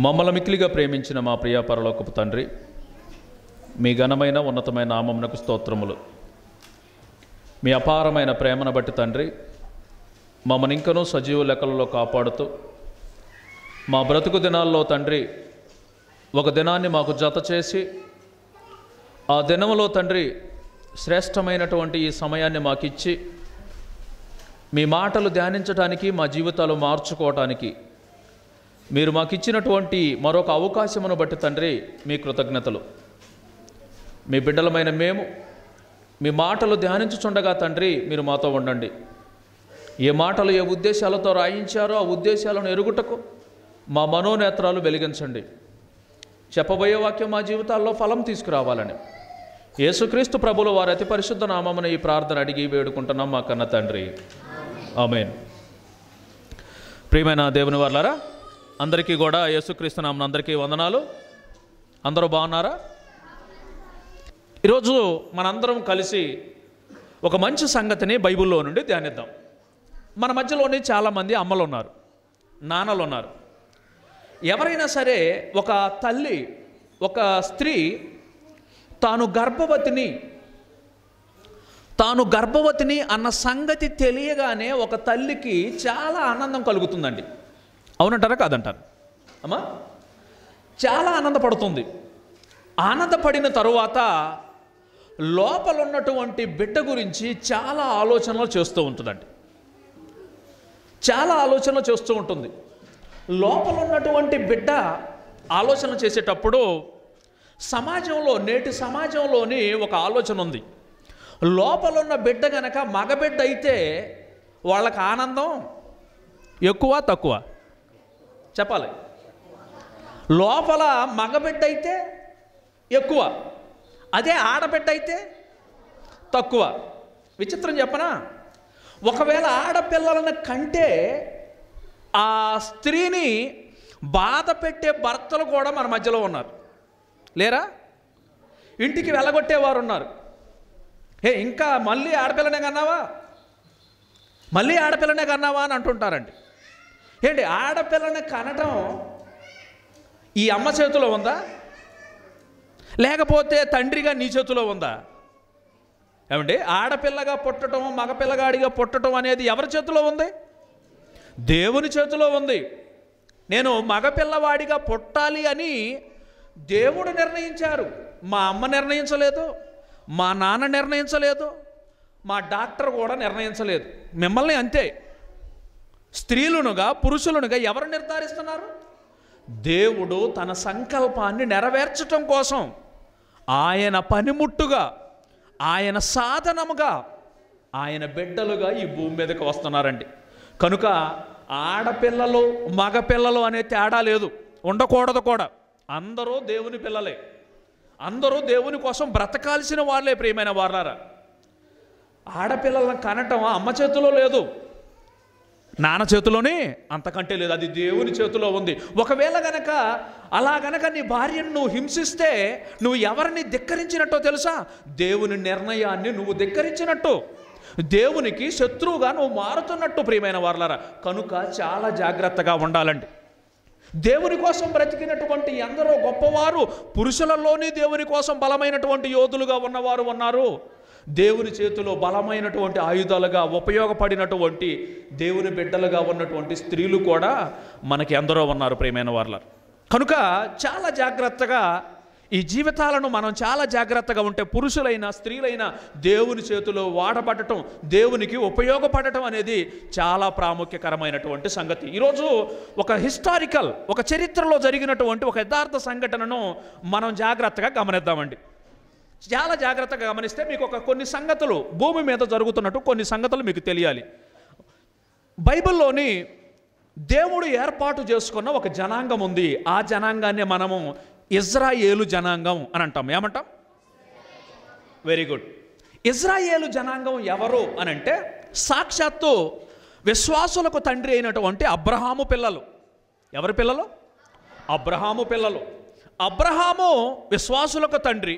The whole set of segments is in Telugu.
మమ్మల్ని మిక్కిలిగా ప్రేమించిన మా ప్రియ పరలోకపు తండ్రి మీ ఘనమైన ఉన్నతమైన నామమునకు స్తోత్రములు మీ అపారమైన ప్రేమను బట్టి తండ్రి మమ్మల్ని ఇంకనూ సజీవ లెక్కలలో కాపాడుతూ మా బ్రతుకు దినాల్లో తండ్రి ఒక దినాన్ని మాకు జత చేసి ఆ దినములో తండ్రి శ్రేష్టమైనటువంటి ఈ సమయాన్ని మాకిచ్చి మీ మాటలు ధ్యానించడానికి మా జీవితాలు మార్చుకోవటానికి మీరు మాకు ఇచ్చినటువంటి మరొక అవకాశమును బట్టి తండ్రి మీ కృతజ్ఞతలు మీ బిడ్డలమైన మేము మీ మాటలు ధ్యానించుచుండగా తండ్రి మీరు మాతో ఉండండి ఏ మాటలు ఏ ఉద్దేశాలతో రాయించారో ఆ ఉద్దేశాలను ఎరుగుటకు మా మనోనేత్రాలు వెలిగించండి చెప్పబోయే వాక్యం మా జీవితాల్లో ఫలం తీసుకురావాలని యేసుక్రీస్తు ప్రభులు వారి అతి పరిశుద్ధ నామమున ఈ ప్రార్థన అడిగి వేడుకుంటున్నాం మా కన్న తండ్రి ఆమెన్ ప్రియమైన దేవుని వాళ్ళారా అందరికీ కూడా యేసుక్రీస్తు నామన అందరికీ వందనాలు అందరూ బాగున్నారా ఈరోజు మనందరం కలిసి ఒక మంచి సంగతిని బైబిల్లో నుండి ధ్యానిద్దాం మన మధ్యలోని చాలామంది అమ్మలు ఉన్నారు నాన్నలు ఉన్నారు ఎవరైనా సరే ఒక తల్లి ఒక స్త్రీ తాను గర్భవతిని తాను గర్భవతిని అన్న సంగతి తెలియగానే ఒక తల్లికి చాలా ఆనందం కలుగుతుందండి అవునంటారా కాదంటారు అమ్మా చాలా ఆనందపడుతుంది ఆనందపడిన తరువాత లోపల ఉన్నటువంటి బిడ్డ గురించి చాలా ఆలోచనలు చేస్తూ ఉంటుందండి చాలా ఆలోచనలు చేస్తూ ఉంటుంది లోపల ఉన్నటువంటి బిడ్డ ఆలోచన చేసేటప్పుడు సమాజంలో నేటి సమాజంలోని ఒక ఆలోచన ఉంది లోపల ఉన్న బిడ్డ గనక మగబిడ్డ అయితే వాళ్ళకి ఆనందం ఎక్కువ తక్కువ చెప్పాలి లోపల మగబిడ్డ అయితే ఎక్కువ అదే ఆడబిడ్డ అయితే తక్కువ విచిత్రం చెప్పనా ఒకవేళ ఆడపిల్లలను కంటే ఆ స్త్రీని బాధ పెట్టే భర్తలు కూడా మన మధ్యలో ఉన్నారు లేరా ఇంటికి వెళ్ళగొట్టేవారు ఉన్నారు ఏ ఇంకా మళ్ళీ ఆడపిల్లనే కన్నావా మళ్ళీ ఆడపిల్లనే కన్నావా అని అంటుంటారండి ఏంటి ఆడపిల్లని కనటం ఈ అమ్మ చేతిలో ఉందా లేకపోతే తండ్రిగా నీ చేతిలో ఉందా ఏమండి ఆడపిల్లగా పుట్టడం మగపిల్లగాడిగా పుట్టడం అనేది ఎవరి చేతిలో ఉంది దేవుని చేతిలో ఉంది నేను మగపిల్లవాడిగా పుట్టాలి అని దేవుడు నిర్ణయించారు మా అమ్మ నిర్ణయించలేదు మా నాన్న నిర్ణయించలేదు మా డాక్టర్ కూడా నిర్ణయించలేదు మిమ్మల్ని అంతే స్త్రీలునుగా పురుషులనుగా ఎవరు నిర్ధారిస్తున్నారు దేవుడు తన సంకల్పాన్ని నెరవేర్చటం కోసం ఆయన పనిముట్టుగా ఆయన సాధనముగా ఆయన బిడ్డలుగా ఈ భూమి మీదకి వస్తున్నారండి కనుక ఆడపిల్లలు మగపిల్లలు అనే తేడా లేదు ఉండకూడదు కూడా అందరూ దేవుని పిల్లలే అందరూ దేవుని కోసం బ్రతకాల్సిన వాళ్ళే ప్రియమైన వాళ్ళారా ఆడపిల్లలను కనటం అమ్మ చేతిలో లేదు నాన్న చేతిలోనే అంతకంటే లేదు అది దేవుని చేతిలో ఉంది ఒకవేళ గనక అలా గనక నీ భార్యను నువ్వు హింసిస్తే నువ్వు ఎవరిని ధిక్కరించినట్టో తెలుసా దేవుని నిర్ణయాన్ని నువ్వు ధిక్కరించినట్టు దేవునికి శత్రువుగా నువ్వు మారుతున్నట్టు ప్రియమైన వార్లరా కనుక చాలా జాగ్రత్తగా ఉండాలండి దేవుని కోసం బ్రతికినటువంటి ఎందరో గొప్పవారు పురుషులలోనే దేవుని కోసం బలమైనటువంటి యోధులుగా ఉన్నవారు ఉన్నారు దేవుని చేతిలో బలమైనటువంటి ఆయుధాలుగా ఉపయోగపడినటువంటి దేవుని బిడ్డలుగా ఉన్నటువంటి స్త్రీలు కూడా మనకి ఎందరో ఉన్నారు ప్రేమైన వాళ్ళ కనుక చాలా జాగ్రత్తగా ఈ జీవితాలను మనం చాలా జాగ్రత్తగా ఉంటే పురుషులైన స్త్రీలైన దేవుని చేతిలో వాడబడటం దేవునికి ఉపయోగపడటం అనేది చాలా ప్రాముఖ్యకరమైనటువంటి సంగతి ఈరోజు ఒక హిస్టారికల్ ఒక చరిత్రలో జరిగినటువంటి ఒక యథార్థ సంఘటనను మనం జాగ్రత్తగా గమనిద్దామండి చాలా జాగ్రత్తగా గమనిస్తే మీకు ఒక కొన్ని సంగతులు భూమి మీద జరుగుతున్నట్టు కొన్ని సంగతులు మీకు తెలియాలి బైబిల్లోని దేవుడు ఏర్పాటు చేసుకున్న ఒక జనాంగం ఉంది ఆ జనాంగాన్ని మనము ఇజ్రాయేలు జనాంగం అని అంటాం ఏమంటాం వెరీ గుడ్ ఇజ్రాయేలు జనాంగం ఎవరు అని అంటే సాక్షాత్తు విశ్వాసులకు తండ్రి అయినటువంటి అబ్రహాము పిల్లలు ఎవరి పిల్లలు అబ్రహాము పిల్లలు అబ్రహాము విశ్వాసులకు తండ్రి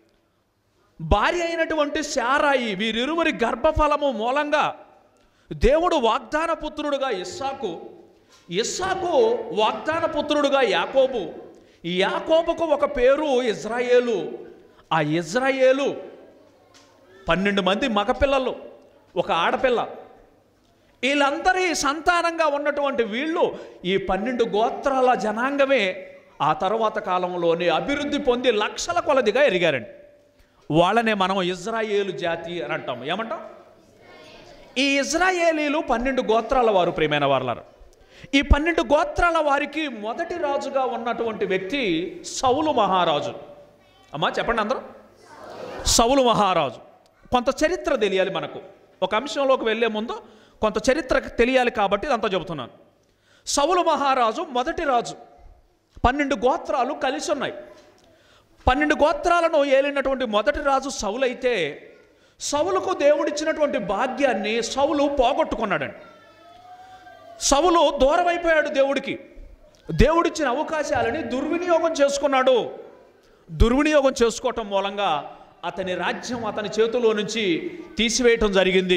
భార్య అయినటువంటి శారాయి వీరిరువురి గర్భఫలము మూలంగా దేవుడు వాగ్దాన పుత్రుడుగా ఇస్సాకు ఇస్సాకు వాగ్దాన పుత్రుడుగా యాకోబు ఈ యాకోబుకు ఒక పేరు ఇజ్రాయేలు ఆ ఇజ్రాయేలు పన్నెండు మంది మగపిల్లలు ఒక ఆడపిల్ల వీళ్ళందరి సంతానంగా ఉన్నటువంటి వీళ్ళు ఈ పన్నెండు గోత్రాల జనాంగమే ఆ తర్వాత కాలంలోనే అభివృద్ధి పొంది లక్షల కొలదిగా ఎరిగారండి వాళ్ళనే మనం ఇజ్రాయేలు జాతి అని అంటాం ఏమంటాం ఈ ఇజ్రాయేలీలు పన్నెండు గోత్రాల వారు ప్రియమైన వారలారు ఈ పన్నెండు గోత్రాల వారికి మొదటి రాజుగా ఉన్నటువంటి వ్యక్తి సౌలు మహారాజు అమ్మా చెప్పండి అందరూ సౌలు మహారాజు కొంత చరిత్ర తెలియాలి మనకు ఒక అంశంలోకి వెళ్ళే ముందు కొంత చరిత్ర తెలియాలి కాబట్టి ఇదంతా చెబుతున్నాను సౌలు మహారాజు మొదటి రాజు పన్నెండు గోత్రాలు కలిసి ఉన్నాయి పన్నెండు గోత్రాలను ఏలినటువంటి మొదటి రాజు సౌలు అయితే సౌలుకు దేవుడిచ్చినటువంటి భాగ్యాన్ని సౌలు పోగొట్టుకున్నాడండి సౌలు దూరం అయిపోయాడు దేవుడికి దేవుడిచ్చిన అవకాశాలని దుర్వినియోగం చేసుకున్నాడు దుర్వినియోగం చేసుకోవటం మూలంగా అతని రాజ్యం అతని చేతిలో నుంచి తీసివేయటం జరిగింది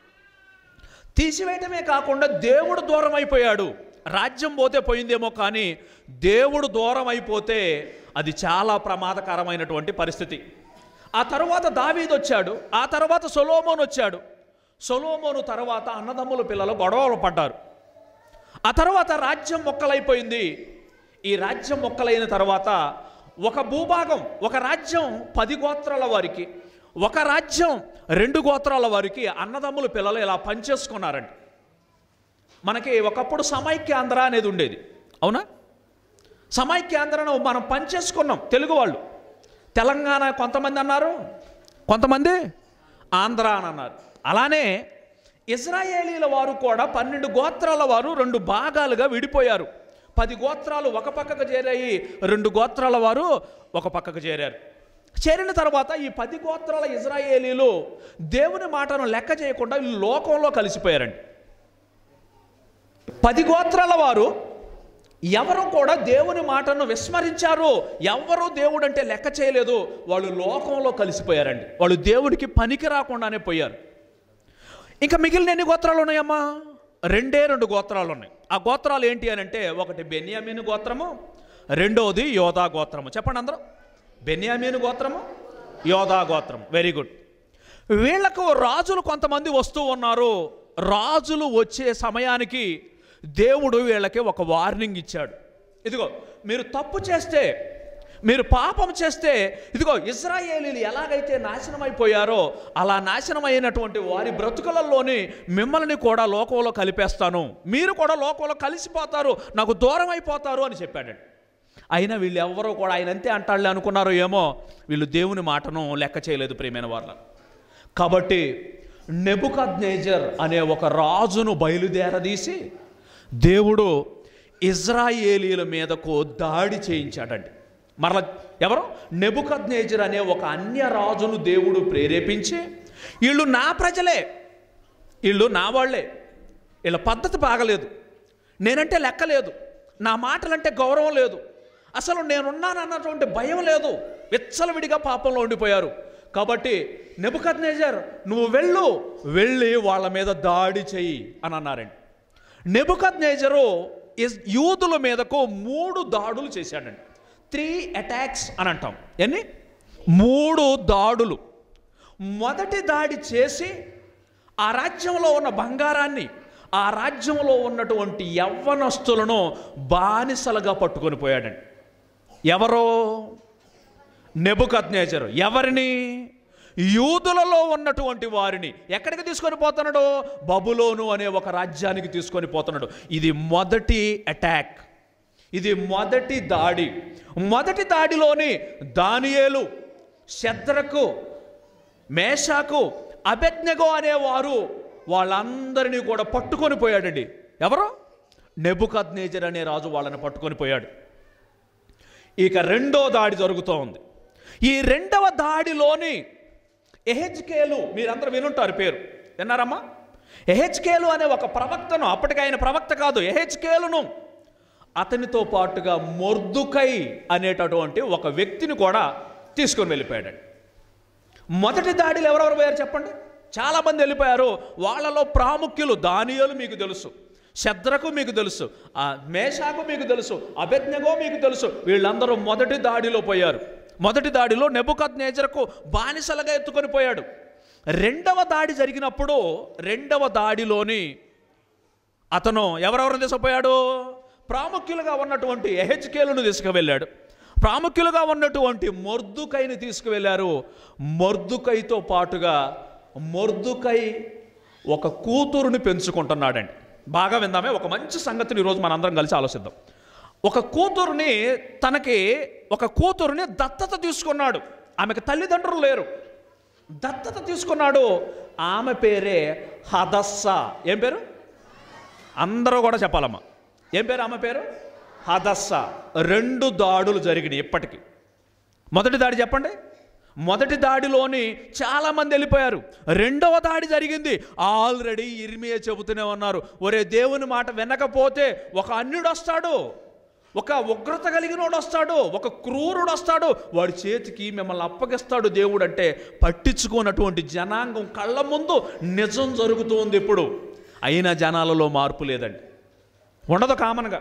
తీసివేయటమే కాకుండా దేవుడు దూరం అయిపోయాడు రాజ్యం పోతే పోయిందేమో కానీ దేవుడు దూరం అయిపోతే అది చాలా ప్రమాదకరమైనటువంటి పరిస్థితి ఆ తర్వాత దావీద్ వచ్చాడు ఆ తర్వాత సొలోమోన్ వచ్చాడు సొలోమోను తర్వాత అన్నదమ్ముల పిల్లలు గొడవలు పడ్డారు ఆ తర్వాత రాజ్యం మొక్కలైపోయింది ఈ రాజ్యం మొక్కలైన తర్వాత ఒక భూభాగం ఒక రాజ్యం పది గోత్రాల వారికి ఒక రాజ్యం రెండు గోత్రాల వారికి అన్నదమ్ముల పిల్లలు ఇలా పనిచేసుకున్నారండి మనకి ఒకప్పుడు సమైక్యాంధ్ర అనేది ఉండేది అవునా సమైక్యాంధ్రను మనం పనిచేసుకున్నాం తెలుగు వాళ్ళు తెలంగాణ కొంతమంది అన్నారు కొంతమంది ఆంధ్ర అని అన్నారు అలానే ఇజ్రాయేలీల వారు కూడా పన్నెండు గోత్రాల వారు రెండు భాగాలుగా విడిపోయారు పది గోత్రాలు ఒక పక్కకు చేరాయి రెండు గోత్రాల వారు ఒక పక్కకు చేరారు చేరిన తర్వాత ఈ పది గోత్రాల ఇజ్రాయేలీలు దేవుని మాటను లెక్క చేయకుండా వీళ్ళు లోకంలో కలిసిపోయారండి పది గోత్రాల వారు ఎవరు కూడా దేవుని మాటను విస్మరించారు ఎవరు దేవుడు అంటే లెక్క చేయలేదు వాళ్ళు లోకంలో కలిసిపోయారండి వాళ్ళు దేవుడికి పనికి రాకుండానే పోయారు ఇంకా మిగిలిన ఎన్ని గోత్రాలు ఉన్నాయమ్మా రెండే రెండు గోత్రాలు ఉన్నాయి ఆ గోత్రాలు ఏంటి అని అంటే ఒకటి బెన్యామీను గోత్రము రెండవది యోధా గోత్రము చెప్పండి అందరూ బెన్యామీను గోత్రము యోధా గోత్రం వెరీ గుడ్ వీళ్లకు రాజులు కొంతమంది వస్తూ ఉన్నారు రాజులు వచ్చే సమయానికి దేవుడు వీళ్ళకి ఒక వార్నింగ్ ఇచ్చాడు ఇదిగో మీరు తప్పు చేస్తే మీరు పాపం చేస్తే ఇదిగో ఇజ్రాయేలీలు ఎలాగైతే నాశనం అయిపోయారో అలా నాశనమైనటువంటి వారి బ్రతుకులలోని మిమ్మల్ని కూడా లోకంలో కలిపేస్తాను మీరు కూడా లోకంలో కలిసిపోతారు నాకు దూరం అయిపోతారు అని చెప్పాడండి అయినా వీళ్ళు ఎవరో కూడా ఆయన అంతే అంటాళ్ళే అనుకున్నారో ఏమో వీళ్ళు దేవుని మాటను లెక్క చేయలేదు ప్రియమైన వాళ్ళ కాబట్టి నెబుకద్నేజర్ అనే ఒక రాజును బయలుదేరదీసి దేవుడు ఇజ్రాయేలీల మీదకు దాడి చేయించాడండి మరల ఎవరు నెబుకద్నేజర్ అనే ఒక అన్య రాజును దేవుడు ప్రేరేపించి వీళ్ళు నా ప్రజలే వీళ్ళు నా వాళ్ళే వీళ్ళ పద్ధతి బాగలేదు నేనంటే లెక్క లేదు నా మాటలంటే గౌరవం లేదు అసలు నేనున్నానన్నటువంటి భయం లేదు విచ్చలవిడిగా పాపంలో ఉండిపోయారు కాబట్టి నెబుకద్నేజర్ నువ్వు వెళ్ళు వెళ్ళి వాళ్ళ మీద దాడి చెయ్యి అని అన్నారండి నెబుకద్నేజరు ఇస్ యూదుల మీదకు మూడు దాడులు చేశాడండి త్రీ అటాక్స్ అని అంటాం ఎన్ని మూడు దాడులు మొదటి దాడి చేసి ఆ రాజ్యంలో ఉన్న బంగారాన్ని ఆ రాజ్యంలో ఉన్నటువంటి యవ్వనస్తులను బానిసలుగా పట్టుకొని పోయాడండి ఎవరో నెబుకద్నేజరు ఎవరిని యూదులలో ఉన్నటువంటి వారిని ఎక్కడికి తీసుకొని పోతున్నాడు బబులోను అనే ఒక రాజ్యానికి తీసుకొని పోతున్నాడు ఇది మొదటి అటాక్ ఇది మొదటి దాడి మొదటి దాడిలోని దానియేలు శద్రకు మేషాకు అబెజ్ఞగో అనేవారు వాళ్ళందరినీ కూడా పట్టుకొని పోయాడండి ఎవరు నెబుకద్నేజర్ అనే రాజు వాళ్ళని పట్టుకొని పోయాడు ఇక రెండో దాడి జరుగుతూ ఉంది ఈ రెండవ దాడిలోని ఎహెచ్కేలు మీరందరూ వినుంటారు పేరు విన్నారమ్మా ఎహెచ్కేలు అనే ఒక ప్రవక్తను అప్పటికి ఆయన ప్రవక్త కాదు ఎహెచ్కేలును అతనితో పాటుగా మొర్దుకై అనేటటువంటి ఒక వ్యక్తిని కూడా తీసుకొని వెళ్ళిపోయాడండి మొదటి దాడిలో ఎవరెవరు పోయారు చెప్పండి చాలామంది వెళ్ళిపోయారు వాళ్ళలో ప్రాముఖ్యులు దానియాలు మీకు తెలుసు శద్రకు మీకు తెలుసు ఆ మేషాకు మీకు తెలుసు అభిజ్ఞగో మీకు తెలుసు వీళ్ళందరూ మొదటి దాడిలో పోయారు మొదటి దాడిలో నెబుకద్ నేజరకు బానిసలుగా ఎత్తుకొని పోయాడు రెండవ దాడి జరిగినప్పుడు రెండవ దాడిలోని అతను ఎవరెవరిని తీసుకుపోయాడు ప్రాముఖ్యులుగా ఉన్నటువంటి ఎహెచ్కేలను తీసుకువెళ్ళాడు ప్రాముఖ్యులుగా ఉన్నటువంటి మొర్దుకైని తీసుకువెళ్ళారు మొర్దుకైతో పాటుగా మొర్దుకై ఒక కూతురుని పెంచుకుంటున్నాడండి బాగా విందామే ఒక మంచి సంగతిని ఈరోజు మనందరం కలిసి ఆలోచిద్దాం ఒక కూతురుని తనకి ఒక కూతురుని దత్తత తీసుకున్నాడు ఆమెకు తల్లిదండ్రులు లేరు దత్తత తీసుకున్నాడు ఆమె పేరే హదస్స ఏం పేరు అందరూ కూడా చెప్పాలమ్మా ఏం పేరు ఆమె పేరు హదస్స రెండు దాడులు జరిగినాయి ఇప్పటికి మొదటి దాడి చెప్పండి మొదటి దాడిలోని చాలామంది వెళ్ళిపోయారు రెండవ దాడి జరిగింది ఆల్రెడీ ఇర్మియా చెబుతూనే ఉన్నారు ఒరే దేవుని మాట వినకపోతే ఒక అన్యుడు వస్తాడు ఒక ఉగ్రత కలిగినోడు వస్తాడు ఒక క్రూరుడు వస్తాడు వాడి చేతికి మిమ్మల్ని అప్పగిస్తాడు దేవుడు అంటే పట్టించుకున్నటువంటి జనాంగం కళ్ళ ముందు నిజం జరుగుతుంది ఇప్పుడు అయినా జనాలలో మార్పు లేదండి ఉండదు కామన్గా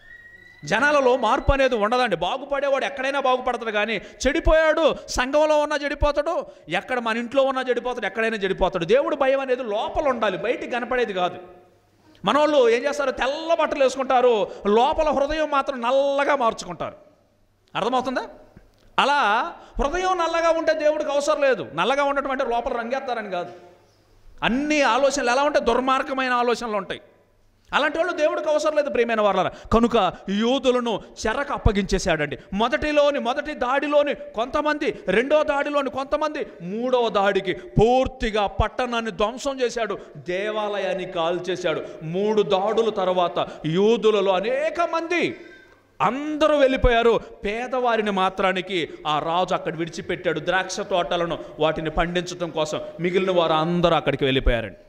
జనాలలో మార్పు అనేది ఉండదండి బాగుపడేవాడు ఎక్కడైనా బాగుపడతాడు కానీ చెడిపోయాడు సంఘంలో ఉన్నా చెడిపోతాడు ఎక్కడ మన ఇంట్లో ఉన్నా చెడిపోతాడు ఎక్కడైనా చెడిపోతాడు దేవుడు భయం అనేది లోపల ఉండాలి బయటికి కనపడేది కాదు మన వాళ్ళు ఏం చేస్తారు తెల్ల బట్టలు వేసుకుంటారు లోపల హృదయం మాత్రం నల్లగా మార్చుకుంటారు అర్థమవుతుందా అలా హృదయం నల్లగా ఉంటే దేవుడికి అవసరం లేదు నల్లగా ఉండటం అంటే లోపల రంగేస్తారని కాదు అన్ని ఆలోచనలు ఎలా ఉంటాయి దుర్మార్గమైన ఆలోచనలు ఉంటాయి అలాంటి వాళ్ళు దేవుడికి అవసరం లేదు ప్రియమైన వాళ్ళ కనుక యూదులను చెరకు అప్పగించేశాడండి మొదటిలోని మొదటి దాడిలోని కొంతమంది రెండో దాడిలోని కొంతమంది మూడవ దాడికి పూర్తిగా పట్టణాన్ని ధ్వంసం చేశాడు దేవాలయాన్ని కాల్చేశాడు మూడు దాడుల తర్వాత యూదులలో అనేక మంది అందరూ వెళ్ళిపోయారు పేదవారిని మాత్రానికి ఆ రాజు అక్కడ విడిచిపెట్టాడు ద్రాక్ష తోటలను వాటిని పండించడం కోసం మిగిలిన వారు అందరూ అక్కడికి వెళ్ళిపోయారండి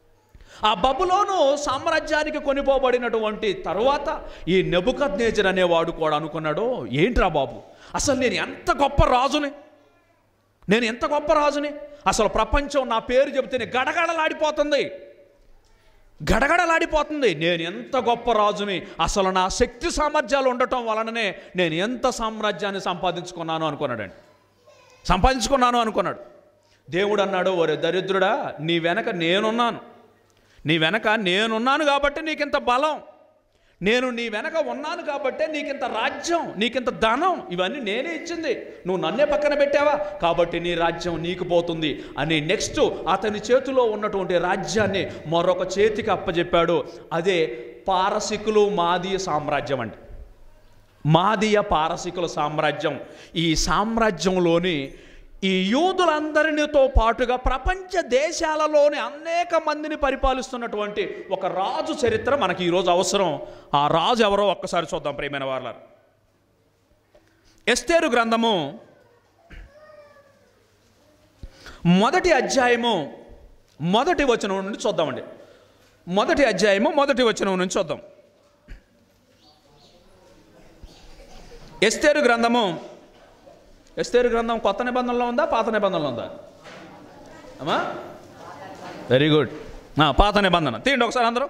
ఆ బబులోను సామ్రాజ్యానికి కొనిపోబడినటువంటి తరువాత ఈ నెబుకద్నేజర్ అనేవాడు కూడా అనుకున్నాడు ఏంట్రా బాబు అసలు నేను ఎంత గొప్ప రాజుని నేను ఎంత గొప్ప రాజుని అసలు ప్రపంచం నా పేరు చెబితేనే గడగడలాడిపోతుంది గడగడలాడిపోతుంది నేను ఎంత గొప్ప రాజుని అసలు నా శక్తి సామర్థ్యాలు ఉండటం వలననే నేను ఎంత సామ్రాజ్యాన్ని సంపాదించుకున్నాను అనుకున్నాడండి సంపాదించుకున్నాను అనుకున్నాడు దేవుడు అన్నాడు ఒరే దరిద్రుడా నీ వెనక నేనున్నాను నీ వెనక నేనున్నాను కాబట్టి నీకింత బలం నేను నీ వెనక ఉన్నాను కాబట్టే నీకింత రాజ్యం నీకింత ధనం ఇవన్నీ నేనే ఇచ్చింది నువ్వు నన్నే పక్కన పెట్టావా కాబట్టి నీ రాజ్యం నీకు పోతుంది అని నెక్స్ట్ అతని చేతిలో ఉన్నటువంటి రాజ్యాన్ని మరొక చేతికి అప్పచెప్పాడు అదే పారసికులు మాదీయ సామ్రాజ్యం అండి మాదీయ పారసికుల సామ్రాజ్యం ఈ సామ్రాజ్యంలోని ఈ యూదులందరినితో పాటుగా ప్రపంచ దేశాలలోని అనేక మందిని పరిపాలిస్తున్నటువంటి ఒక రాజు చరిత్ర మనకి ఈరోజు అవసరం ఆ రాజు ఎవరో ఒక్కసారి చూద్దాం ప్రియమైన వాళ్ళ ఎస్తేరు గ్రంథము మొదటి అధ్యాయము మొదటి వచనం నుండి చూద్దామండి మొదటి అధ్యాయము మొదటి వచనం నుంచి చూద్దాం ఎస్తేరు గ్రంథము ఎస్తేరు గ్రంథం కొత్త నిబంధనలో ఉందా పాత నిబంధనలో ఉందా అమ్మా వెరీ గుడ్ పాత నిబంధన తీయండి ఒకసారి అందరూ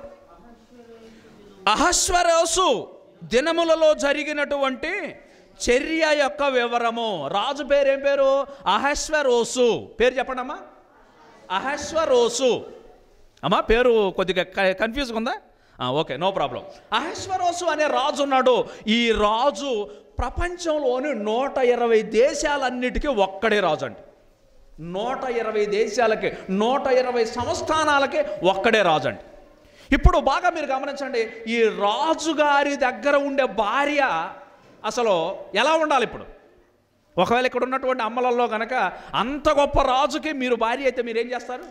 అహస్వరోసు దినములలో జరిగినటువంటి చర్య యొక్క వివరము రాజు పేరు ఏం పేరు అహస్వరోసు పేరు చెప్పండి అమ్మా అహస్వరోసు అమ్మా పేరు కొద్దిగా కన్ఫ్యూజ్గా ఉందా ఆ, ఓకే నో ప్రాబ్లం అహస్వరోసు అనే రాజు ఉన్నాడు ఈ రాజు ప్రపంచంలోని నూట ఇరవై దేశాలన్నిటికీ ఒక్కడే రాజు అండి నూట ఇరవై దేశాలకి నూట ఇరవై సంస్థానాలకి ఒక్కడే రాజు అండి ఇప్పుడు బాగా మీరు గమనించండి ఈ రాజుగారి దగ్గర ఉండే భార్య అసలు ఎలా ఉండాలి ఇప్పుడు ఒకవేళ ఇక్కడ ఉన్నటువంటి అమ్మలలో కనుక అంత గొప్ప రాజుకి మీరు భార్య అయితే మీరు ఏం చేస్తారు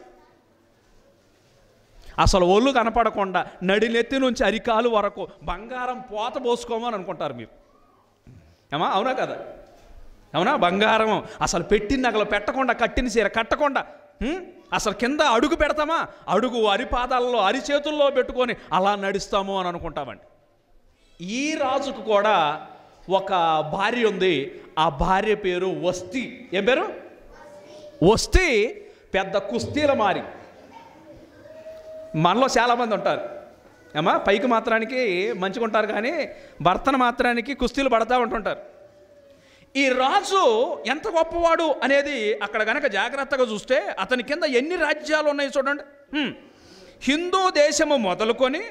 అసలు ఒళ్ళు కనపడకుండా నడినెత్తి నుంచి అరికాలు వరకు బంగారం పోత పోసుకోమని అనుకుంటారు మీరు ఏమా అవునా కదా అవునా బంగారం అసలు పెట్టిన నగలు పెట్టకుండా కట్టిన చీర కట్టకుండా హ్మ్? అసలు కింద అడుగు పెడతామా అడుగు అరిపాదాలలో అరిచేతుల్లో పెట్టుకొని అలా నడుస్తాము అని అనుకుంటామండి ఈ రాజుకు కూడా ఒక భార్య ఉంది ఆ భార్య పేరు వస్తి ఏం పేరు వస్తి పెద్ద కుస్తీల మారి మనలో చాలామంది ఉంటారు ఏమా పైకి మాత్రానికి మంచిగా ఉంటారు కానీ భర్తను మాత్రానికి కుస్తీలు పడతా ఉంటుంటారు ఈ రాజు ఎంత గొప్పవాడు అనేది అక్కడ గనక జాగ్రత్తగా చూస్తే అతని కింద ఎన్ని రాజ్యాలు ఉన్నాయి చూడండి హ్మ్. హిందూ దేశము మొదలుకొని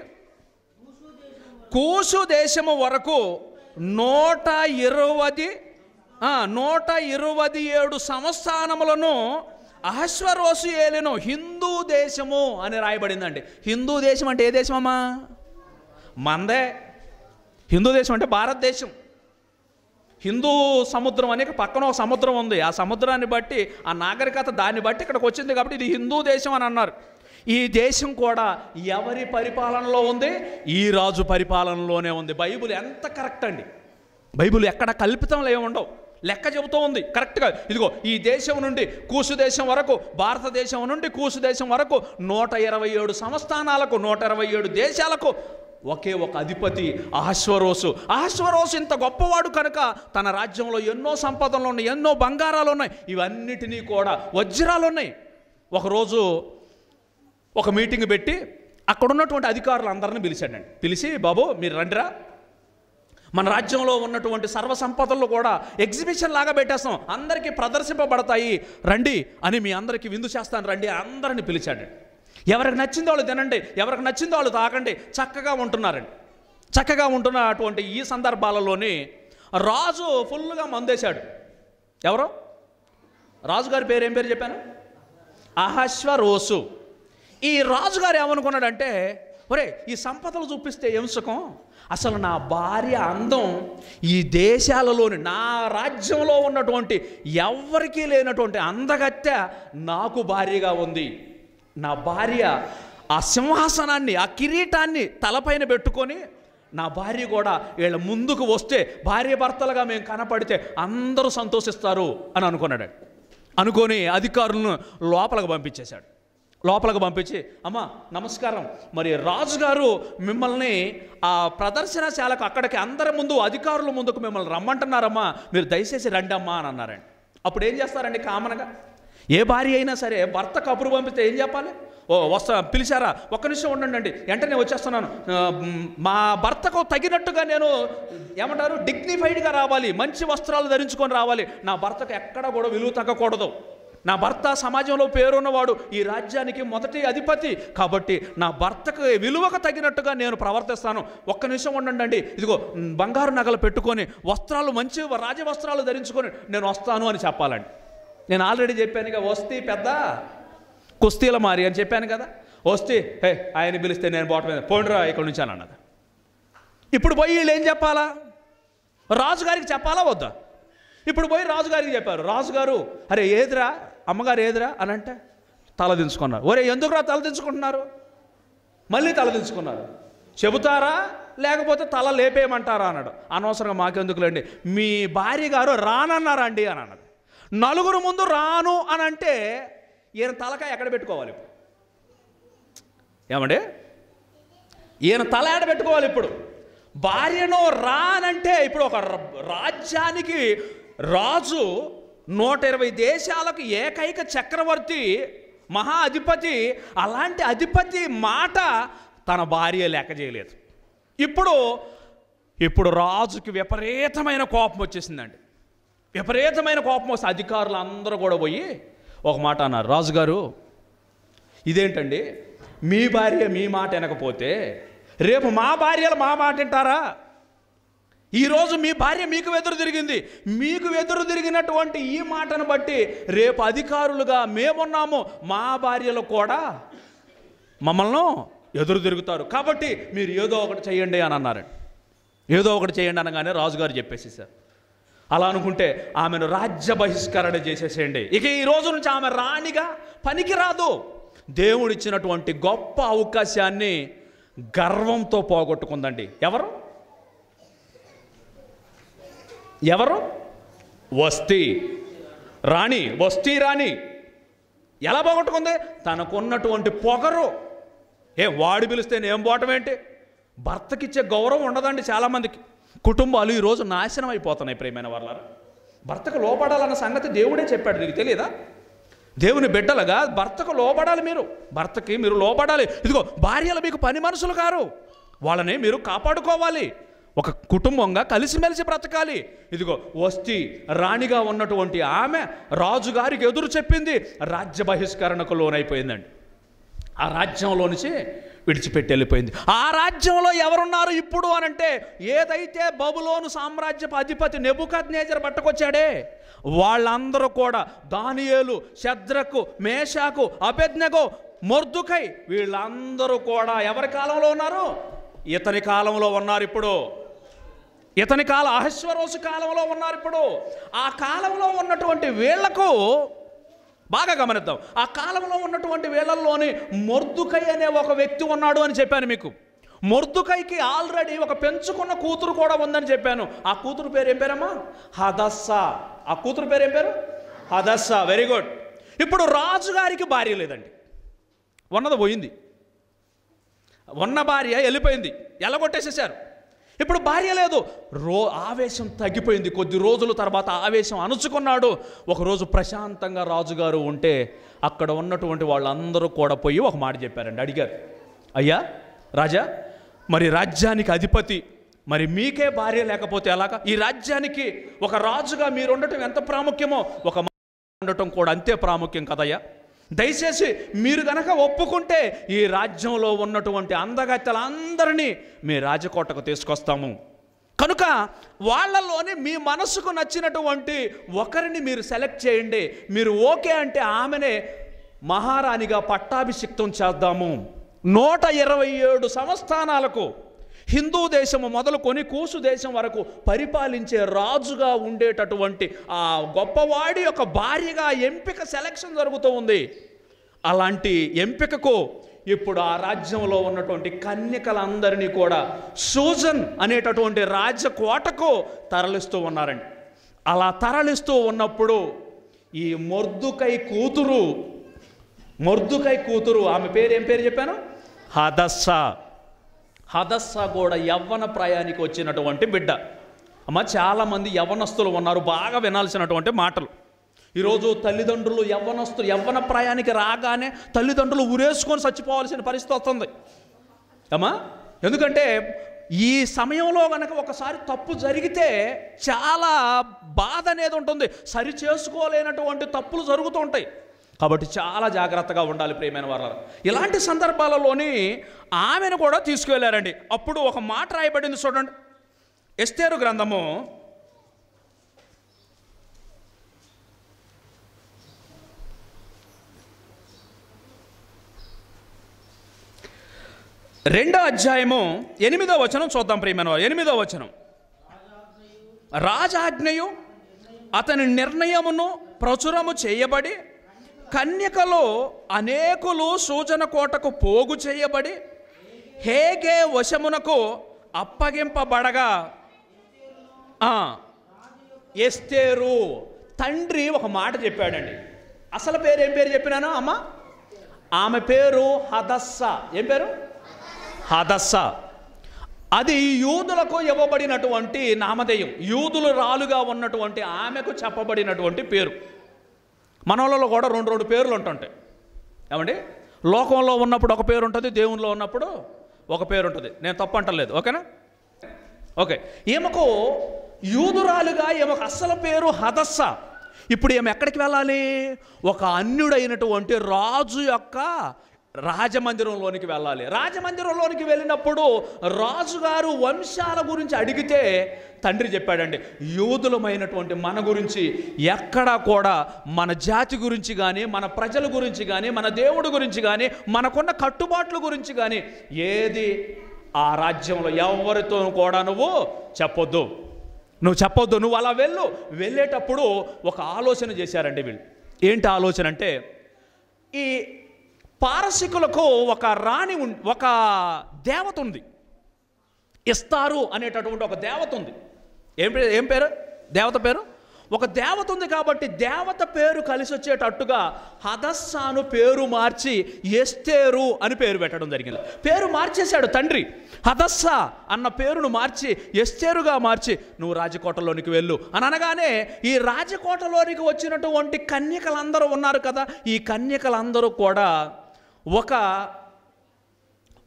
కూసు దేశము వరకు నూట ఇరవది ఆ, నూట ఇరవది ఏడు సంస్థానములను అహశ్వరోసు ఏలెను హిందూ దేశము అని రాయబడిందండి హిందూ దేశం అంటే ఏ దేశమమ్మా మందే హిందూ దేశం అంటే భారతదేశం హిందూ సముద్రం అనే పక్కన ఒక సముద్రం ఉంది ఆ సముద్రాన్ని బట్టి ఆ నాగరికత దాన్ని బట్టి ఇక్కడికి వచ్చింది కాబట్టి ఇది హిందూ దేశం అని అన్నారు ఈ దేశం కూడా ఎవరి పరిపాలనలో ఉంది ఈ రాజు పరిపాలనలోనే ఉంది బైబిల్ ఎంత కరెక్ట్ అండి బైబిల్ ఎక్కడ కల్పితంలో ఏముండవు లెక్క చెబుతూ ఉంది కరెక్ట్గా ఇదిగో ఈ దేశం నుండి కూసు దేశం వరకు భారతదేశం నుండి కూసు దేశం వరకు నూట ఇరవై ఏడు సంస్థానాలకు నూట ఇరవై ఏడు దేశాలకు ఒకే ఒక అధిపతి అహశ్వరోసు అహశ్వరోసు ఇంత గొప్పవాడు కనుక తన రాజ్యంలో ఎన్నో సంపదలు ఉన్నాయి ఎన్నో బంగారాలు ఉన్నాయి ఇవన్నిటినీ కూడా వజ్రాలు ఉన్నాయి ఒకరోజు ఒక మీటింగ్ పెట్టి అక్కడ ఉన్నటువంటి అధికారులు అందరిని పిలిచాడండి పిలిచి బాబు మీరు రండిరా మన రాజ్యంలో ఉన్నటువంటి సర్వ సంపదలు కూడా ఎగ్జిబిషన్ లాగా పెట్టేస్తాం అందరికీ ప్రదర్శింపబడతాయి రండి అని మీ అందరికీ విందు చేస్తాను రండి అందరిని పిలిచాడు ఎవరికి నచ్చిందో వాళ్ళు తినండి ఎవరికి నచ్చిందో వాళ్ళు తాకండి చక్కగా ఉంటున్నారండి చక్కగా ఉంటున్న అటువంటి ఈ సందర్భాలలోని రాజు ఫుల్గా మందేశాడు ఎవరు రాజుగారి పేరు ఏం పేరు చెప్పాను అహశ్వరోసు ఈ రాజుగారు ఏమనుకున్నాడంటే ఒరే ఈ సంపదలు చూపిస్తే ఏం సుఖం అసలు నా భార్య అందం ఈ దేశాలలోని నా రాజ్యంలో ఉన్నటువంటి ఎవ్వరికీ లేనటువంటి అందగత్తె నాకు భార్యగా ఉంది నా భార్య ఆ సింహాసనాన్ని ఆ కిరీటాన్ని తలపైన పెట్టుకొని నా భార్య కూడా వీళ్ళ ముందుకు వస్తే భార్య భర్తలుగా మేము కనపడితే అందరూ సంతోషిస్తారు అని అనుకున్నాడు అనుకొని అధికారులను లోపలికి పంపించేశాడు లోపలికి పంపించి అమ్మా నమస్కారం మరి రాజుగారు మిమ్మల్ని ఆ ప్రదర్శనశాలకు అక్కడికి అందరి ముందు అధికారుల ముందుకు మిమ్మల్ని రమ్మంటున్నారమ్మా మీరు దయచేసి రండి అమ్మా అని అన్నారండి అప్పుడు ఏం చేస్తారండి కామన్గా ఏ భార్య అయినా సరే భర్త కబురు పంపిస్తే ఏం చెప్పాలి ఓ వస్తా పిలిచారా ఒక్క నిమిషం ఉండండి వెంటనే వచ్చేస్తున్నాను ఆ, మ్, మా భర్తకు తగినట్టుగా నేను ఏమంటారు డిగ్నిఫైడ్గా రావాలి మంచి వస్త్రాలు ధరించుకొని రావాలి నా భర్తకు ఎక్కడ కూడా విలువ తగ్గకూడదు నా భర్త సమాజంలో పేరున్నవాడు ఈ రాజ్యానికి మొదటి అధిపతి కాబట్టి నా భర్తకు విలువకు తగినట్టుగా నేను ప్రవర్తిస్తాను ఒక్క నిమిషం ఉండండి ఇదిగో మ్, బంగారు నగలు పెట్టుకొని వస్త్రాలు మంచి రాజవస్త్రాలు ధరించుకొని నేను వస్తాను అని చెప్పాలండి నేను ఆల్రెడీ చెప్పాను ఇక వస్తే పెద్ద కుస్తీల మారి అని చెప్పాను కదా వస్తే హే ఆయన పిలిస్తే నేను బాట మీద పోండిరా ఇక్కడ నుంచి అని అన్నది ఇప్పుడు పోయి వీళ్ళు ఏం చెప్పాలా రాజుగారికి చెప్పాలా వద్దా ఇప్పుడు పోయి రాజుగారికి చెప్పారు రాజుగారు అరే ఏదిరా అమ్మగారు ఏదిరా అని అంటే తల దించుకున్నారు ఒరే ఎందుకురా తల దించుకుంటున్నారు మళ్ళీ తల దించుకున్నారు చెబుతారా లేకపోతే తల లేపేయమంటారా అన్నాడు అనవసరంగా మాకెందుకులేండి మీ భార్య గారు రానన్నారా అండి అని అన్నది నలుగురు ముందు రాను అని అంటే ఈయన తలకాయ ఎక్కడ పెట్టుకోవాలి ఇప్పుడు ఏమండి ఈయన తల ఎక్కడ పెట్టుకోవాలి ఇప్పుడు భార్యను రానంటే ఇప్పుడు ఒక ర- రాజ్యానికి రాజు నూట ఇరవై దేశాలకు ఏకైక చక్రవర్తి మహా అధిపతి అలాంటి అధిపతి మాట తన భార్య లెక్క చేయలేదు ఇప్పుడు ఇప్పుడు రాజుకి విపరీతమైన కోపం వచ్చేసిందండి విపరీతమైన కోపం వస్తే అధికారులు అందరూ కూడా పోయి ఒక మాట అన్నారు రాజుగారు ఇదేంటండి మీ భార్య మీ మాట వినకపోతే రేపు మా భార్యలు మా మాట వింటారా ఈరోజు మీ భార్య మీకు ఎదురు తిరిగింది మీకు ఎదురు తిరిగినటువంటి ఈ మాటను బట్టి రేపు అధికారులుగా మేమున్నాము మా భార్యలు కూడా మమ్మల్ని ఎదురు తిరుగుతారు కాబట్టి మీరు ఏదో ఒకటి చేయండి అని అన్నారండి ఏదో ఒకటి చేయండి అనగానే రాజుగారు చెప్పేసేసారు అలా అనుకుంటే ఆమెను రాజ్య బహిష్కరణ చేసేసేయండి ఇక ఈ రోజు నుంచి ఆమె రాణిగా పనికిరాదు దేవుడిచ్చినటువంటి గొప్ప అవకాశాన్ని గర్వంతో పోగొట్టుకుందండి ఎవరు ఎవరు వస్తీ రాణి వస్తీ రాణి ఎలా పోగొట్టుకుంది తనకున్నటువంటి పొగరు ఏ వాడు పిలిస్తే నేను పోవటం ఏంటి భర్తకిచ్చే గౌరవం ఉండదండి చాలామందికి కుటుంబాలు ఈరోజు నాశనం అయిపోతున్నాయి ప్రేమైన వాళ్ళ భర్తకు లోపడాలన్న సంగతి దేవుడే చెప్పాడు నీకు తెలియదా దేవుని బిడ్డలుగా భర్తకు లోబడాలి మీరు భర్తకి మీరు లోబడాలి ఇదిగో భార్యలు మీకు పని మనుషులు కారు వాళ్ళని మీరు కాపాడుకోవాలి ఒక కుటుంబంగా కలిసిమెలిసి బ్రతకాలి ఇదిగో వస్తి రాణిగా ఉన్నటువంటి ఆమె రాజుగారికి ఎదురు చెప్పింది రాజ్య బహిష్కరణకు లోనైపోయిందండి ఆ రాజ్యంలో నుంచి విడిచిపెట్టి వెళ్ళిపోయింది ఆ రాజ్యంలో ఎవరున్నారు ఇప్పుడు అనంటే ఏదైతే బబులోను సామ్రాజ్యపు అధిపతి నెబుకద్ నేజర్ పట్టుకొచ్చాడే వాళ్ళందరూ కూడా దానియేలు శద్రకు మేషాకు అభెజ్ఞకు మొర్దుకై వీళ్ళందరూ కూడా ఎవరి కాలంలో ఉన్నారు ఇతని కాలంలో ఉన్నారు ఇప్పుడు ఇతని కాలం అహస్వరోసు కాలంలో ఉన్నారు ఇప్పుడు ఆ కాలంలో ఉన్నటువంటి వీళ్లకు బాగా గమనిద్దాం ఆ కాలంలో ఉన్నటువంటి వీళ్ళల్లోని మొర్దుకై అనే ఒక వ్యక్తి ఉన్నాడు అని చెప్పాను మీకు మొర్దుకైకి ఆల్రెడీ ఒక పెంచుకున్న కూతురు కూడా ఉందని చెప్పాను ఆ కూతురు పేరు ఏం పేరమ్మా హదస్సా ఆ కూతురు పేరు ఏం పేరు హదస్సా వెరీ గుడ్ ఇప్పుడు రాజుగారికి భార్య లేదండి ఉన్నది పోయింది ఉన్న భార్య వెళ్ళిపోయింది ఎలగొట్టేసేసారు ఇప్పుడు భార్య లేదు రో ఆవేశం తగ్గిపోయింది కొద్ది రోజుల తర్వాత ఆవేశం అణుచుకున్నాడు ఒకరోజు ప్రశాంతంగా రాజుగారు ఉంటే అక్కడ ఉన్నటువంటి వాళ్ళందరూ కూడా పోయి ఒక మాట చెప్పారండి అడిగారు అయ్యా రాజా మరి రాజ్యానికి అధిపతి మరి మీకే భార్య లేకపోతే ఎలాగా ఈ రాజ్యానికి ఒక రాజుగా మీరు ఉండటం ఎంత ప్రాముఖ్యమో ఒక ఉండటం కూడా అంతే ప్రాముఖ్యం కదయ్యా దయచేసి మీరు గనక ఒప్పుకుంటే ఈ రాజ్యంలో ఉన్నటువంటి అందగత్తెలందరినీ మీ రాజకోటకు తీసుకొస్తాము కనుక వాళ్ళలోనే మీ మనసుకు నచ్చినటువంటి ఒకరిని మీరు సెలెక్ట్ చేయండి మీరు ఓకే అంటే ఆమెనే మహారాణిగా పట్టాభిషిక్తం చేద్దాము నూట ఇరవై ఏడు సంస్థానాలకు హిందూ దేశము మొదలుకొని కూసు దేశం వరకు పరిపాలించే రాజుగా ఉండేటటువంటి ఆ గొప్పవాడి యొక్క భార్యగా ఎంపిక సెలక్షన్ జరుగుతూ ఉంది అలాంటి ఎంపికకు ఇప్పుడు ఆ రాజ్యంలో ఉన్నటువంటి కన్యకలందరినీ కూడా సూజన్ అనేటటువంటి రాజకోటకు తరలిస్తూ ఉన్నారండి అలా తరలిస్తూ ఉన్నప్పుడు ఈ మొర్దుకై కూతురు మొర్దుకై కూతురు ఆమె పేరు ఏం పేరు చెప్పాను హదస్స హదస్స కూడా యవ్వన ప్రాయానికి వచ్చినటువంటి బిడ్డ అమ్మ చాలామంది యవ్వనస్తులు ఉన్నారు బాగా వినాల్సినటువంటి మాటలు ఈరోజు తల్లిదండ్రులు యవ్వనస్తులు యవ్వన ప్రాయానికి రాగానే తల్లిదండ్రులు ఉరేసుకొని చచ్చిపోవాల్సిన పరిస్థితి వస్తుంది అమ్మా ఎందుకంటే ఈ సమయంలో కనుక ఒకసారి తప్పు జరిగితే చాలా బాధ అనేది ఉంటుంది సరి చేసుకోలేనటువంటి తప్పులు జరుగుతూ ఉంటాయి కాబట్టి చాలా జాగ్రత్తగా ఉండాలి ప్రియమైన వాళ్ళ ఇలాంటి సందర్భాలలోని ఆమెను కూడా తీసుకువెళ్ళారండి అప్పుడు ఒక మాట రాయబడింది చూడండి ఎస్తేరు గ్రంథము రెండో అధ్యాయము ఎనిమిదో వచనం చూద్దాం ప్రియమైన వారు. ఎనిమిదో వచనం రాజాజ్ఞయు అతని నిర్ణయమును ప్రచురము చేయబడి కన్యకలో అనేకులు సూచన కోటకు పోగు చేయబడి హేగే వశమునకు అప్పగింపబడగా ఆ, ఎస్తేరు తండ్రి ఒక మాట చెప్పాడండి అసలు పేరు ఏం పేరు చెప్పినాను అమ్మ ఆమె పేరు హదస్స ఏం పేరు హదస్స అది యూదులకు ఇవ్వబడినటువంటి నామధేయం యూదులు రాలుగా ఉన్నటువంటి ఆమెకు చెప్పబడినటువంటి పేరు మనవలలో కూడా రెండు రెండు పేర్లు ఉంటుంటాయి ఏమండి లోకంలో ఉన్నప్పుడు ఒక పేరు ఉంటుంది దేవునిలో ఉన్నప్పుడు ఒక పేరు ఉంటుంది నేను తప్పు అంటలేదు ఓకేనా ఓకే ఈమెకు యూదురాలుగా ఈమెకు అస్సలు పేరు హదస్స ఇప్పుడు ఈమె ఎక్కడికి వెళ్ళాలి ఒక అన్యుడైనటువంటి రాజు యొక్క రాజమందిరంలోనికి వెళ్ళాలి రాజమందిరంలోనికి వెళ్ళినప్పుడు రాజుగారు వంశాల గురించి అడిగితే తండ్రి చెప్పాడండి యూదులమైనటువంటి మన గురించి ఎక్కడా కూడా మన జాతి గురించి కానీ మన ప్రజల గురించి కానీ మన దేవుడి గురించి కానీ మనకున్న కట్టుబాట్ల గురించి కానీ ఏది ఆ రాజ్యంలో ఎవరితో కూడా నువ్వు చెప్పొద్దు నువ్వు చెప్పొద్దు నువ్వు అలా వెళ్ళు వెళ్ళేటప్పుడు ఒక ఆలోచన చేశారండి వీళ్ళు ఏంటి ఆలోచన అంటే ఈ పారసికులకు ఒక రాణి ఉం- ఒక దేవత ఉంది ఇస్తారు అనేటటువంటి ఒక దేవత ఉంది ఏం పే- ఏం పేరు దేవత పేరు ఒక దేవత ఉంది కాబట్టి దేవత పేరు కలిసి వచ్చేటట్టుగా హదస్సాను పేరు మార్చి ఎస్తేరు అని పేరు పెట్టడం జరిగింది పేరు మార్చేశాడు తండ్రి హదస్స అన్న పేరును మార్చి ఎస్తేరుగా మార్చి నువ్వు రాజకోటలోనికి వెళ్ళు అని అనగానే ఈ రాజకోటలోనికి వచ్చినటువంటి కన్యకలందరూ ఉన్నారు కదా ఈ కన్యకలందరూ కూడా ఒక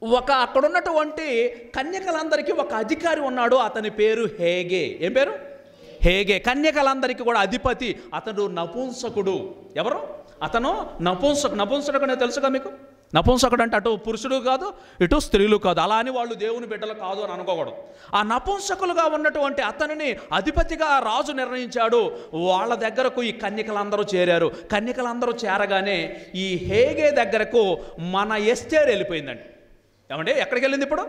ఒక అక్కడ ఉన్నటువంటి కన్యకలందరికీ ఒక అధికారి ఉన్నాడు అతని పేరు హేగే ఏం పేరు హేగే కన్యకలందరికీ కూడా అధిపతి అతడు నపుంసకుడు ఎవరు అతను నపుంసకు నపుంసకుడు అనేది తెలుసుగా మీకు నపుంసకుడు అంటే అటు పురుషుడు కాదు ఇటు స్త్రీలు కాదు అలా అని వాళ్ళు దేవుని బిడ్డలు కాదు అని అనుకోకూడదు ఆ నపుంసకులుగా ఉన్నటువంటి అతనిని అధిపతిగా రాజు నిర్ణయించాడు వాళ్ళ దగ్గరకు ఈ కన్యకలందరూ చేరారు కన్యకలందరూ చేరగానే ఈ హేగే దగ్గరకు మన ఎస్తేర్ వెళ్ళిపోయిందండి ఏమంటే ఎక్కడికి వెళ్ళింది ఇప్పుడు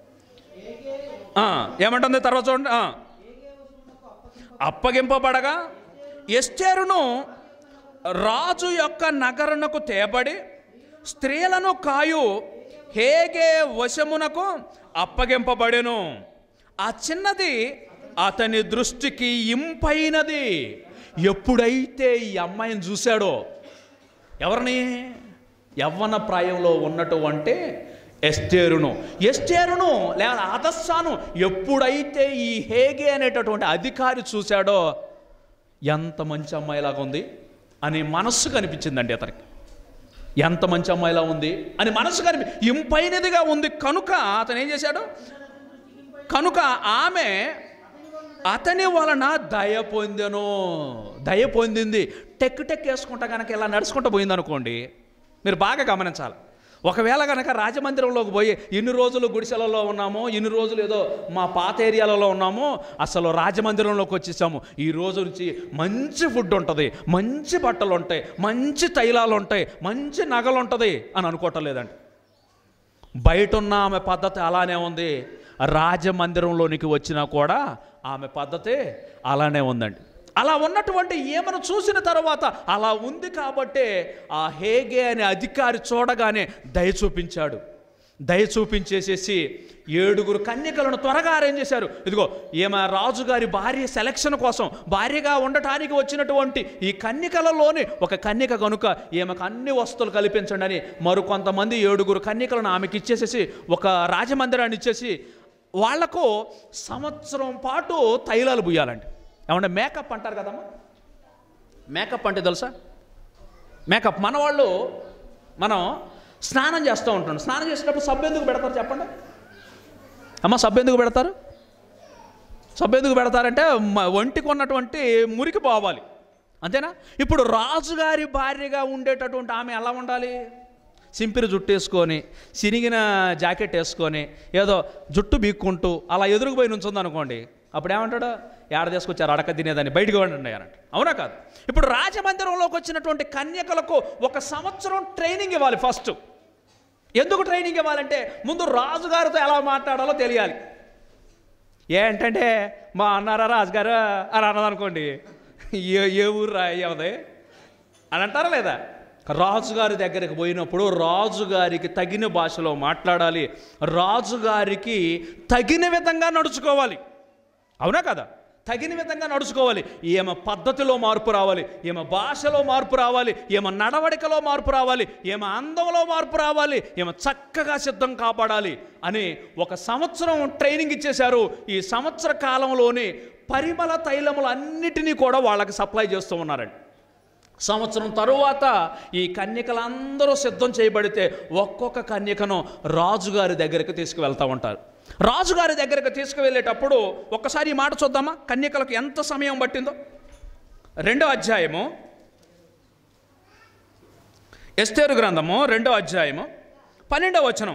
ఆ, ఏమంటుంది తర్వాత చూడండి ఆ. అప్పగింపబడగా ఎస్టేరును రాజు యొక్క నగరునకు తేబడి స్త్రీలను కాయు హేగే వశమునకు అప్పగింపబడెను ఆ చిన్నది అతని దృష్టికి ఇంపైనది ఎప్పుడైతే ఈ అమ్మాయిని చూశాడో ఎవరిని యవ్వన ప్రాయంలో ఉన్నటువంటి ఎస్టేరును ఎస్టేరును లేదా అదస్సాను ఎప్పుడైతే ఈ హేగే అనేటటువంటి అధికారి చూశాడో ఎంత మంచి అమ్మాయిలాగా ఉంది అని మనస్సు కనిపించిందండి అతనికి ఎంత మంచి అమ్మాయిలా ఉంది అని మనసు కనిపి ఇంపైనదిగా ఉంది కనుక అతను ఏం చేశాడు కనుక ఆమె అతని వలన దయ పొందెను దయ పొందింది టెక్ టెక్ వేసుకుంటా కనుక ఇలా నడుచుకుంటూ పోయింది అనుకోండి మీరు బాగా గమనించాలి ఒకవేళ కనుక రాజమందిరంలోకి పోయి ఇన్ని రోజులు గుడిసెలలో ఉన్నాము ఇన్ని రోజులు ఏదో మా పాత ఏరియాలలో ఉన్నాము అసలు రాజమందిరంలోకి వచ్చేసాము ఈ రోజు నుంచి మంచి ఫుడ్ ఉంటుంది మంచి బట్టలు ఉంటాయి మంచి తైలాలు ఉంటాయి మంచి నగలు ఉంటుంది అని అనుకోవటం లేదండి బయట ఉన్న ఆమె పద్ధతి అలానే ఉంది రాజమందిరంలోనికి వచ్చినా కూడా ఆమె పద్ధతి అలానే ఉందండి అలా ఉన్నటువంటి ఏమను చూసిన తర్వాత అలా ఉంది కాబట్టే ఆ హేగే అనే అధికారి చూడగానే దయ చూపించాడు దయ చూపించేసేసి ఏడుగురు కన్యకలను త్వరగా అరేంజ్ చేశారు ఇదిగో ఈమె రాజుగారి భార్య సెలక్షన్ కోసం భార్యగా ఉండటానికి వచ్చినటువంటి ఈ కన్యకలలోని ఒక కన్యక కనుక ఈమెకు అన్ని వస్తువులు కల్పించండి అని మరికొంతమంది ఏడుగురు కన్యకలను ఆమెకి ఇచ్చేసేసి ఒక రాజమందిరాన్ని ఇచ్చేసి వాళ్లకు సంవత్సరం పాటు తైలాలు బుయ్యాలండి ఏమంటే మేకప్ అంటారు కదమ్మా మేకప్ అంటే తెలుసా మేకప్ మన వాళ్ళు మనం స్నానం చేస్తూ ఉంటాం స్నానం చేసేటప్పుడు సబ్బు ఎందుకు పెడతారు చెప్పండి అమ్మ సబ్బు ఎందుకు పెడతారు సబ్బు ఎందుకు పెడతారంటే మ- ఒంటికి ఉన్నటువంటి మురికి పోవాలి అంతేనా ఇప్పుడు రాజుగారి భార్యగా ఉండేటటువంటి ఆమె ఎలా ఉండాలి సింపిరి జుట్టు వేసుకొని సినిగిన జాకెట్ వేసుకొని ఏదో జుట్టు బీక్కుంటూ అలా ఎదురుకు పోయి నుంచుంది అనుకోండి అప్పుడు ఏమంటాడు ఏడ తీసుకొచ్చారు అడక తినేదాన్ని బయటికి వండి అనంట అవునా కాదు ఇప్పుడు రాజమందిరంలోకి వచ్చినటువంటి కన్యకలకు ఒక సంవత్సరం ట్రైనింగ్ ఇవ్వాలి ఫస్ట్ ఎందుకు ట్రైనింగ్ ఇవ్వాలంటే ముందు రాజుగారితో ఎలా మాట్లాడాలో తెలియాలి ఏంటంటే మా అన్నారా రాజుగారు అని అన్నదనుకోండి ఏ ఏ ఊరు రా అయ్యవది అని అంటారా లేదా రాజుగారి దగ్గరికి పోయినప్పుడు రాజుగారికి తగిన భాషలో మాట్లాడాలి రాజుగారికి తగిన విధంగా నడుచుకోవాలి అవునా కదా తగిన విధంగా నడుచుకోవాలి ఈమె పద్ధతిలో మార్పు రావాలి ఈమె భాషలో మార్పు రావాలి ఈమె నడవడికలో మార్పు రావాలి ఈమె అందంలో మార్పు రావాలి ఈమె చక్కగా సిద్ధం కాపాడాలి అని ఒక సంవత్సరం ట్రైనింగ్ ఇచ్చేశారు ఈ సంవత్సర కాలంలోని పరిమళ తైలములు అన్నిటినీ కూడా వాళ్ళకి సప్లై చేస్తూ ఉన్నారండి సంవత్సరం తరువాత ఈ కన్యకలందరూ సిద్ధం చేయబడితే ఒక్కొక్క కన్యకను రాజుగారి దగ్గరికి తీసుకువెళ్తూ ఉంటారు రాజుగారి దగ్గరికి తీసుకువెళ్ళేటప్పుడు ఒక్కసారి ఈ మాట చూద్దామా కన్యకలకు ఎంత సమయం పట్టిందో రెండో అధ్యాయము ఎస్తేరు గ్రంథము రెండో అధ్యాయము పన్నెండవ వచనం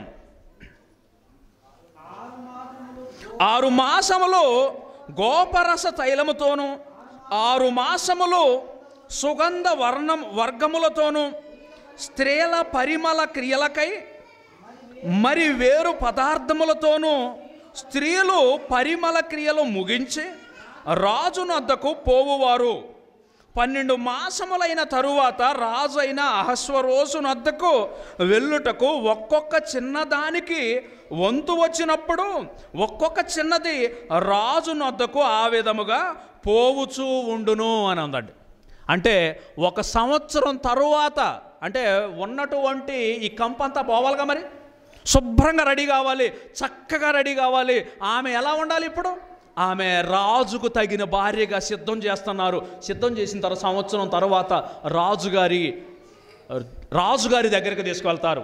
ఆరు మాసములు గోపరస తైలముతోను ఆరు మాసములు సుగంధ వర్ణం వర్గములతోనూ స్త్రీల పరిమళ క్రియలకై మరి వేరు పదార్థములతోనూ స్త్రీలు పరిమళ క్రియలు ముగించి రాజునొద్దకు పోవువారు పన్నెండు మాసములైన తరువాత రాజు అయిన అహస్వరోజునొద్దకు వెళ్ళుటకు ఒక్కొక్క చిన్నదానికి వంతు వచ్చినప్పుడు ఒక్కొక్క చిన్నది రాజునొద్దకు ఆ విధముగా పోవుచూ ఉండును అని ఉందండి అంటే ఒక సంవత్సరం తరువాత అంటే ఉన్నటువంటి ఈ కంపంతా పోవాలిగా మరి శుభ్రంగా రెడీ కావాలి చక్కగా రెడీ కావాలి ఆమె ఎలా ఉండాలి ఇప్పుడు ఆమె రాజుకు తగిన భార్యగా సిద్ధం చేస్తున్నారు సిద్ధం చేసిన తర్వాత సంవత్సరం తర్వాత రాజుగారి రాజుగారి దగ్గరికి తీసుకువెళ్తారు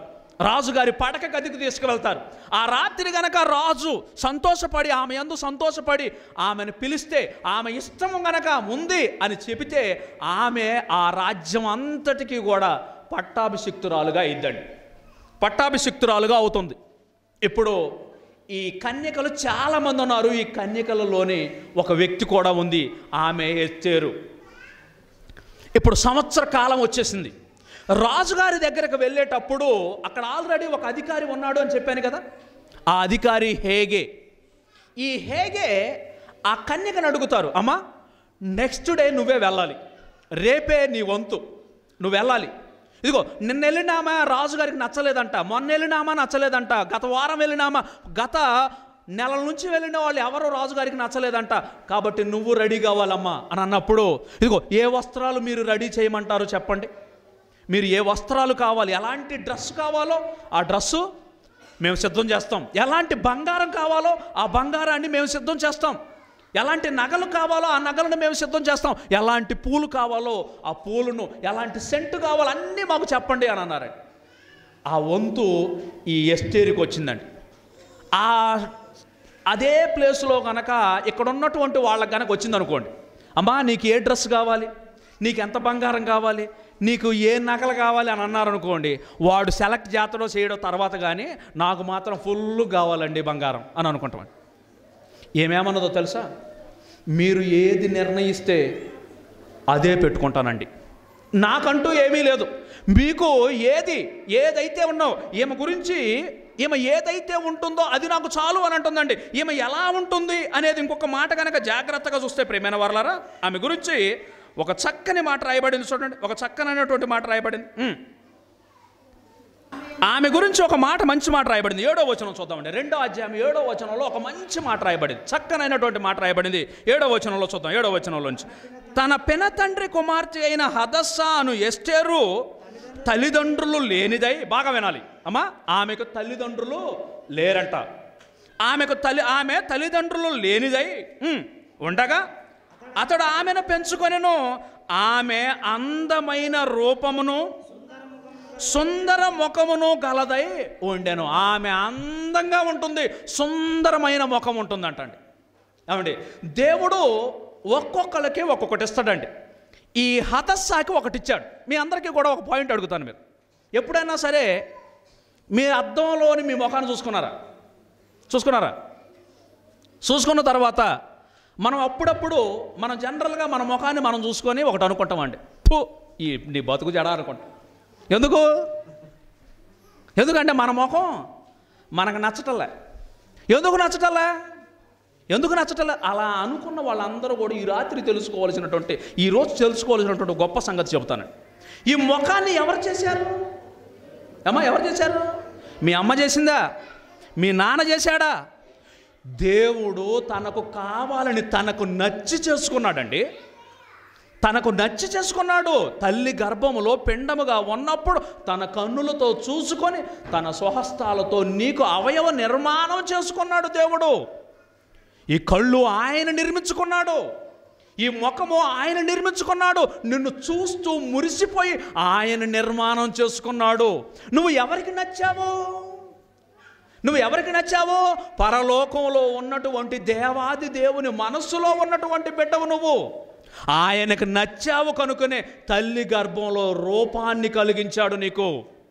రాజుగారి పడక గదికి తీసుకువెళ్తారు ఆ రాత్రి గనక రాజు సంతోషపడి ఆమె యందు సంతోషపడి ఆమెను పిలిస్తే ఆమె ఇష్టము గనక ఉంది అని చెబితే ఆమె ఆ రాజ్యం అంతటికీ కూడా పట్టాభిషిక్తురాలుగా ఇద్దండి పట్టాభిషిక్తురాలుగా అవుతుంది ఇప్పుడు ఈ కన్యకలు చాలామంది ఉన్నారు ఈ కన్యకలలోని ఒక వ్యక్తి కూడా ఉంది ఆమె ఎత్తేరు ఇప్పుడు సంవత్సర కాలం వచ్చేసింది రాజుగారి దగ్గరకు వెళ్ళేటప్పుడు అక్కడ ఆల్రెడీ ఒక అధికారి ఉన్నాడు అని చెప్పాను కదా ఆ అధికారి హేగే ఈ హేగే ఆ కన్యకను అడుగుతారు అమ్మా నెక్స్ట్ డే నువ్వే వెళ్ళాలి రేపే నీ వంతు నువ్వు వెళ్ళాలి ఇదిగో నిన్న వెళ్ళినామా రాజుగారికి నచ్చలేదంట మొన్న వెళ్ళినామా నచ్చలేదంట గత వారం వెళ్ళినామా గత నెలల నుంచి వెళ్ళిన వాళ్ళు ఎవరో రాజుగారికి నచ్చలేదంట కాబట్టి నువ్వు రెడీ కావాలమ్మా అని అన్నప్పుడు ఇదిగో ఏ వస్త్రాలు మీరు రెడీ చేయమంటారో చెప్పండి మీరు ఏ వస్త్రాలు కావాలి ఎలాంటి డ్రెస్ కావాలో ఆ డ్రెస్సు మేము సిద్ధం చేస్తాం ఎలాంటి బంగారం కావాలో ఆ బంగారాన్ని మేము సిద్ధం చేస్తాం ఎలాంటి నగలు కావాలో ఆ నగలను మేము సిద్ధం చేస్తాం ఎలాంటి పూలు కావాలో ఆ పూలను ఎలాంటి సెంటు కావాలో అన్నీ మాకు చెప్పండి అని అన్నారండి ఆ వంతు ఈ ఎస్టేరికి వచ్చిందండి ఆ అదే ప్లేస్లో కనుక ఇక్కడ ఉన్నటువంటి వాళ్ళకి కనుక వచ్చిందనుకోండి అమ్మా నీకు ఏ డ్రెస్ కావాలి నీకు ఎంత బంగారం కావాలి నీకు ఏ నగలు కావాలి అని అన్నారనుకోండి వాడు సెలెక్ట్ చేతడో చేయడో తర్వాత కానీ నాకు మాత్రం ఫుల్ కావాలండి బంగారం అని అనుకుంటామండి ఏమేమన్నదో తెలుసా మీరు ఏది నిర్ణయిస్తే అదే పెట్టుకుంటానండి నాకంటూ ఏమీ లేదు మీకు ఏది ఏదైతే ఉన్నావు ఈమె గురించి ఈమె ఏదైతే ఉంటుందో అది నాకు చాలు అని అంటుందండి ఈమె ఎలా ఉంటుంది అనేది ఇంకొక మాట కనుక జాగ్రత్తగా చూస్తే ప్రేమైన వర్లారా ఆమె గురించి ఒక చక్కని మాట రాయబడింది చూడండి ఒక చక్కనైనటువంటి మాట రాయబడింది ఉమ్. ఆమె గురించి ఒక మాట మంచి మాట రాయబడింది ఏడో వచనం చూద్దామండి రెండో అధ్యాయం ఏడో వచనంలో ఒక మంచి మాట రాయబడింది చక్కనైనటువంటి మాట రాయబడింది ఏడో వచనంలో చూద్దాం ఏడో వచనంలోంచి తన పెన తండ్రి కుమార్తె అయిన హదస్స అను ఎస్టేరు తల్లిదండ్రులు లేనిదై బాగా వినాలి అమ్మా ఆమెకు తల్లిదండ్రులు లేరంట ఆమెకు తల్లి ఆమె తల్లిదండ్రులు లేనిదై ఉమ్, ఉండగా అతడు ఆమెను పెంచుకొనెను ఆమె అందమైన రూపమును సుందర ముఖమును గలదై ఉండెను ఆమె అందంగా ఉంటుంది సుందరమైన ముఖం ఉంటుందంటండి ఏమండి దేవుడు ఒక్కొక్కరికి ఒక్కొక్కటి ఇస్తాడండి ఈ హతస్సాకి ఒకటి ఇచ్చాడు మీ అందరికీ కూడా ఒక పాయింట్ అడుగుతాను మీరు ఎప్పుడైనా సరే మీ అద్దంలోని మీ ముఖాన్ని చూసుకున్నారా చూసుకున్నారా చూసుకున్న తర్వాత మనం అప్పుడప్పుడు మనం జనరల్గా మన ముఖాన్ని మనం చూసుకొని ఒకటి అనుకుంటామండి ఫు ఈ నీ బతుకు జడ అనుకుంటాం ఎందుకు ఎందుకంటే మన ముఖం మనకు నచ్చటలే ఎందుకు నచ్చటలే ఎందుకు నచ్చటలే అలా అనుకున్న వాళ్ళందరూ కూడా ఈ రాత్రి తెలుసుకోవాల్సినటువంటి ఈ రోజు తెలుసుకోవాల్సినటువంటి గొప్ప సంగతి చెబుతానండి ఈ ముఖాన్ని ఎవరు చేశారు అమ్మ ఎవరు చేశారు మీ అమ్మ చేసిందా మీ నాన్న చేశాడా దేవుడు తనకు కావాలని తనకు నచ్చి చేసుకున్నాడండి తనకు నచ్చి చేసుకున్నాడు తల్లి గర్భములో పిండముగా ఉన్నప్పుడు తన కన్నులతో చూసుకొని తన స్వహస్తాలతో నీకు అవయవ నిర్మాణం చేసుకున్నాడు దేవుడు ఈ కళ్ళు ఆయన నిర్మించుకున్నాడు ఈ ముఖము ఆయన నిర్మించుకున్నాడు నిన్ను చూస్తూ మురిసిపోయి ఆయన నిర్మాణం చేసుకున్నాడు నువ్వు ఎవరికి నచ్చావు నువ్వు ఎవరికి నచ్చావో పరలోకంలో ఉన్నటువంటి దేవాది దేవుని మనస్సులో ఉన్నటువంటి బిడ్డవు నువ్వు ఆయనకు నచ్చావు కనుకనే తల్లి గర్భంలో రూపాన్ని కలిగించాడు నీకు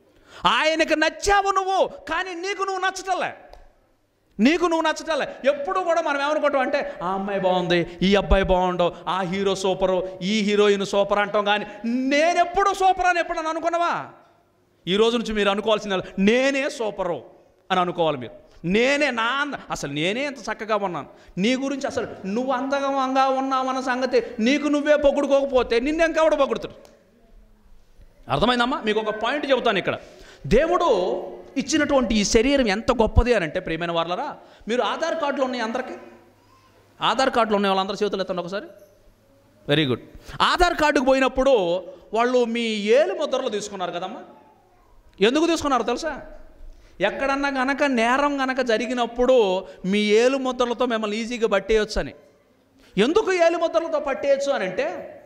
ఆయనకు నచ్చావు నువ్వు కానీ నీకు నువ్వు నచ్చటలే నీకు నువ్వు నచ్చటలే ఎప్పుడు కూడా మనం ఏమనుకుంటాం అంటే ఆ అమ్మాయి బాగుంది ఈ అబ్బాయి బాగుండు ఆ హీరో సూపరు ఈ హీరోయిన్ సూపర్ అంటాం కానీ నేనెప్పుడు సూపర్ అని ఎప్పుడన్నా అనుకున్నావా ఈ రోజు నుంచి మీరు అనుకోవాల్సిన నేనే సూపరు అని అనుకోవాలి మీరు నేనే నా అంద అసలు నేనే ఎంత చక్కగా ఉన్నాను నీ గురించి అసలు నువ్వు అందంగా ఉన్నావన్న సంగతి నీకు నువ్వే పొగుడుకోకపోతే నిన్నెంకెవడు పొగుడుతాడు అర్థమైందమ్మా మీకు ఒక పాయింట్ చెబుతాను ఇక్కడ దేవుడు ఇచ్చినటువంటి ఈ శరీరం ఎంత గొప్పది అని అంటే ప్రియమైన వాళ్ళరా మీరు ఆధార్ కార్డులు ఉన్నాయి అందరికీ ఆధార్ కార్డులు ఉన్నాయి వాళ్ళందరూ చేతులు ఎత్తండి ఒకసారి వెరీ గుడ్ ఆధార్ కార్డుకు పోయినప్పుడు వాళ్ళు మీ ఏలు ముద్రలు తీసుకున్నారు కదమ్మా ఎందుకు తీసుకున్నారు తెలుసా ఎక్కడన్నా గనక నేరం గనక జరిగినప్పుడు మీ ఏలు ముద్రలతో మిమ్మల్ని ఈజీగా పట్టేయచ్చు అని ఎందుకు ఏలి ముద్రలతో పట్టేయచ్చు అని అంటే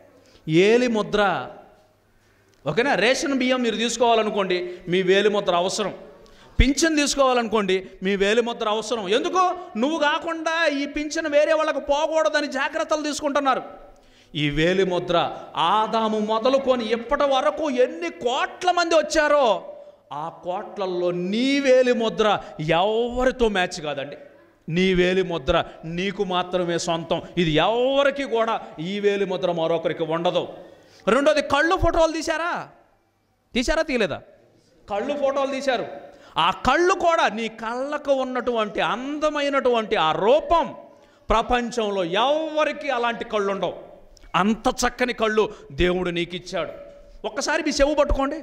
ఏలి ముద్ర ఓకేనా రేషన్ బియ్యం మీరు తీసుకోవాలనుకోండి మీ వేలి ముద్ర అవసరం పింఛన్ తీసుకోవాలనుకోండి మీ వేలి ముద్ర అవసరం ఎందుకు నువ్వు కాకుండా ఈ పింఛన్ వేరే వాళ్ళకు పోకూడదని జాగ్రత్తలు తీసుకుంటున్నారు ఈ వేలి ముద్ర ఆదాము మొదలుకొని ఇప్పటి వరకు ఎన్ని కోట్ల మంది వచ్చారో ఆ కోట్లల్లో నీ వేలి ముద్ర ఎవరితో మ్యాచ్ కాదండి నీ వేలి ముద్ర నీకు మాత్రమే సొంతం ఇది ఎవరికి కూడా ఈ వేలి ముద్ర మరొకరికి ఉండదు రెండోది కళ్ళు ఫోటోలు తీశారా తీశారా తీయలేదా కళ్ళు ఫోటోలు తీశారు ఆ కళ్ళు కూడా నీ కళ్ళకు ఉన్నటువంటి అందమైనటువంటి ఆ రూపం ప్రపంచంలో ఎవరికి అలాంటి కళ్ళు ఉండవు అంత చక్కని కళ్ళు దేవుడు నీకు ఇచ్చాడు ఒక్కసారి మీ చెవు పట్టుకోండి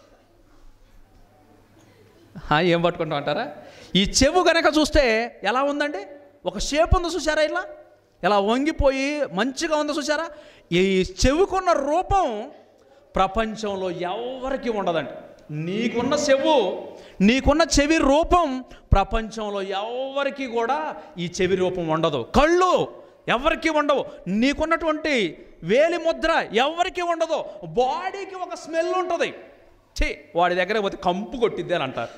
ఆ, ఏం పట్టుకుంటాం అంటారా ఈ చెవు గనక చూస్తే ఎలా ఉందండి ఒక షేప్ ఉంది చూసారా ఇలా ఇలా వంగిపోయి మంచిగా ఉంది చూసారా ఈ చెవుకున్న రూపం ప్రపంచంలో ఎవరికి ఉండదండి నీకున్న చెవు నీకున్న చెవి రూపం ప్రపంచంలో ఎవరికి కూడా ఈ చెవి రూపం ఉండదు కళ్ళు ఎవరికి ఉండవు నీకున్నటువంటి వేలి ముద్ర ఎవరికి ఉండదు బాడీకి ఒక స్మెల్ ఉంటుంది ఛీ వాడి దగ్గర పోతే కంపు కొట్టిద్ది అని అంటారు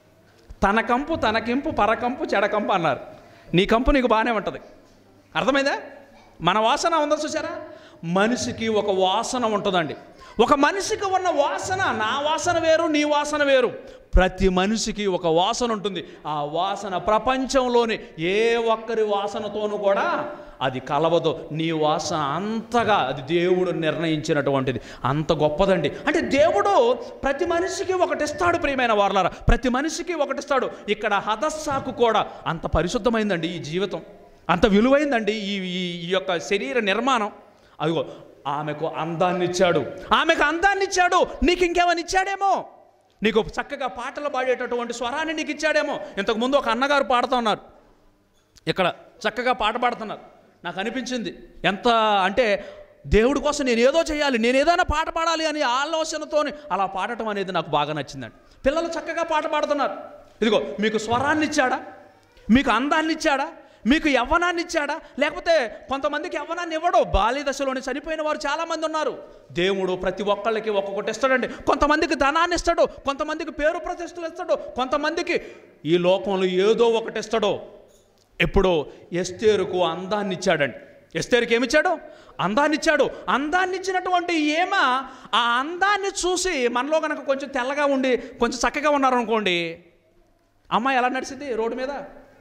తన కంపు తనకింపు పరకంపు చెడకంపు అన్నారు నీ కంపు నీకు బాగానే ఉంటుంది అర్థమైందా మన వాసన ఉందా చూసారా మనిషికి ఒక వాసన ఉంటుందండి ఒక మనిషికి ఉన్న వాసన నా వాసన వేరు నీ వాసన వేరు ప్రతి మనిషికి ఒక వాసన ఉంటుంది ఆ వాసన ప్రపంచంలోని ఏ ఒక్కరి వాసనతోనూ కూడా అది కలవదు నీ వాసన అంతగా అది దేవుడు నిర్ణయించినటువంటిది అంత గొప్పదండి అంటే దేవుడు ప్రతి మనిషికి ఒకటిస్తాడు ప్రియమైన వారలారా ప్రతి మనిషికి ఒకటిస్తాడు ఇక్కడ హదస్సాకు కూడా అంత పరిశుద్ధమైందండి ఈ జీవితం అంత విలువైందండి ఈ ఈ ఈ యొక్క శరీర నిర్మాణం అదిగో ఆమెకు అందాన్ని ఇచ్చాడు ఆమెకు అందాన్ని ఇచ్చాడు నీకు ఇంకేమని ఇచ్చాడేమో నీకు చక్కగా పాటలు పాడేటటువంటి స్వరాన్ని నీకు ఇచ్చాడేమో ఇంతకుముందు ఒక అన్నగారు పాడుతూ ఉన్నారు ఇక్కడ చక్కగా పాట పాడుతున్నారు నాకు అనిపించింది ఎంత అంటే దేవుడి కోసం నేను ఏదో చేయాలి నేను ఏదైనా పాట పాడాలి అని ఆలోచనతోని అలా పాడటం అనేది నాకు బాగా నచ్చిందండి పిల్లలు చక్కగా పాట పాడుతున్నారు ఇదిగో మీకు స్వరాన్ని ఇచ్చాడా మీకు అందాన్ని ఇచ్చాడా మీకు యవ్వనాన్ని ఇచ్చాడా లేకపోతే కొంతమందికి యవ్వనాన్ని ఇవ్వడు బాల్య దశలోనే చనిపోయిన వారు చాలామంది ఉన్నారు దేవుడు ప్రతి ఒక్కళ్ళకి ఒక్కొక్కటి ఇస్తాడండి కొంతమందికి ధనాన్ని ఇస్తాడు కొంతమందికి పేరు ప్రతిష్టలు ఇస్తాడు కొంతమందికి ఈ లోకంలో ఏదో ఒకటి ఇస్తాడు ఇప్పుడు ఎస్తేరుకు అందాన్ని ఇచ్చాడండి ఎస్తేరుకి ఏమిచ్చాడు అందాన్ని ఇచ్చాడు అందాన్ని ఇచ్చినటువంటి ఏమ ఆ అందాన్ని చూసి మనలో కనుక కొంచెం తెల్లగా ఉండి కొంచెం చక్కగా ఉన్నారనుకోండి అమ్మాయి ఎలా నడిచింది రోడ్డు మీద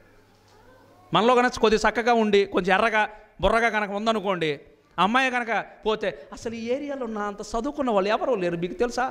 మనలో కనుక కొద్దిగా చక్కగా ఉండి కొంచెం ఎర్రగా బుర్రగా కనుక ఉందనుకోండి అమ్మాయి కనుక పోతే అసలు ఈ ఏరియాలో నా అంత చదువుకున్న వాళ్ళు ఎవరు లేరు మీకు తెలుసా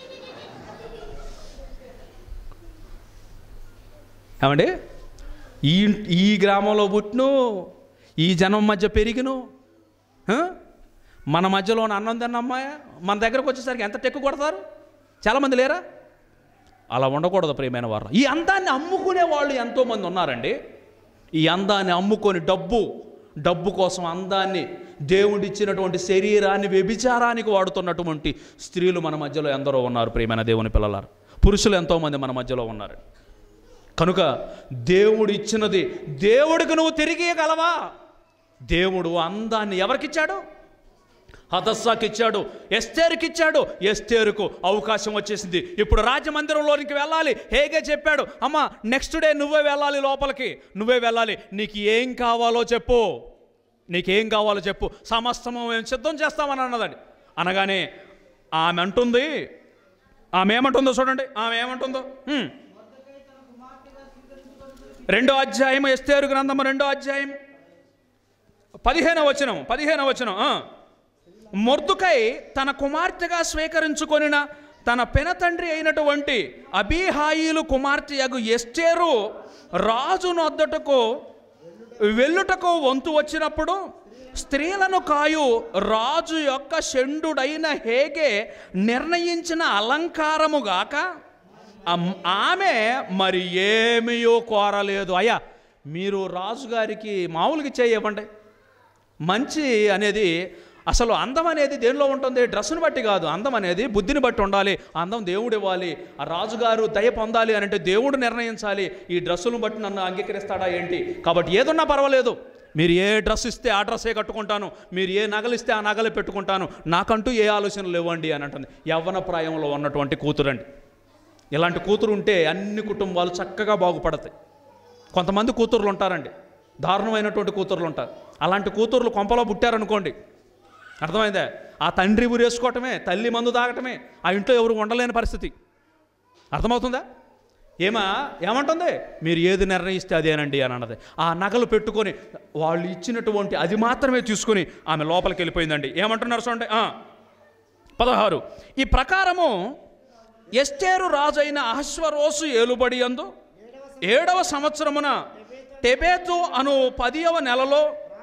ఏమండి ఈ ఈ గ్రామంలో పుట్టిను ఈ జనం మధ్య పెరిగిను ఆ? మన మధ్యలో ఉన్న అన్నం తిన్న అమ్మాయ మన దగ్గరకు వచ్చేసరికి ఎంత టెక్కు కొడతారు చాలామంది లేరా అలా ఉండకూడదు ప్రియమైన వారు ఈ అందాన్ని అమ్ముకునే వాళ్ళు ఎంతోమంది ఉన్నారండి ఈ అందాన్ని అమ్ముకొని డబ్బు డబ్బు కోసం అందాన్ని దేవుడిచ్చినటువంటి శరీరాన్ని వ్యభిచారానికి వాడుతున్నటువంటి స్త్రీలు మన మధ్యలో ఎందరో ఉన్నారు ప్రియమైన దేవుని పిల్లలారు పురుషులు ఎంతోమంది మన మధ్యలో ఉన్నారు కనుక దేవుడు ఇచ్చినది దేవుడికి నువ్వు తిరిగి గలవా దేవుడు అందాన్ని ఎవరికిచ్చాడు హతస్సాకి ఇచ్చాడు ఎస్తేరుకి ఇచ్చాడు ఎస్తేరుకు అవకాశం వచ్చేసింది ఇప్పుడు రాజమందిరంలోనికి వెళ్ళాలి హేగే చెప్పాడు అమ్మ నెక్స్ట్ డే నువ్వే వెళ్ళాలి లోపలికి నువ్వే వెళ్ళాలి నీకు ఏం కావాలో చెప్పు నీకేం కావాలో చెప్పు సమస్తము మేము సిద్ధం చేస్తామని అన్నదండి అనగానే ఆమె అంటుంది ఆమె ఏమంటుందో చూడండి ఆమె ఏమంటుందో హ్మ్. రెండో అధ్యాయం ఎస్తేరు గ్రంథము రెండో అధ్యాయం పదిహేన వచనం పదిహేన వచనం ఆ. మొర్దుకై తన కుమార్తెగా స్వీకరించుకొనిన తన పెనతండ్రి అయినటువంటి అబీహాయిలు కుమార్తె యగు ఎస్టేరు రాజు నొద్దటకు వెళ్ళుటకు వంతు వచ్చినప్పుడు స్త్రీలను కాయు రాజు యొక్క షండుడైన హేగే నిర్ణయించిన అలంకారముగాక అమ్- ఆమె మరి ఏమీయో కోరలేదు అయ్యా మీరు రాజుగారికి మామూలుగా చేయవండి మంచి అనేది అసలు అందం అనేది దేనిలో ఉంటుంది డ్రెస్సును బట్టి కాదు అందం అనేది బుద్ధిని బట్టి ఉండాలి అందం దేవుడు ఇవ్వాలి ఆ రాజుగారు దయ పొందాలి అని అంటే దేవుడు నిర్ణయించాలి ఈ డ్రెస్సులను బట్టి నన్ను అంగీకరిస్తాడా ఏంటి కాబట్టి ఏదున్నా పర్వాలేదు మీరు ఏ డ్రెస్ ఇస్తే ఆ డ్రెస్సే కట్టుకుంటాను మీరు ఏ నగలు ఇస్తే ఆ నగలు పెట్టుకుంటాను నాకంటూ ఏ ఆలోచనలు లేవండి అని అంటుంది యవ్వన ప్రాయంలో ఉన్నటువంటి కూతురండి ఇలాంటి కూతురు ఉంటే అన్ని కుటుంబాలు చక్కగా బాగుపడతాయి కొంతమంది కూతుర్లు ఉంటారండి దారుణమైనటువంటి కూతుర్లు ఉంటారు అలాంటి కూతుర్లు కొంపలో పుట్టారనుకోండి అర్థమైందా ఆ తండ్రి ఊరేసుకోవటమే తల్లి మందు తాగటమే ఆ ఇంట్లో ఎవరు ఉండలేని పరిస్థితి అర్థమవుతుందా ఏమా ఏమంటుంది మీరు ఏది నిర్ణయిస్తే అదేనండి అని అన్నది ఆ నగలు పెట్టుకొని వాళ్ళు ఇచ్చినటువంటి అది మాత్రమే తీసుకొని ఆమె లోపలికి వెళ్ళిపోయిందండి ఏమంటున్నారు చూడండి ఆ, పదహారు ఈ ప్రకారము ఎస్టేరు రాజైన అహశ్వరోసు ఏలుబడి అందు ఏడవ సంవత్సరమున టెబేతు అను పదియవ నెలలో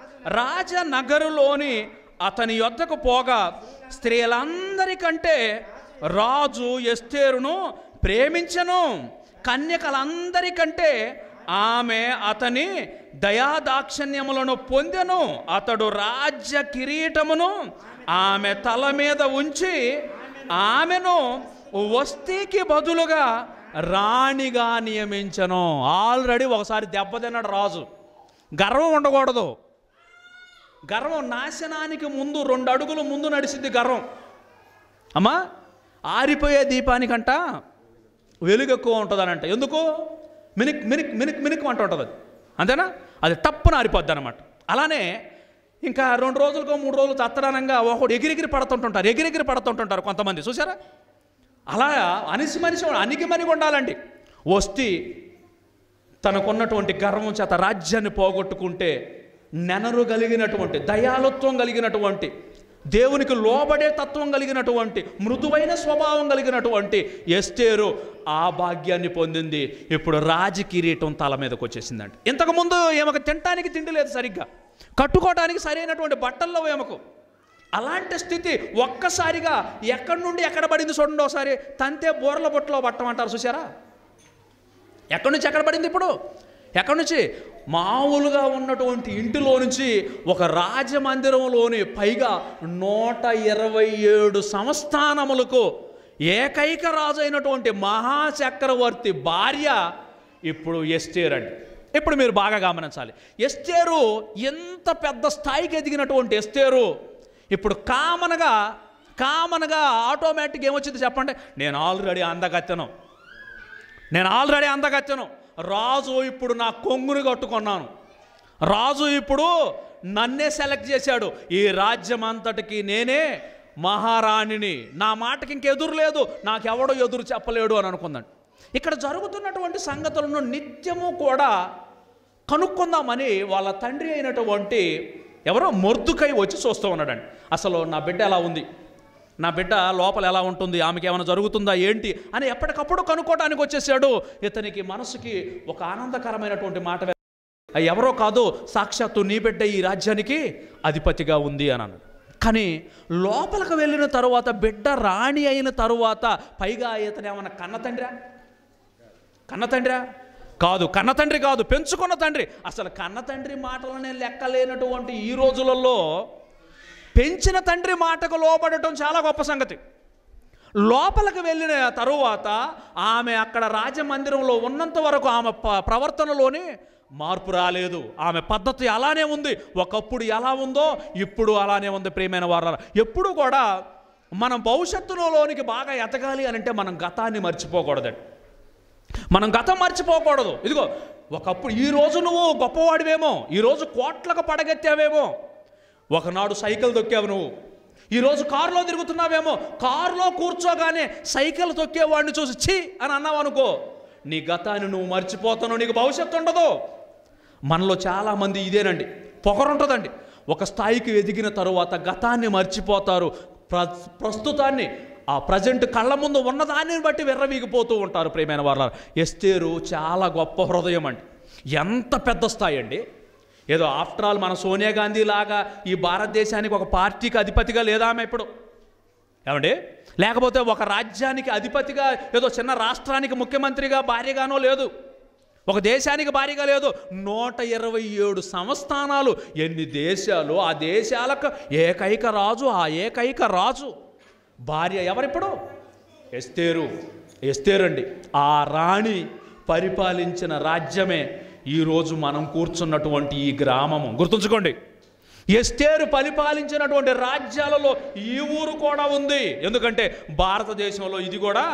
రాజనగరులోని అతని యొద్దకు పోగా స్త్రీలందరికంటే రాజు ఎస్తేరును ప్రేమించను కన్యకలందరికంటే ఆమె అతని దయాదాక్షిణ్యములను పొందెను అతడు రాజ్య కిరీటమును ఆమె తల మీద ఉంచి ఆమెను వస్తీకి బదులుగా రాణిగా నియమించను ఆల్రెడీ ఒకసారి దెబ్బతిన్నాడు రాజు గర్వం ఉండకూడదు గర్వం నాశనానికి ముందు రెండు అడుగులు ముందు నడిచింది గర్వం అమ్మా ఆరిపోయే దీపానికంట వెలుగు ఎక్కువ ఉంటుందనంట ఎందుకు మినిక్ మినిక్ మినిక్ మినిక్ అంట ఉంటుంది అది అంతేనా అది తప్పున ఆరిపోద్ది అనమాట అలానే ఇంకా రెండు రోజులకో మూడు రోజులు తత్తడానంగా ఒకడు ఎగిరెగిరి పడుతుంటుంటారు ఎగిరెగిరి పడుతుంటుంటారు కొంతమంది చూసారా అలా అనిసి మనిషి అనికి మనిగి ఉండాలండి వస్తే తనకున్నటువంటి గర్వం చేత రాజ్యాన్ని పోగొట్టుకుంటే నెనరు కలిగినటువంటి దయాలుత్వం కలిగినటువంటి దేవునికి లోబడే తత్వం కలిగినటువంటి మృదువైన స్వభావం కలిగినటువంటి ఎస్తేరు ఆ భాగ్యాన్ని పొందింది ఇప్పుడు రాజ కిరీటం తల మీదకి వచ్చేసిందంట ఇంతకుముందు ఏమకు తినటానికి తిండి లేదు సరిగ్గా కట్టుకోవడానికి సరైనటువంటి బట్టల్లో ఏమకు అలాంటి స్థితి ఒక్కసారిగా ఎక్కడి నుండి ఎక్కడ పడింది చూడండి ఒకసారి తంతే బోర్ల బొట్టలో పట్టమంటారు చూసారా ఎక్కడి నుంచి ఎక్కడ పడింది ఇప్పుడు ఎక్కడి నుంచి మామూలుగా ఉన్నటువంటి ఇంటిలో నుంచి ఒక రాజమందిరంలోని పైగా నూట ఇరవై ఏడు సంస్థానములకు ఏకైక రాజు అయినటువంటి మహాచక్రవర్తి భార్య ఇప్పుడు ఎస్టేర్ అండి ఇప్పుడు మీరు బాగా గమనించాలి ఎస్టేరు ఎంత పెద్ద స్థాయికి ఎదిగినటువంటి ఎస్టేరు ఇప్పుడు కామన్గా కామన్గా ఆటోమేటిక్ ఏమొచ్చింది చెప్పండి నేను ఆల్రెడీ అందగత్తెను నేను ఆల్రెడీ అందగత్తెను రాజు ఇప్పుడు నా కొంగుని కట్టుకున్నాను రాజు ఇప్పుడు నన్నే సెలెక్ట్ చేశాడు ఈ రాజ్యం అంతటికి నేనే మహారాణిని నా మాటకి ఇంకెదురు లేదు నాకెవడో ఎదురు చెప్పలేడు అని అనుకుందండి ఇక్కడ జరుగుతున్నటువంటి సంగతులను నిత్యము కూడా కనుక్కుందామని వాళ్ళ తండ్రి అయినటువంటి ఎవరో మొర్దుకై వచ్చి చూస్తూ ఉన్నాడండి అసలు నా బిడ్డ ఎలా ఉంది నా బిడ్డ లోపల ఎలా ఉంటుంది ఆమెకి ఏమైనా జరుగుతుందా ఏంటి అని ఎప్పటికప్పుడు కనుక్కోవడానికి వచ్చేసాడు ఇతనికి మనసుకి ఒక ఆనందకరమైనటువంటి మాట వె- ఆ ఎవరో కాదు సాక్షాత్తు నీ బిడ్డ ఈ రాజ్యానికి అధిపతిగా ఉంది అని అన్నాడు కానీ లోపలికి వెళ్ళిన తరువాత బిడ్డ రాణి అయిన తరువాత పైగా ఇతను ఏమన్నా కన్న తండ్రా కన్న తండ్రా కాదు కన్న తండ్రి కాదు పెంచుకున్న తండ్రి అసలు కన్న తండ్రి మాటలనే లెక్కలేనటువంటి ఈ రోజులలో పెంచిన తండ్రి మాటకు లోబడటం చాలా గొప్ప సంగతి లోపలికి వెళ్ళిన తరువాత ఆమె అక్కడ రాజమందిరంలో ఉన్నంత వరకు ఆమె ప- ప్రవర్తనలోనే మార్పు రాలేదు ఆమె పద్ధతి అలానే ఉంది ఒకప్పుడు ఎలా ఉందో ఇప్పుడు అలానే ఉంది ప్రియమైన వారు ఎప్పుడు కూడా మనం భవిష్యత్తులోనికి బాగా ఎదగాలి అని అంటే మనం గతాన్ని మర్చిపోకూడదండి మనం గతం మర్చిపోకూడదు ఇదిగో ఒకప్పుడు ఈ రోజు నువ్వు గొప్పవాడివేమో ఈరోజు కోట్లకు పడగెత్తావేమో ఒకనాడు సైకిల్ తొక్కావు నువ్వు ఈరోజు కారులో తిరుగుతున్నావేమో కారులో కూర్చోగానే సైకిల్ తొక్కేవాడిని చూసి ఛీ అని అన్నావు అనుకో నీ గతాన్ని నువ్వు మర్చిపోతావు నీకు భవిష్యత్తు ఉండదు మనలో చాలామంది ఇదేనండి పొగరుంటుందండి ఒక స్థాయికి ఎదిగిన తరువాత గతాన్ని మర్చిపోతారు ప్ర ప్రస్తుతాన్ని ఆ ప్రజెంట్ కళ్ళ ముందు ఉన్నదాన్ని బట్టి విర్రవీగిపోతూ ఉంటారు ప్రేమైన వాళ్ళ ఎస్తేరు చాలా గొప్ప హృదయం అండి ఎంత పెద్ద స్థాయి అండి ఏదో ఆఫ్టర్ ఆల్ మన సోనియా గాంధీ లాగా ఈ భారతదేశానికి ఒక పార్టీకి అధిపతిగా లేదా ఆమె ఇప్పుడు ఏమండి లేకపోతే ఒక రాజ్యానికి అధిపతిగా ఏదో చిన్న రాష్ట్రానికి ముఖ్యమంత్రిగా భార్యగానో లేదు ఒక దేశానికి భారీగా లేదు నూట ఇరవై ఏడు సంస్థానాలు ఎన్ని దేశాలు ఆ దేశాలకు ఏకైక రాజు ఆ ఏకైక రాజు భార్య ఎవరిప్పుడు ఎస్తేరు ఎస్తేరు అండి ఆ రాణి పరిపాలించిన రాజ్యమే ఈరోజు మనం కూర్చున్నటువంటి ఈ గ్రామము గుర్తుంచుకోండి ఎస్తేరు పరిపాలించినటువంటి రాజ్యాలలో ఈ ఊరు కూడా ఉంది ఎందుకంటే భారతదేశంలో ఇది కూడా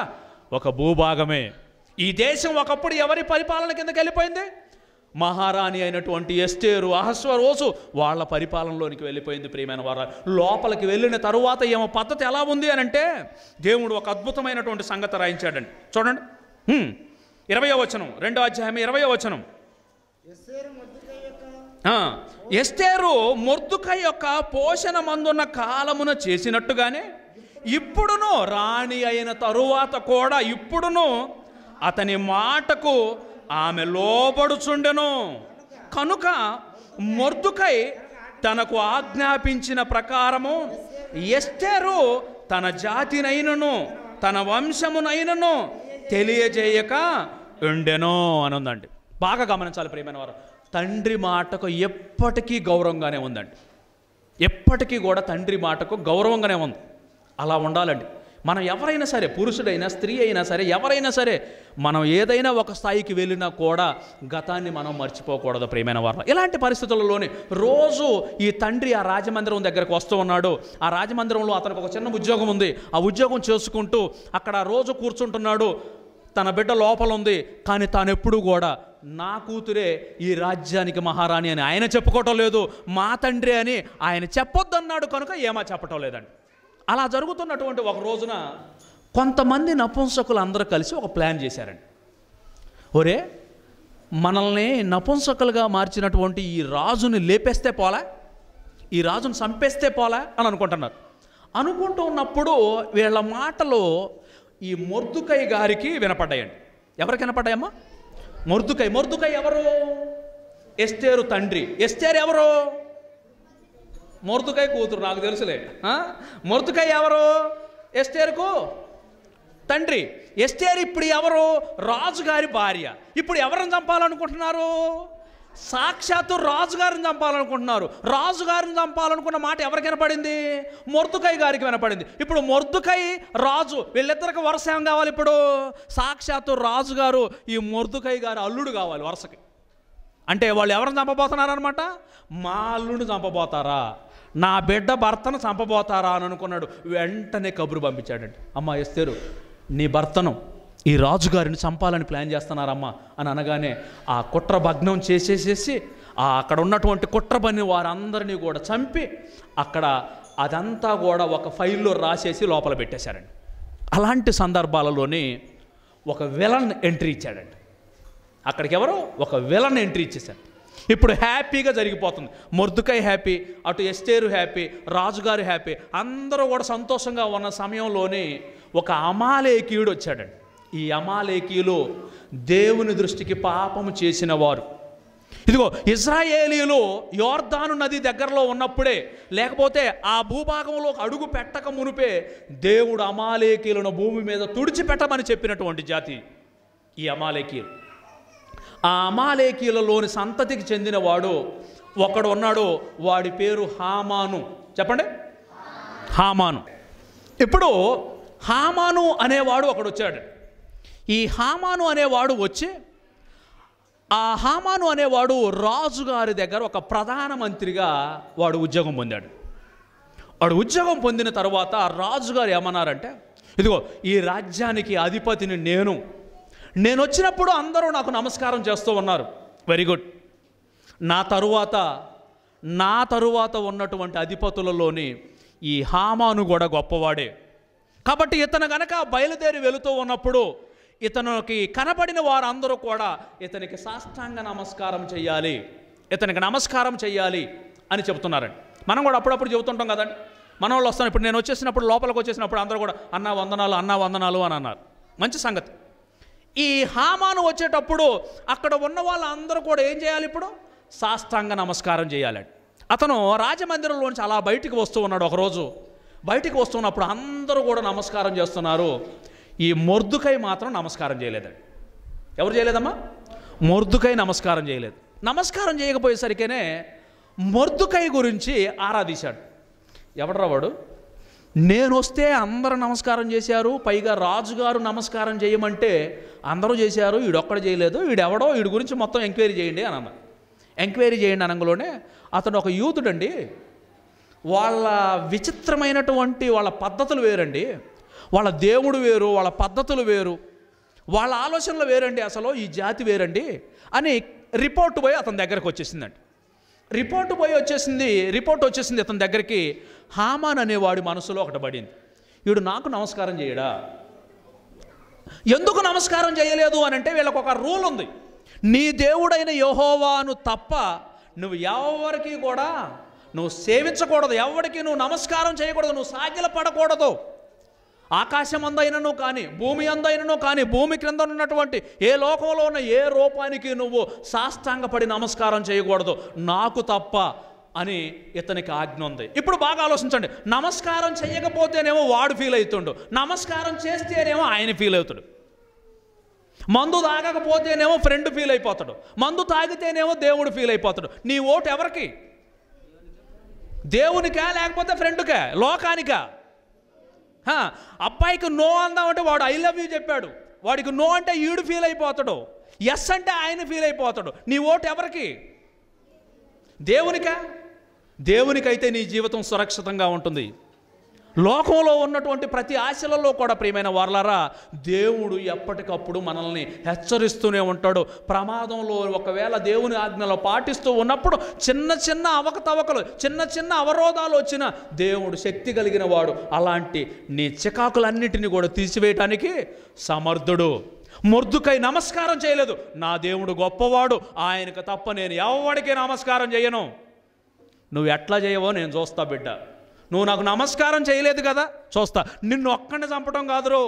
ఒక భూభాగమే ఈ దేశం ఒకప్పుడు ఎవరి పరిపాలన కిందకి వెళ్ళిపోయింది మహారాణి అయినటువంటి ఎస్టేరు అహస్వరోసు వాళ్ళ పరిపాలనలోనికి వెళ్ళిపోయింది ప్రియమైన వారు లోపలికి వెళ్ళిన తరువాత ఏమో పద్ధతి ఎలా ఉంది అని అంటే దేవుడు ఒక అద్భుతమైనటువంటి సంగతి రాయించాడండి చూడండి హ్మ్. ఇరవయో వచనం రెండో అధ్యాయం ఇరవయో వచనం ఎస్సేరు మొద్దుకై యొక్క ఆ, ఎస్తేరు మొర్దుకై యొక్క పోషణ మందున్న కాలమున చేసినట్టుగానే ఇప్పుడును రాణి అయిన తరువాత కూడా ఇప్పుడును అతని మాటకు ఆమె లోబడుచుండెను కనుక మొర్దుకై తనకు ఆజ్ఞాపించిన ప్రకారము ఎస్తేరు తన జాతినైనను తన వంశమునైనను తెలియజేయక ఉండెను అని ఉందండి బాగా గమనించాలి ప్రియమైన వారు తండ్రి మాటకు ఎప్పటికీ గౌరవంగానే ఉందండి ఎప్పటికీ కూడా తండ్రి మాటకు గౌరవంగానే ఉంది అలా ఉండాలండి మనం ఎవరైనా సరే పురుషుడైనా స్త్రీ అయినా సరే ఎవరైనా సరే మనం ఏదైనా ఒక స్థాయికి వెళ్ళినా కూడా గతాన్ని మనం మర్చిపోకూడదు ప్రియమైన వారు ఇలాంటి పరిస్థితులలోనే రోజు ఈ తండ్రి ఆ రాజమందిరం దగ్గరకు వస్తూ ఉన్నాడు ఆ రాజమందిరంలో అతనికి ఒక చిన్న ఉద్యోగం ఉంది ఆ ఉద్యోగం చేసుకుంటూ అక్కడ రోజు కూర్చుంటున్నాడు తన బిడ్డ లోపల ఉంది కానీ తాను ఎప్పుడూ కూడా నా కూతురే ఈ రాజ్యానికి మహారాణి అని ఆయన చెప్పుకోవటం లేదు మా తండ్రి అని ఆయన చెప్పొద్దన్నాడు కనుక ఏమా చెప్పటం లేదండి అలా జరుగుతున్నటువంటి ఒక రోజున కొంతమంది నపుంసకులు అందరూ కలిసి ఒక ప్లాన్ చేశారండి ఒరే మనల్ని నపుంసకులుగా మార్చినటువంటి ఈ రాజుని లేపేస్తే పోలా ఈ రాజును చంపేస్తే పోలా అని అనుకుంటున్నారు అనుకుంటూ ఉన్నప్పుడు వీళ్ళ మాటలు ఈ మొర్దుకై గారికి వినపడ్డాయండి ఎవరికి వినపడ్డాయమ్మా మొర్దుకై మొర్దుకై ఎవరు ఎస్తేరు తండ్రి ఎస్తేరు ఎవరు మొర్దుకై కూతురు నాకు తెలుసులే ఆ? మొర్దుకై ఎవరు ఎస్తేరుకు తండ్రి ఎస్తేరు ఇప్పుడు ఎవరు రాజుగారి భార్య ఇప్పుడు ఎవరిని చంపాలనుకుంటున్నారు సాక్షాత్తు రాజుగారిని చంపాలనుకుంటున్నారు రాజుగారిని చంపాలనుకున్న మాట ఎవరికి వినపడింది మొర్దుకై గారికి వినపడింది ఇప్పుడు మొర్దుకై రాజు వీళ్ళిద్దరికి వరుస ఏం కావాలి ఇప్పుడు సాక్షాత్తు రాజుగారు ఈ మొర్దుకై గారు అల్లుడు కావాలి వరుసకి అంటే వాళ్ళు ఎవరిని చంపబోతున్నారనమాట మా అల్లుడిని చంపబోతారా నా బిడ్డ భర్తను చంపబోతారా అని అనుకున్నాడు వెంటనే కబురు పంపించాడండి అమ్మ ఎస్తేరు నీ భర్తను ఈ రాజుగారిని చంపాలని ప్లాన్ చేస్తున్నారమ్మా అని అనగానే ఆ కుట్ర భగ్నం చేసేసేసి ఆ అక్కడ ఉన్నటువంటి కుట్ర పని వారందరినీ కూడా చంపి అక్కడ అదంతా కూడా ఒక ఫైల్లో రాసేసి లోపల పెట్టేశారండి అలాంటి సందర్భాలలోనే ఒక విలన్ ఎంట్రీ ఇచ్చాడండి అక్కడికి ఎవరు ఒక విలన్ ఎంట్రీ ఇచ్చేసారు ఇప్పుడు హ్యాపీగా జరిగిపోతుంది మొర్దుకై హ్యాపీ అటు ఎస్టేరు హ్యాపీ రాజుగారు హ్యాపీ అందరూ కూడా సంతోషంగా ఉన్న సమయంలోనే ఒక అమాలేకీయుడు వచ్చాడండి ఈ అమాలేకీయులు దేవుని దృష్టికి పాపము చేసిన వారు ఇదిగో ఇజ్రాయేలీలు యోర్దాను నది దగ్గరలో ఉన్నప్పుడే లేకపోతే ఆ భూభాగంలో అడుగు పెట్టక మునిపే దేవుడు అమాలేకీలను భూమి మీద తుడిచిపెట్టమని చెప్పినటువంటి జాతి ఈ అమాలేకీయులు ఆ అమాలేకీలలోని సంతతికి చెందినవాడు ఒకడు ఉన్నాడు వాడి పేరు హామాను చెప్పండి హామాను ఇప్పుడు హామాను అనేవాడు ఒకడు వచ్చాడు ఈ హామాను అనేవాడు వచ్చి ఆ హామాను అనేవాడు రాజుగారి దగ్గర ఒక ప్రధానమంత్రిగా వాడు ఉద్యోగం పొందాడు వాడు ఉద్యోగం పొందిన తర్వాత రాజుగారు ఏమన్నారంటే ఇదిగో ఈ రాజ్యానికి అధిపతిని నేను నేను వచ్చినప్పుడు అందరూ నాకు నమస్కారం చేస్తూ ఉన్నారు వెరీ గుడ్ నా తరువాత నా తరువాత ఉన్నటువంటి అధిపతులలోని ఈ హామాను కూడా గొప్పవాడే కాబట్టి ఇతను గనక బయలుదేరి వెళుతూ ఉన్నప్పుడు ఇతనికి కనబడిన వారందరూ కూడా ఇతనికి సాష్టాంగ నమస్కారం చేయాలి ఇతనికి నమస్కారం చేయాలి అని చెబుతున్నారండి మనం కూడా అప్పుడప్పుడు చెబుతుంటాం కదండి మన వాళ్ళు వస్తాం ఇప్పుడు నేను వచ్చేసినప్పుడు లోపలికి వచ్చేసినప్పుడు అందరూ కూడా అన్నా వందనాలు అన్నా వందనాలు అని అన్నారు మంచి సంగతి ఈ హామాను వచ్చేటప్పుడు అక్కడ ఉన్న వాళ్ళందరూ కూడా ఏం చేయాలి ఇప్పుడు సాష్టాంగ నమస్కారం చేయాలి అతను రాజమందిరంలోంచి అలా బయటికి వస్తూ ఉన్నాడు ఒకరోజు బయటికి వస్తున్నప్పుడు అందరూ కూడా నమస్కారం చేస్తున్నారు ఈ మొర్దుకై మాత్రం నమస్కారం చేయలేదండి ఎవరు చేయలేదమ్మా మొర్దుకై నమస్కారం చేయలేదు నమస్కారం చేయకపోయేసరికేనే మొర్దుకై గురించి ఆరాధించాడు ఎవడరా వాడు నేను వస్తే అందరూ నమస్కారం చేశారు పైగా రాజుగారు నమస్కారం చేయమంటే అందరూ చేశారు వీడొక్కడు చేయలేదు వీడెవడో వీడి గురించి మొత్తం ఎంక్వైరీ చేయండి అని అన్న ఎంక్వైరీ చేయండి అనగానే అతను ఒక యూతుడండి వాళ్ళ విచిత్రమైనటువంటి వాళ్ళ పద్ధతులు వేరండి వాళ్ళ దేవుడు వేరు వాళ్ళ పద్ధతులు వేరు వాళ్ళ ఆలోచనలు వేరండి అసలు ఈ జాతి వేరండి అని రిపోర్ట్ పోయి అతని దగ్గరకు వచ్చేసిందండి రిపోర్ట్ పోయి వచ్చేసింది రిపోర్ట్ వచ్చేసింది అతని దగ్గరికి హామాన్ అనేవాడి మనసులో ఒకటి పడింది వీడు నాకు నమస్కారం చేయడా ఎందుకు నమస్కారం చేయలేదు అని అంటే వీళ్ళకు ఒక రూల్ ఉంది నీ దేవుడైన యహోవాను తప్ప నువ్వు ఎవరికి కూడా నువ్వు సేవించకూడదు ఎవరికి నువ్వు నమస్కారం చేయకూడదు నువ్వు సాగిల పడకూడదు ఆకాశం అందైనను కానీ భూమి అందైనను కానీ భూమి క్రింద ఉన్నటువంటి ఏ లోకంలో ఉన్న ఏ రూపానికి నువ్వు సాష్టాంగపడి నమస్కారం చేయకూడదు నాకు తప్ప అని ఇతనికి ఆజ్ఞ ఉంది ఇప్పుడు బాగా ఆలోచించండి నమస్కారం చేయకపోతేనేమో వాడు ఫీల్ అవుతుండు నమస్కారం చేస్తేనేమో ఆయన ఫీల్ అవుతాడు మందు తాగకపోతేనేమో ఫ్రెండ్ ఫీల్ అయిపోతాడు మందు తాగితేనేమో దేవుడు ఫీల్ అయిపోతాడు నీ ఓటు ఎవరికి దేవునికా లేకపోతే ఫ్రెండ్కా లోకానికా హా, అబ్బాయికి నో అందామంటే వాడు ఐ లవ్ యూ చెప్పాడు వాడికి నో అంటే ఈడు ఫీల్ అయిపోతాడు ఎస్ అంటే ఆయన ఫీల్ అయిపోతాడు నీ ఓటు ఎవరికి దేవునికా దేవునికైతే నీ జీవితం సురక్షితంగా ఉంటుంది లోకంలో ఉన్నటువంటి ప్రతి ఆశలలో కూడా ప్రియమైన వారలారా దేవుడు ఎప్పటికప్పుడు మనల్ని హెచ్చరిస్తూనే ఉంటాడు ప్రమాదంలో ఒకవేళ దేవుని ఆజ్ఞలో పాటిస్తూ ఉన్నప్పుడు చిన్న చిన్న అవకతవకలు చిన్న చిన్న అవరోధాలు వచ్చిన దేవుడు శక్తి కలిగిన వాడు అలాంటి నీ చికాకులన్నిటిని కూడా తీసివేయటానికి సమర్థుడు మొర్దుకై నమస్కారం చేయలేదు నా దేవుడు గొప్పవాడు ఆయనకు తప్ప నేను ఎవడికి నమస్కారం చేయను నువ్వు ఎట్లా చేయవో నేను చూస్తా బిడ్డ నువ్వు నాకు నమస్కారం చేయలేదు కదా చూస్తా నిన్ను ఒక్కడిని చంపడం కాదురో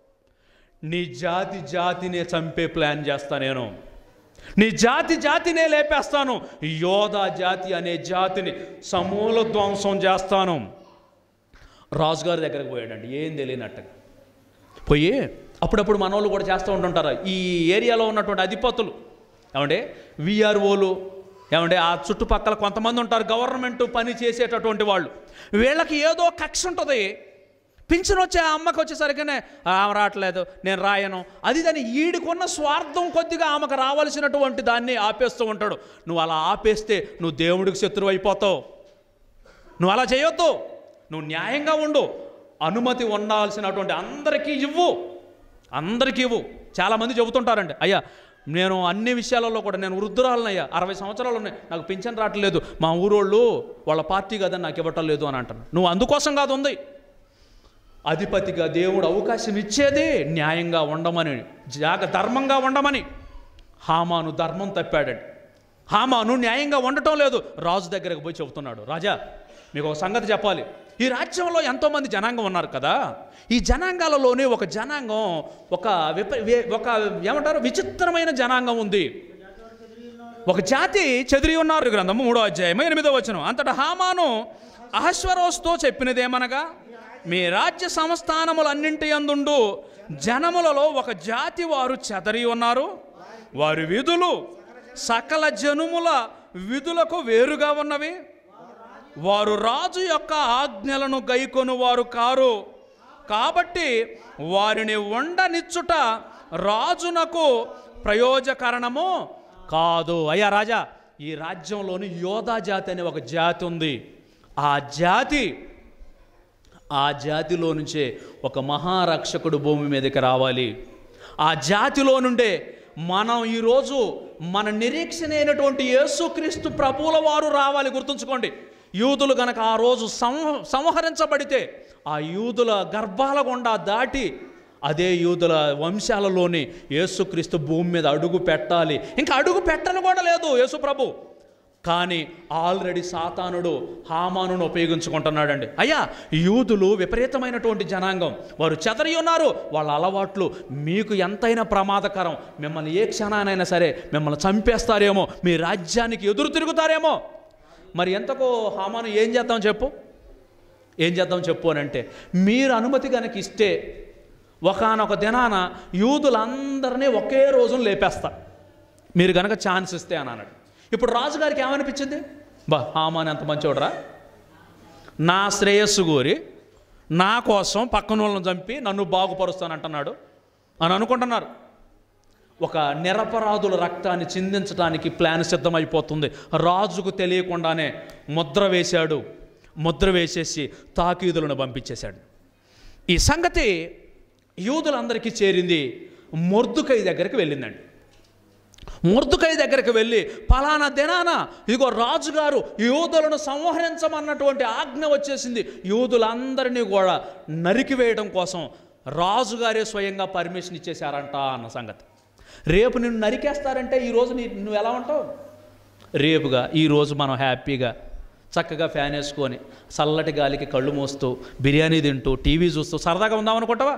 నీ జాతి జాతినే చంపే ప్లాన్ చేస్తా నేను నీ జాతి జాతినే లేపేస్తాను యోధా జాతి అనే జాతిని సమూల ధ్వంసం చేస్తాను రాజుగారి దగ్గరకు పోయాడండి ఏం తెలియనట్టుగా పోయి అప్పుడప్పుడు మనోళ్ళు కూడా చేస్తూ ఉంటుంటారు ఈ ఏరియాలో ఉన్నటువంటి అధిపతులు ఏమంటే విఆర్ఓలు ఏమంటే ఆ చుట్టుపక్కల కొంతమంది ఉంటారు గవర్నమెంట్ పని చేసేటటువంటి వాళ్ళు వీళ్ళకి ఏదో కక్ష ఉంటుంది పింఛన్ వచ్చే ఆ అమ్మకి వచ్చేసరికనే ఆమె రావట్లేదు నేను రాయను అది దాని ఈడికున్న స్వార్థం కొద్దిగా ఆమెకు రావాల్సినటువంటి దాన్ని ఆపేస్తూ ఉంటాడు నువ్వు అలా ఆపేస్తే నువ్వు దేవుడికి శత్రువు అయిపోతావు నువ్వు అలా చేయొద్దు నువ్వు న్యాయంగా ఉండు అనుమతి ఉండాల్సినటువంటి అందరికీ ఇవ్వు అందరికీ ఇవ్వు చాలామంది చెబుతుంటారండి అయ్యా నేను అన్ని విషయాలలో కూడా నేను వృద్ధురాలనయ్యా అరవై సంవత్సరాలు ఉన్నాయి నాకు పింఛన్ రావట్లేదు మా ఊరోళ్ళు వాళ్ళ పార్టీ కదా నాకు ఇవ్వటం లేదు అని అంటాను నువ్వు అందుకోసం కాదు ఉంది అధిపతిగా దేవుడు అవకాశం ఇచ్చేది న్యాయంగా ఉండమని జాగ ధర్మంగా ఉండమని హామాను ధర్మం తప్పాడండి హామాను న్యాయంగా ఉండటం లేదు రాజు దగ్గరకు పోయి చెబుతున్నాడు రాజా మీకు ఒక సంగతి చెప్పాలి ఈ రాజ్యంలో ఎంతోమంది జనాంగం ఉన్నారు కదా ఈ జనాంగాలలోనే ఒక జనాంగం ఒక విప వే- ఒక ఏమంటారు విచిత్రమైన జనాంగం ఉంది ఒక జాతి చెదిరి ఉన్నారు గ్రంథము మూడో అధ్యాయం ఎనిమిదో వచనం అంతటా హామాను అహశ్వరోస్తో చెప్పినదేమనగా మీ రాజ్య సంస్థానములన్నింటి అందుండు జనములలో ఒక జాతి వారు చెదరి ఉన్నారు వారి విధులు సకల జనుముల విధులకు వేరుగా ఉన్నవి వారు రాజు యొక్క ఆజ్ఞలను గైకొను వారు కారు కాబట్టి వారిని వండనిచ్చుట రాజునకు ప్రయోజకరణము కాదు అయ్యా రాజా ఈ రాజ్యంలోని యోధా జాతి అనే ఒక జాతి ఉంది ఆ జాతి ఆ జాతిలో నుంచే ఒక మహారక్షకుడు భూమి మీదకి రావాలి ఆ జాతిలో నుండే మనం ఈరోజు మన నిరీక్షణ అయినటువంటి యేసుక్రీస్తు ప్రభువుల వారు రావాలి గుర్తుంచుకోండి యూదులు గనక ఆ రోజు సంహ సంహరించబడితే ఆ యూదుల గర్భాల గుండా దాటి అదే యూదుల వంశాలలోని యేసుక్రీస్తు భూమి మీద అడుగు పెట్టాలి ఇంకా అడుగు పెట్టను కూడా లేదు యేసు ప్రభు కానీ ఆల్రెడీ సాతానుడు హామానును ఉపయోగించుకుంటున్నాడండి అయ్యా యూదులు విపరీతమైనటువంటి జనాంగం వారు చెదరి ఉన్నారు వాళ్ళ అలవాట్లు మీకు ఎంతైనా ప్రమాదకరం మిమ్మల్ని ఏ క్షణానైనా సరే మిమ్మల్ని చంపేస్తారేమో మీ రాజ్యానికి ఎదురు తిరుగుతారేమో మరి ఎంతకో హామాను ఏం చేద్దాం చెప్పు ఏం చేద్దాం చెప్పు అని అంటే మీరు అనుమతి కనుక ఇస్తే ఒకనొక దినాన యూదులందరినీ ఒకే రోజున లేపేస్తా మీరు కనుక ఛాన్స్ ఇస్తే అని అన్నాడు ఇప్పుడు రాజుగారికి ఏమనిపించింది బా హామాన్ ఎంత మంచోడరా నా శ్రేయస్సు కోరి నా కోసం పక్కన వాళ్ళని చంపి నన్ను బాగుపరుస్తానంటున్నాడు అని అనుకుంటున్నారు ఒక నిరపరాధుల రక్తాన్ని చిందించడానికి ప్లాన్ సిద్ధమైపోతుంది రాజుకు తెలియకుండానే ముద్ర వేశాడు ముద్ర వేసేసి తాకీదులను పంపించేశాడు ఈ సంగతి యూదులందరికీ చేరింది మొర్దుకై దగ్గరికి వెళ్ళిందండి మొర్దుకై దగ్గరికి వెళ్ళి పలానా దినాన ఇదిగో రాజుగారు యూదులను సంహరించమన్నటువంటి ఆజ్ఞ వచ్చేసింది యూదులందరినీ కూడా నరికివేయడం కోసం రాజుగారే స్వయంగా పర్మిషన్ ఇచ్చేశారంట అన్న సంగతి రేపు నిన్ను నరికేస్తారంటే ఈరోజు నీ నువ్వు ఎలా ఉంటావు రేపుగా ఈరోజు మనం హ్యాపీగా చక్కగా ఫ్యాన్ వేసుకొని చల్లటి గాలికి కళ్ళు మోస్తూ బిర్యానీ తింటూ టీవీ చూస్తూ సరదాగా ఉందామనుకుంటావా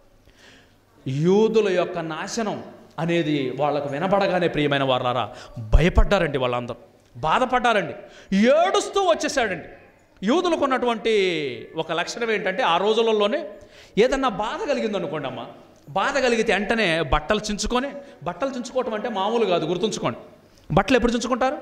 యూదుల యొక్క నాశనం అనేది వాళ్ళకు వినపడగానే ప్రియమైన వారారా భయపడ్డారండి వాళ్ళందరూ బాధపడ్డారండి ఏడుస్తూ వచ్చేసాడండి యూదులకు ఉన్నటువంటి ఒక లక్షణం ఏంటంటే ఆ రోజులలోనే ఏదన్నా బాధ కలిగింది అనుకోండి అమ్మా బాధ కలిగితే వెంటనే బట్టలు చించుకొని బట్టలు చించుకోవటం అంటే మామూలు కాదు గుర్తుంచుకోండి బట్టలు ఎప్పుడు చించుకుంటారు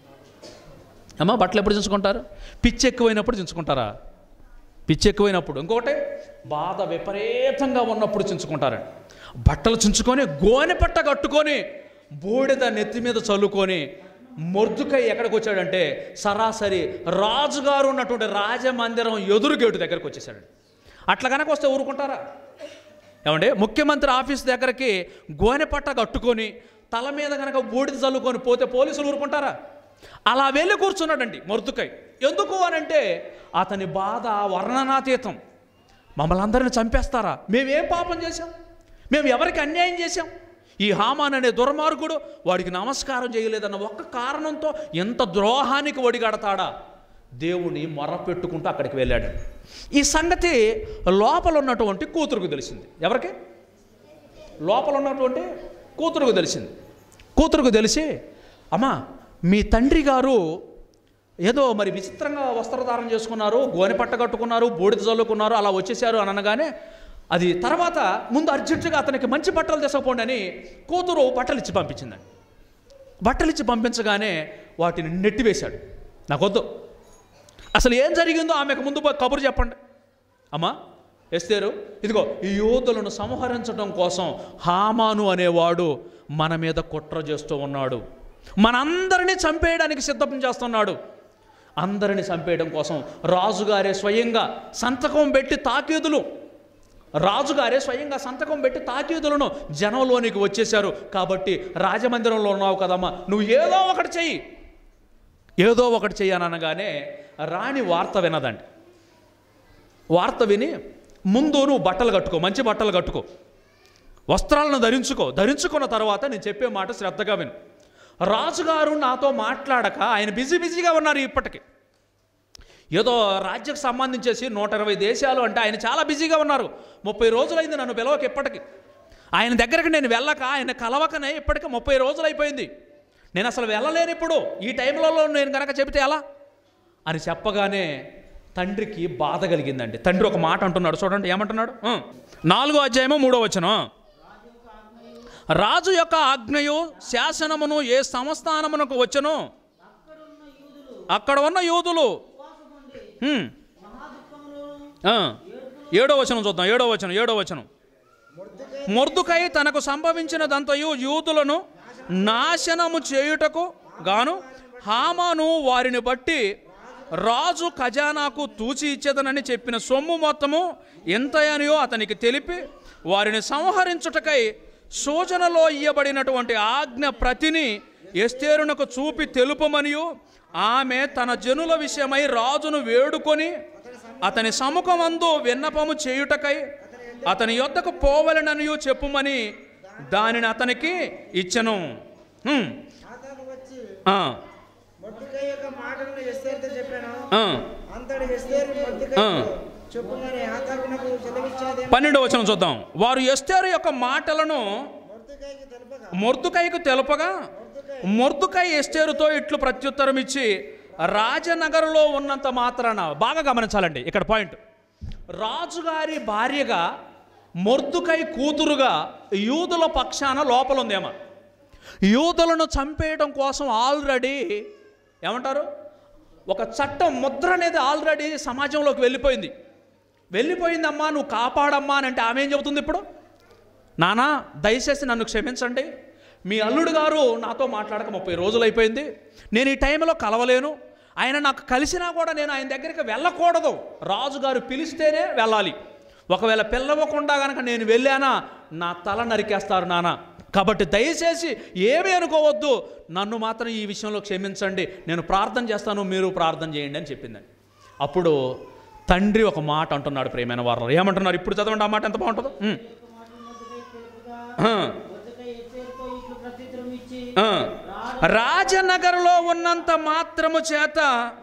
అమ్మా బట్టలు ఎప్పుడు చించుకుంటారు పిచ్చి ఎక్కువైనప్పుడు చించుకుంటారా పిచ్చి ఎక్కువైనప్పుడు ఇంకొకటి బాధ విపరీతంగా ఉన్నప్పుడు చించుకుంటారండి బట్టలు చించుకొని గోనె పట్ట కట్టుకొని బూడిద నెత్తి మీద చల్లుకొని మొర్దుకై ఎక్కడికి వచ్చాడంటే సరాసరి రాజుగారు ఉన్నటువంటి రాజమందిరం ఎదురు గేటు దగ్గరకు వచ్చేసాడండి అట్లా కనుక వస్తే ఊరుకుంటారా ఏమంటే ముఖ్యమంత్రి ఆఫీస్ దగ్గరికి గోనె పట్ట కట్టుకొని తల మీద కనుక బూడిద చల్లుకొని పోతే పోలీసులు ఊరుకుంటారా అలా వెళ్ళి కూర్చున్నాడండి మొర్దుకై ఎందుకు అనంటే అతని బాధ వర్ణనాతీతం మమ్మల్ని అందరిని చంపేస్తారా మేమేం పాపం చేశాం మేము ఎవరికి అన్యాయం చేశాం ఈ హామాన్ అనే దుర్మార్గుడు వాడికి నమస్కారం చేయలేదన్న ఒక్క కారణంతో ఎంత ద్రోహానికి ఒడిగడతాడా దేవుని మొర పెట్టుకుంటూ అక్కడికి వెళ్ళాడు ఈ సంగతి లోపల ఉన్నటువంటి కూతురుకు తెలిసింది ఎవరికి లోపల ఉన్నటువంటి కూతురుకు తెలిసింది కూతురుకు తెలిసి అమ్మా మీ తండ్రి గారు ఏదో మరి విచిత్రంగా వస్త్రధారణ చేసుకున్నారు గోనె పట్ట కట్టుకున్నారు బూడిద చల్లుకున్నారు అలా వచ్చేసారు అని అనగానే అది తర్వాత ముందు అర్జెంటుగా అతనికి మంచి బట్టలు తెసకపోండి అని కూతురు బట్టలు ఇచ్చి పంపించిందండి బట్టలు ఇచ్చి పంపించగానే వాటిని నెట్టివేశాడు నాకొద్దు అసలు ఏం జరిగిందో ఆమెకు ముందు పోయి కబురు చెప్పండి అమ్మా ఎస్తేరు ఇదిగో ఈ యోధులను సంహరించడం కోసం హామాను అనేవాడు మన మీద కుట్ర చేస్తూ ఉన్నాడు మనందరినీ చంపేయడానికి సిద్ధం చేస్తున్నాడు అందరిని చంపేయడం కోసం రాజుగారే స్వయంగా సంతకం పెట్టి తాకీదులు రాజుగారే స్వయంగా సంతకం పెట్టి తాకీదులను జనంలోనికి వచ్చేశారు కాబట్టి రాజమందిరంలో ఉన్నావు కదమ్మా నువ్వు ఏదో ఒకటి చెయ్యి ఏదో ఒకటి చెయ్యననగానే రాణి వార్త వినదండి వార్త విని ముందు నువ్వు బట్టలు కట్టుకో మంచి బట్టలు కట్టుకో వస్త్రాలను ధరించుకో ధరించుకున్న తర్వాత నేను చెప్పే మాట శ్రద్ధగా విను రాజుగారు నాతో మాట్లాడక ఆయన బిజీ బిజీగా ఉన్నారు ఇప్పటికి ఏదో రాజ్యకు సంబంధించేసి నూట ఇరవై దేశాలు అంటే ఆయన చాలా బిజీగా ఉన్నారు ముప్పై రోజులైంది నన్ను పిలవక ఇప్పటికి ఆయన దగ్గరికి నేను వెళ్ళక ఆయన కలవకనే ఇప్పటికి ముప్పై రోజులు అయిపోయింది నేను అసలు వెళ్ళలేను ఇప్పుడు ఈ టైంలలో నేను కనుక చెబితే ఎలా అని చెప్పగానే తండ్రికి బాధ కలిగిందండి తండ్రి ఒక మాట అంటున్నాడు చూడండి ఏమంటున్నాడు ఆ. నాలుగో అధ్యాయము మూడో వచనం రాజు యొక్క ఆజ్ఞయు శాసనమును ఏ సంస్థానమునకు వచ్చను అక్కడ ఉన్న యూదులు హ్మ్. ఆ. ఏడో వచనం చూద్దాం ఏడో వచనం ఏడో వచనం మొర్దుకై తనకు సంభవించినదంతయు యూదులను నాశనము చేయుటకు గాను హామాను వారిని బట్టి రాజు ఖజానాకు తూచి ఇచ్చేదనని చెప్పిన సొమ్ము మొత్తము ఎంతయనియో అతనికి తెలిపి వారిని సంహరించుటకై సూచనలో ఇయ్యబడినటువంటి ఆజ్ఞ ప్రతిని ఎస్తేరునకు చూపి తెలుపమనియు ఆమె తన జనుల విషయమై రాజును వేడుకొని అతని సముఖమందు విన్నపము చేయుటకై అతని యొద్దకు పోవలననియు చెప్పుమని దానిని అతనికి ఇచ్చను హ్మ్. ఆతాకు వచ్చి ఆ, మొద్దుకై యొక్క మాటలను ఎస్తేరుతో చెప్పాను ఆ. అంతటి ఎస్తేరు మొద్దుకై ఆ. చెప్పుమని ఆతాకునకు సెలవిచ్చేదే పన్నెండవ వచనం చూద్దాం వారు ఎస్తేరు యొక్క మాటలను మొద్దుకైకి తెలుపగా మొర్దుకైకు తెలుపగా మొర్దుకై ఎస్టేరుతో ఇట్లు ప్రత్యుత్తరం ఇచ్చి రాజనగరులో ఉన్నంత మాత్రాన బాగా గమనించాలండి ఇక్కడ పాయింట్ రాజుగారి భార్యగా మొర్దుకై కూతురుగా యూదుల పక్షాన లోపల ఉందేమో యూదులను చంపేయడం కోసం ఆల్రెడీ ఏమంటారు ఒక చట్టం ముద్ర అనేది ఆల్రెడీ సమాజంలోకి వెళ్ళిపోయింది వెళ్ళిపోయిందమ్మా నువ్వు కాపాడమ్మా అని అంటే ఆమె ఏం చెబుతుంది ఇప్పుడు నానా దయచేసి నన్ను క్షమించండి మీ అల్లుడు గారు నాతో మాట్లాడక ముప్పై రోజులు అయిపోయింది నేను ఈ టైంలో కలవలేను ఆయన నాకు కలిసినా కూడా నేను ఆయన దగ్గరికి వెళ్ళకూడదు రాజుగారు పిలిస్తేనే వెళ్ళాలి ఒకవేళ పిల్లవకుండా గనక నేను వెళ్ళానా నా తల నరికేస్తారు నాన్న కాబట్టి దయచేసి ఏమీ అనుకోవద్దు నన్ను మాత్రం ఈ విషయంలో క్షమించండి నేను ప్రార్థన చేస్తాను మీరు ప్రార్థన చేయండి అని చెప్పిందండి అప్పుడు తండ్రి ఒక మాట అంటున్నాడు ప్రేమైన వారు ఏమంటున్నారు ఇప్పుడు చదవండి ఆ మాట ఎంత బాగుంటుందో ఉమ్. ఆ. ఆ. రాజనగర్లో ఉన్నంత మాత్రము చేత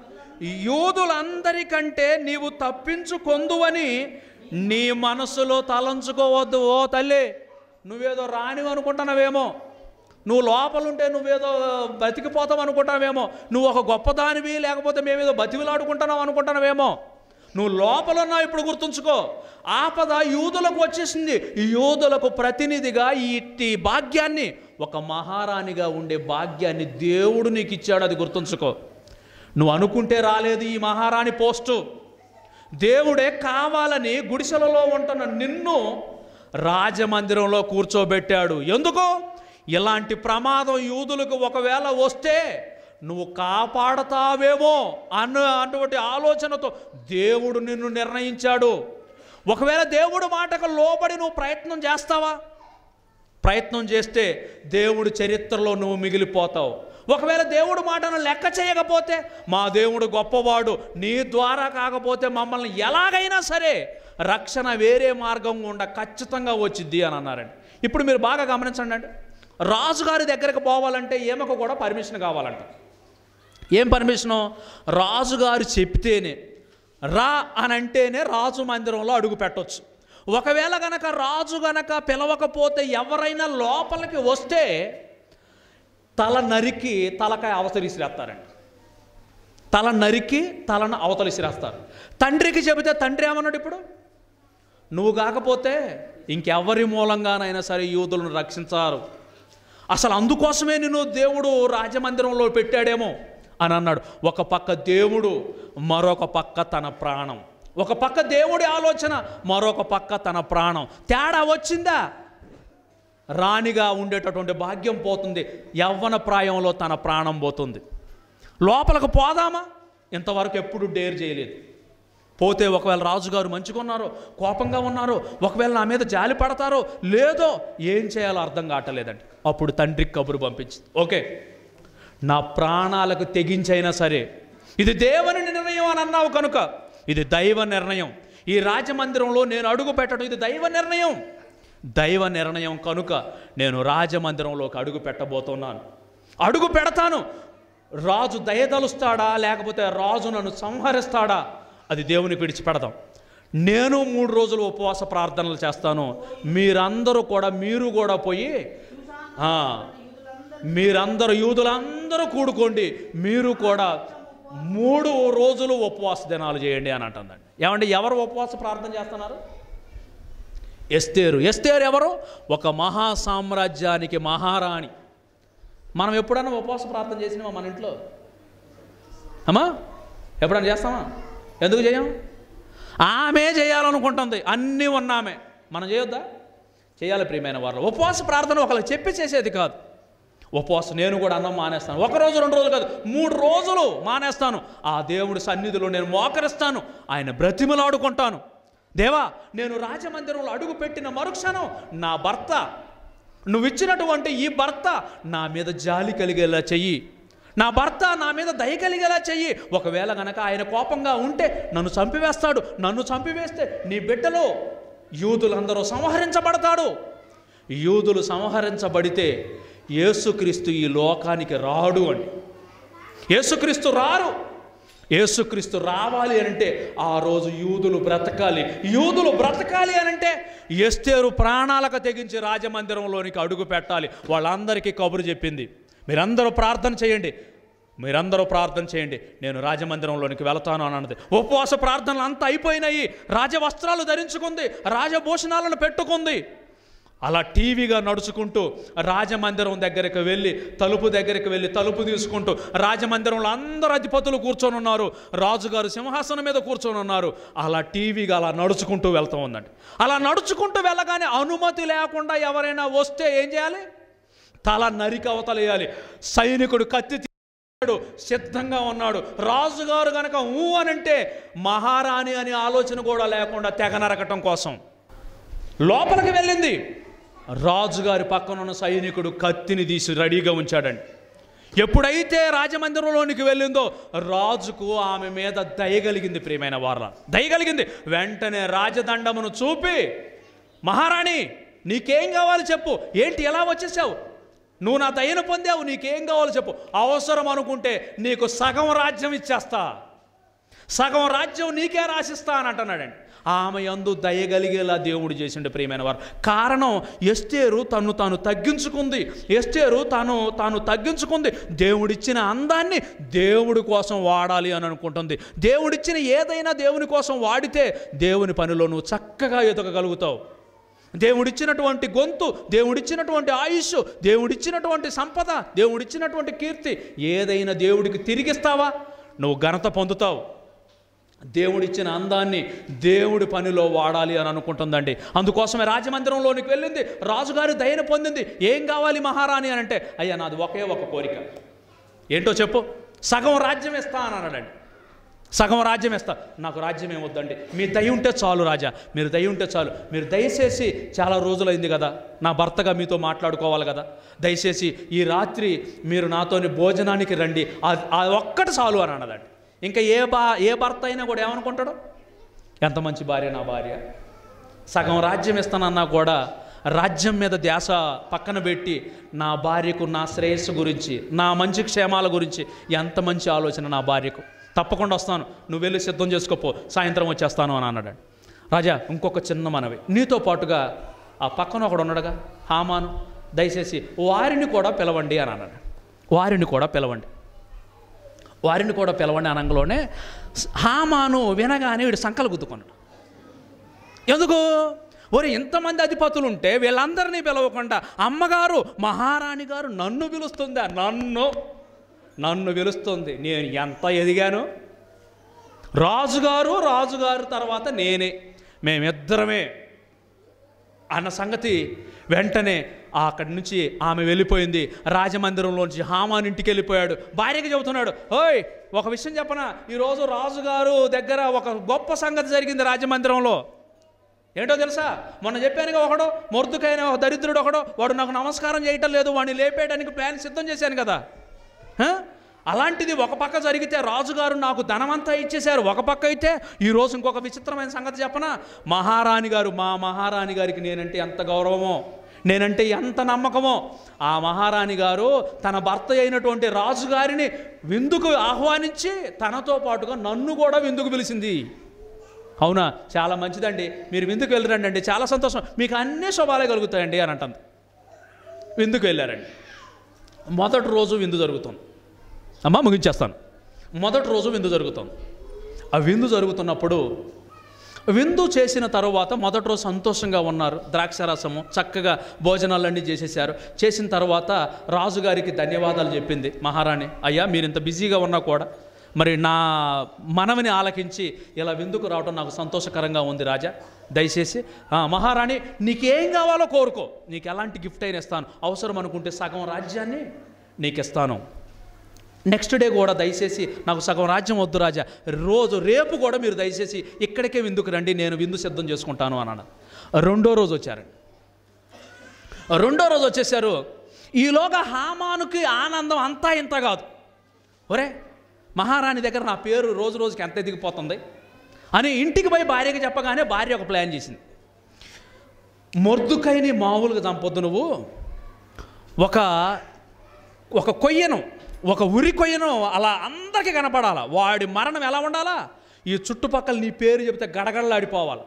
యూదులందరికంటే నీవు తప్పించుకొందువని నీ మనసులో తలంచుకోవద్దు ఓ తల్లి నువ్వేదో రానివి అనుకుంటున్నావేమో నువ్వు లోపలుంటే నువ్వేదో బతికిపోతావు అనుకుంటావేమో నువ్వు ఒక గొప్పదానివి లేకపోతే మేమేదో బతికిలాడుకుంటున్నావు అనుకుంటున్నావేమో నువ్వు లోపల ఉన్నావు ఇప్పుడు గుర్తుంచుకో ఆపద యూదులకు వచ్చేసింది ఈ యూదులకు ప్రతినిధిగా ఈ ఇట్టి భాగ్యాన్ని ఒక మహారాణిగా ఉండే భాగ్యాన్ని దేవుడు నీకు ఇచ్చాడు అది గుర్తుంచుకో నువ్వు అనుకుంటే రాలేదు ఈ మహారాణి పోస్టు దేవుడే కావాలని గుడిసెలలో ఉంటున్న నిన్ను రాజమందిరంలో కూర్చోబెట్టాడు ఎందుకు ఇలాంటి ప్రమాదం యూదులకు ఒకవేళ వస్తే నువ్వు కాపాడతావేమో అన్న అటువంటి ఆలోచనతో దేవుడు నిన్ను నిర్ణయించాడు ఒకవేళ దేవుడు మాటకు లోబడి నువ్వు ప్రయత్నం చేస్తావా ప్రయత్నం చేస్తే దేవుడి చరిత్రలో నువ్వు మిగిలిపోతావు ఒకవేళ దేవుడు మాటను లెక్క చేయకపోతే మా దేవుడు గొప్పవాడు నీ ద్వారా కాకపోతే మమ్మల్ని ఎలాగైనా సరే రక్షణ వేరే మార్గం గుండా ఖచ్చితంగా వచ్చిద్ది అని అన్నారండి ఇప్పుడు మీరు బాగా గమనించండి అండి రాజుగారి దగ్గరకు పోవాలంటే ఏమకు కూడా పర్మిషన్ కావాలంట ఏం పర్మిషను రాజుగారు చెప్తేనే రా అని అంటేనే రాజు మందిరంలో అడుగు పెట్టొచ్చు ఒకవేళ గనక రాజు గనక పిలవకపోతే ఎవరైనా లోపలికి వస్తే తల నరికి తలకాయ అవతలి విసిరేస్తారండి తల నరికి తలను అవతలి విసిరేస్తారు తండ్రికి చెబితే తండ్రి ఏమన్నాడు ఇప్పుడు నువ్వు కాకపోతే ఇంకెవరి మూలంగానైనా సరే యూదులను రక్షించారు అసలు అందుకోసమే నేను దేవుడు రాజమందిరంలో పెట్టాడేమో అని అన్నాడు ఒక పక్క దేవుడు మరొక పక్క తన ప్రాణం ఒక పక్క దేవుడి ఆలోచన మరొక పక్క తన ప్రాణం తేడా వచ్చిందా రాణిగా ఉండేటటువంటి భాగ్యం పోతుంది యవ్వన ప్రాయంలో తన ప్రాణం పోతుంది లోపలికి పోదామా ఇంతవరకు ఎప్పుడు డేర్ చేయలేదు పోతే ఒకవేళ రాజుగారు మంచిగా ఉన్నారో కోపంగా ఉన్నారో ఒకవేళ నా మీద జాలి పడతారో లేదో ఏం చేయాలో అర్థం కావట్లేదండి అప్పుడు తండ్రికి కబురు పంపించింది ఓకే నా ప్రాణాలకు తెగించైనా సరే ఇది దేవుని నిర్ణయం అని అన్నావు కనుక ఇది దైవ నిర్ణయం ఈ రాజమందిరంలో నేను అడుగు పెట్టడం ఇది దైవ నిర్ణయం దైవ నిర్ణయం కనుక నేను రాజమందిరంలోకి అడుగు పెట్టబోతున్నాను అడుగు పెడతాను రాజు దయదలుస్తాడా లేకపోతే రాజు నన్ను సంహరిస్తాడా అది దేవునికి విడిచిపెడదాం నేను మూడు రోజులు ఉపవాస ప్రార్థనలు చేస్తాను మీరందరూ కూడా మీరు కూడా పోయి ఆ, మీరందరూ యూదులందరూ కూడుకోండి మీరు కూడా మూడు రోజులు ఉపవాస దినాలు చేయండి అని అంటుందండి ఏమండి ఎవరు ఉపవాస ప్రార్థన చేస్తున్నారు ఎస్తేరు ఎస్తేరు ఎవరు ఒక మహా సామ్రాజ్యానికి మహారాణి మనం ఎప్పుడన్నా ఉపవాస ప్రార్థన చేసినామా మన ఇంట్లో అమ్మా ఎప్పుడన్నా చేస్తామా ఎందుకు చేయం ఆమె చేయాలనుకుంటుంది అన్నీ ఉన్నామే మనం చేయొద్దా చేయాలి ప్రియమైన వారు ఉపవాస ప్రార్థన ఒకరికి చెప్పి చేసేది కాదు ఉపవాసం నేను కూడా అన్నం మానేస్తాను ఒక రోజు రెండు రోజులు కాదు మూడు రోజులు మానేస్తాను ఆ దేవుడి సన్నిధిలో నేను మోకరిస్తాను ఆయన బ్రతిమలాడుకుంటాను దేవా నేను రాజమందిరంలో అడుగు పెట్టిన మరుక్షణం నా భర్త నువ్వు ఇచ్చినటువంటి ఈ భర్త నా మీద జాలి కలిగేలా చెయ్యి నా భర్త నా మీద దయ కలిగేలా చెయ్యి ఒకవేళ గనక ఆయన కోపంగా ఉంటే నన్ను చంపివేస్తాడు నన్ను చంపివేస్తే నీ బిడ్డలో యూదులందరూ సంహరించబడతాడు యూదులు సంహరించబడితే యేసుక్రీస్తు ఈ లోకానికి రాడు అండి యేసుక్రీస్తు రారు యేసుక్రీస్తు రావాలి అనంటే ఆ రోజు యూదులు బ్రతకాలి యూదులు బ్రతకాలి అనంటే ఎస్తేరు ప్రాణాలకు తెగించి రాజమందిరంలోనికి అడుగు పెట్టాలి వాళ్ళందరికీ కబురు చెప్పింది మీరందరూ ప్రార్థన చేయండి మీరందరూ ప్రార్థన చేయండి నేను రాజమందిరంలోనికి వెళతాను అని అన్నది ఉపవాస ప్రార్థనలు అంతా అయిపోయినాయి రాజవస్త్రాలు ధరించుకుంది రాజభూషణాలను పెట్టుకుంది అలా టీవీగా నడుచుకుంటూ రాజమందిరం దగ్గరికి వెళ్ళి తలుపు దగ్గరికి వెళ్ళి తలుపు తీసుకుంటూ రాజమందిరంలో అందరు అధిపతులు కూర్చొని ఉన్నారు రాజుగారు సింహాసనం మీద కూర్చొని ఉన్నారు అలా టీవీగా అలా నడుచుకుంటూ వెళ్తూ ఉందండి అలా నడుచుకుంటూ వెళ్ళగానే అనుమతి లేకుండా ఎవరైనా వస్తే ఏం చేయాలి తల నరికి అవతలేయాలి సైనికుడు కత్తి తీ- సిద్ధంగా ఉన్నాడు రాజుగారు గనక ఊ అనంటే మహారాణి అనే ఆలోచన కూడా లేకుండా తెగ నరకటం కోసం లోపలికి వెళ్ళింది రాజుగారి పక్కన ఉన్న సైనికుడు కత్తిని తీసి రెడీగా ఉంచాడండి ఎప్పుడైతే రాజమందిరంలోనికి వెళ్ళిందో రాజుకు ఆమె మీద దయగలిగింది ప్రియమైన వార్ల దయగలిగింది వెంటనే రాజదండమును చూపి మహారాణి నీకేం కావాలి చెప్పు ఏంటి ఎలా వచ్చేసావు నువ్వు నా దయను పొందావు నీకేం కావాలో చెప్పు అవసరం అనుకుంటే నీకు సగం రాజ్యం ఇచ్చేస్తా సగం రాజ్యం నీకే రాసిస్తా అని అంటున్నాడండి ఆమె యందు దయగలిగేలా దేవుడు చేసిండు ప్రియమైన వారు కారణం ఎస్తేరు తను తాను తగ్గించుకుంది ఎస్తేరు తాను తాను తగ్గించుకుంది దేవుడిచ్చిన అందాన్ని దేవుడి కోసం వాడాలి అని అనుకుంటుంది దేవుడిచ్చిన ఏదైనా దేవుని కోసం వాడితే దేవుని పనిలో నువ్వు చక్కగా ఎదగగలుగుతావు దేవుడిచ్చినటువంటి గొంతు దేవుడిచ్చినటువంటి ఆయుష్ దేవుడిచ్చినటువంటి సంపద దేవుడిచ్చినటువంటి కీర్తి ఏదైనా దేవుడికి తిరిగిస్తావా నువ్వు ఘనత పొందుతావు దేవుడిచ్చిన అందాన్ని దేవుడి పనిలో వాడాలి అని అనుకుంటుందండి అందుకోసమే రాజమందిరంలోనికి వెళ్ళింది రాజుగారి దయను పొందింది ఏం కావాలి మహారాణి అని అంటే అయ్యా నాది ఒకే ఒక కోరిక ఏంటో చెప్పు సగం రాజ్యం ఇస్తా అని అన్నాడండి సగం రాజ్యం ఇస్తా నాకు రాజ్యం ఏమొద్దండి మీ దయ ఉంటే చాలు రాజా మీరు దయ ఉంటే చాలు మీరు దయచేసి చాలా రోజులైంది కదా నా భర్తగా మీతో మాట్లాడుకోవాలి కదా దయచేసి ఈ రాత్రి మీరు నాతోని భోజనానికి రండి అది అది ఒక్కటి చాలు అని అన్నదండి ఇంకా ఏ బా ఏ భర్త అయినా కూడా ఏమనుకుంటాడు ఎంత మంచి భార్య నా భార్య సగం రాజ్యం ఇస్తానన్నా కూడా రాజ్యం మీద ధ్యాస పక్కన పెట్టి నా భార్యకు నా శ్రేయస్సు గురించి నా మంచి క్షేమాల గురించి ఎంత మంచి ఆలోచన నా భార్యకు తప్పకుండా వస్తాను నువ్వు వెళ్ళి సిద్ధం చేసుకోపో సాయంత్రం వచ్చేస్తాను అని అన్నాడు రాజా ఇంకొక చిన్న మనవి నీతో పాటుగా ఆ పక్కన ఒకడు ఉన్నాడుగా హామాను దయచేసి వారిని కూడా పిలవండి అని అన్నాడు వారిని కూడా పిలవండి వారిని కూడా పిలవండి అనంగలోనే హామాను వినగానే వీడు సంకలు గుద్దుకున్నాడు ఎందుకు ఒరే ఇంతమంది అధిపతులు ఉంటే వీళ్ళందరినీ పిలవకుండా అమ్మగారు మహారాణి గారు నన్ను పిలుస్తుందా నన్ను నన్ను పిలుస్తుంది నేను ఎంత ఎదిగాను రాజుగారు రాజుగారు తర్వాత నేనే మేమిద్దరమే అన్న సంగతి వెంటనే అక్కడి నుంచి ఆమె వెళ్ళిపోయింది రాజమందిరంలోంచి హామాన్ ఇంటికి వెళ్ళిపోయాడు భార్యకి చెబుతున్నాడు ఓయ్ ఒక విషయం చెప్పనా ఈరోజు రాజుగారు దగ్గర ఒక గొప్ప సంగతి జరిగింది రాజమందిరంలో ఏంటో తెలుసా మొన్న చెప్పానుగా ఒకడు మొర్దుకైన ఒక దరిద్రుడు ఒకడు వాడు నాకు నమస్కారం చేయటం లేదు వాడిని లేపేయడానికి ప్లాన్ సిద్ధం చేశాను కదా హ? అలాంటిది ఒక పక్క జరిగితే రాజుగారు నాకు ధనమంతా ఇచ్చేశారు ఒక పక్క అయితే ఈరోజు ఇంకొక విచిత్రమైన సంగతి చెప్పనా మహారాణి గారు మా మహారాణి గారికి నేనంటే ఎంత గౌరవమో నేనంటే ఎంత నమ్మకమో ఆ మహారాణి గారు తన భర్త అయినటువంటి రాజుగారిని విందుకు ఆహ్వానించి తనతో పాటుగా నన్ను కూడా విందుకు పిలిచింది అవునా చాలా మంచిదండి మీరు విందుకు వెళ్ళరండి అండి చాలా సంతోషం మీకు అన్ని శుభాలే కలుగుతాయండి అని అంటుంది విందుకు వెళ్ళారండి మొదటి రోజు విందు జరుగుతుంది అమ్మా ముగించేస్తాను మొదటి రోజు విందు జరుగుతుంది ఆ విందు జరుగుతున్నప్పుడు విందు చేసిన తర్వాత మొదటి రోజు సంతోషంగా ఉన్నారు ద్రాక్షరసము చక్కగా భోజనాలన్నీ చేసేసారు చేసిన తర్వాత రాజుగారికి ధన్యవాదాలు చెప్పింది మహారాణి అయ్యా మీరు ఇంత బిజీగా ఉన్నా కూడా మరి నా మనవిని ఆలకించి ఇలా విందుకు రావడం నాకు సంతోషకరంగా ఉంది రాజా దయచేసి "ఆ, మహారాణి నీకేం కావాలో కోరుకో నీకు ఎలాంటి గిఫ్ట్ అయినా ఇస్తాను అవసరం అనుకుంటే సగం రాజ్యాన్ని నీకు ఇస్తాను నెక్స్ట్ డే కూడా దయచేసి నాకు సగం రాజ్యం వద్దు రాజా రోజు రేపు కూడా మీరు దయచేసి ఇక్కడికే విందుకు రండి నేను విందు సిద్ధం చేసుకుంటాను అన్నాడు రెండో రోజు వచ్చారండి రెండో రోజు వచ్చేసారు ఈలోగా హామానుకి ఆనందం అంతా ఇంత కాదు ఒరే మహారాణి దగ్గర నా పేరు రోజు రోజుకి ఎంత ఎదిగిపోతుంది అని ఇంటికి పోయి భార్యకి చెప్పగానే భార్య ఒక ప్లాన్ చేసింది మొర్దుకైని మామూలుగా చంపొద్దు నువ్వు ఒక ఒక కొయ్యను ఒక ఉరి కొయ్యను అలా అందరికీ కనపడాలా వాడి మరణం ఎలా ఉండాలా ఈ చుట్టుపక్కల నీ పేరు చెబితే గడగడలాడిపోవాలి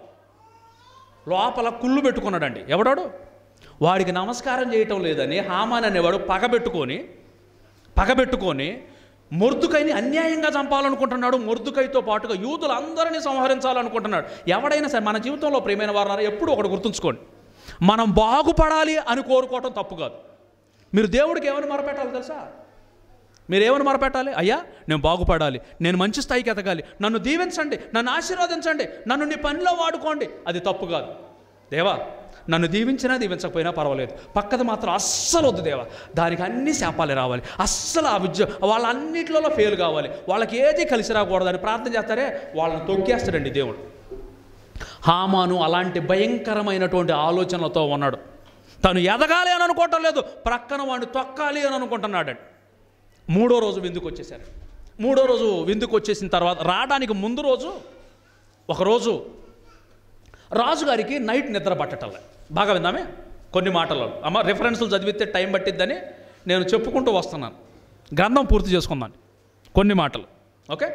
లోపల కుళ్ళు పెట్టుకున్నాడండి ఎవడాడు వాడికి నమస్కారం చేయటం లేదని హామాన్ అనేవాడు పగబెట్టుకొని పగబెట్టుకొని మొర్దుకైని అన్యాయంగా చంపాలనుకుంటున్నాడు మొర్దుకైతో పాటుగా యూదులందరినీ సంహరించాలనుకుంటున్నాడు ఎవడైనా సరే మన జీవితంలో ప్రేమైన వారు ఎప్పుడు ఒకటి గుర్తుంచుకోండి మనం బాగుపడాలి అని కోరుకోవటం తప్పు కాదు మీరు దేవుడికి ఏమని మొరపెట్టాలి తెలుసా మీరు ఏమని మొరపెట్టాలి అయ్యా నేను బాగుపడాలి నేను మంచి స్థాయికి ఎదగాలి నన్ను దీవించండి నన్ను ఆశీర్వదించండి నన్ను నీ పనిలో వాడుకోండి అది తప్పు కాదు దేవా నన్ను దీవించినా దీవించకపోయినా పర్వాలేదు పక్కది మాత్రం అస్సలు వద్దు దేవా దానికి అన్ని శాపాలే రావాలి అస్సలు ఆ విద్య వాళ్ళన్నిటిలో ఫెయిల్ కావాలి వాళ్ళకి ఏది కలిసి రాకూడదని ప్రార్థన చేస్తారే వాళ్ళని తొక్కేస్తాడండి దేవుడు హామాను అలాంటి భయంకరమైనటువంటి ఆలోచనలతో ఉన్నాడు తను ఎదగాలి అని అనుకోవటం లేదు ప్రక్కన వాడిని తొక్కాలి అని అనుకుంటున్నాడు మూడో రోజు విందుకు వచ్చేసారు మూడో రోజు విందుకు వచ్చేసిన తర్వాత రావడానికి ముందు రోజు ఒకరోజు రాజుగారికి నైట్ నిద్ర పట్టటంలే బాగా విందామే కొన్ని మాటలు అమ్మ రిఫరెన్స్లు చదివితే టైం పట్టిద్దని నేను చెప్పుకుంటూ వస్తున్నాను గ్రంథం పూర్తి చేసుకుందాను కొన్ని మాటలు ఓకే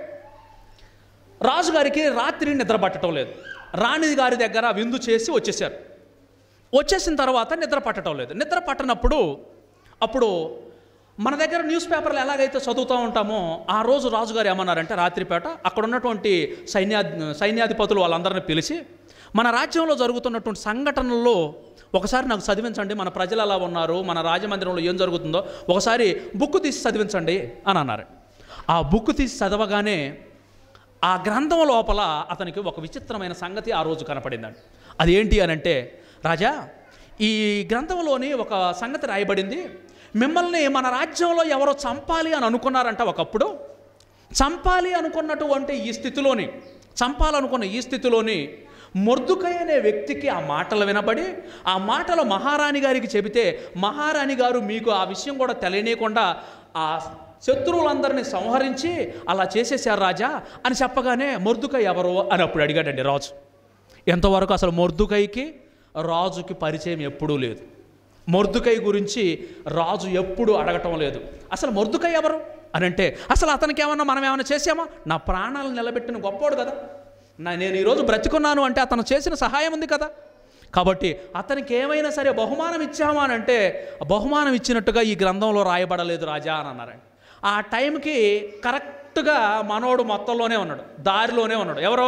రాజుగారికి రాత్రి నిద్ర పట్టడం లేదు రాణి గారి దగ్గర విందు చేసి వచ్చేసారు వచ్చేసిన తర్వాత నిద్ర పట్టడం లేదు నిద్ర పట్టనప్పుడు అప్పుడు మన దగ్గర న్యూస్ పేపర్లు ఎలాగైతే చదువుతూ ఉంటామో ఆ రోజు రాజుగారు ఏమన్నారంటే రాత్రిపేట అక్కడ ఉన్నటువంటి సైన్యా సైన్యాధిపతులు వాళ్ళందరిని పిలిచి మన రాజ్యంలో జరుగుతున్నటువంటి సంఘటనల్లో ఒకసారి నాకు చదివించండి మన ప్రజలు ఎలా ఉన్నారు మన రాజమందిరంలో ఏం జరుగుతుందో ఒకసారి బుక్ తీసి చదివించండి అని అన్నారు ఆ బుక్ తీసి చదవగానే ఆ గ్రంథం లోపల అతనికి ఒక విచిత్రమైన సంగతి ఆ రోజు కనపడిందండి అది ఏంటి అని అంటే రాజా ఈ గ్రంథంలోని ఒక సంగతి రాయబడింది మిమ్మల్ని మన రాజ్యంలో ఎవరో చంపాలి అని అనుకున్నారంట ఒకప్పుడు చంపాలి అనుకున్నటువంటి ఈ స్థితిలోని చంపాలనుకున్న ఈ స్థితిలోని మొర్దుకై అనే వ్యక్తికి ఆ మాటలు వినబడి ఆ మాటలు మహారాణి గారికి చెబితే మహారాణి గారు మీకు ఆ విషయం కూడా తెలియనీయకుండా ఆ శత్రువులందరినీ సంహరించి అలా చేసేశారు రాజా అని చెప్పగానే మొర్దుకై ఎవరు అని అప్పుడు అడిగాడండి రాజు ఎంతవరకు అసలు మొర్దుకైకి రాజుకి పరిచయం ఎప్పుడూ లేదు మొర్దుకై గురించి రాజు ఎప్పుడు అడగటం లేదు అసలు మొర్దుకై ఎవరు అని అంటే అసలు అతనికి ఏమన్నా మనం ఏమైనా చేసామా నా ప్రాణాలను నిలబెట్టిన గొప్పోడు కదా నా నేను ఈరోజు బ్రతికున్నాను అంటే అతను చేసిన సహాయం ఉంది కదా కాబట్టి అతనికి ఏమైనా సరే బహుమానం ఇచ్చామా అని అంటే ఆ బహుమానం ఇచ్చినట్టుగా ఈ గ్రంథంలో రాయబడలేదు రాజా అని అన్నారండి ఆ టైంకి కరెక్ట్గా మనోడు మొత్తంలోనే ఉన్నాడు దారిలోనే ఉన్నాడు ఎవరో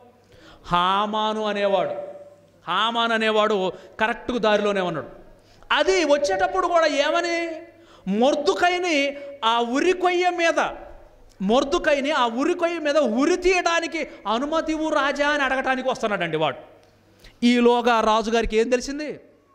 హామాను అనేవాడు హామాన్ అనేవాడు కరెక్ట్గా దారిలోనే ఉన్నాడు అది వచ్చేటప్పుడు కూడా ఏమని మొర్దుకైని ఆ ఉరి కొయ్య మీద మొర్దుకైని ఆ ఉరి కొయ్య మీద ఉరి తీయడానికి అనుమతి ఇవ్వు రాజా అని అడగటానికి వస్తున్నాడండి వాడు ఈలోగా రాజుగారికి ఏం తెలిసింది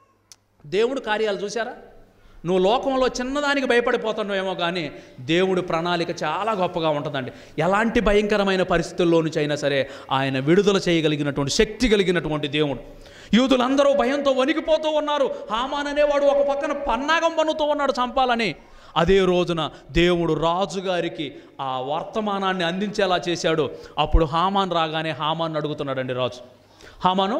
దేవుడు కార్యాలు చూసారా నువ్వు లోకంలో చిన్నదానికి భయపడిపోతున్నావేమో కానీ దేవుడి ప్రణాళిక చాలా గొప్పగా ఉంటుందండి ఎలాంటి భయంకరమైన పరిస్థితుల్లో నుంచి అయినా సరే ఆయన విడుదల చేయగలిగినటువంటి శక్తి కలిగినటువంటి దేవుడు యూదులందరూ భయంతో వణికిపోతూ ఉన్నారు హామాన్ అనేవాడు ఒక పక్కన పన్నాగం పన్నుతూ ఉన్నాడు చంపాలని అదే రోజున దేవుడు రాజుగారికి ఆ వర్తమానాన్ని అందించేలా చేశాడు అప్పుడు హామాన్ రాగానే హామాన్ అడుగుతున్నాడండి రాజు హామాను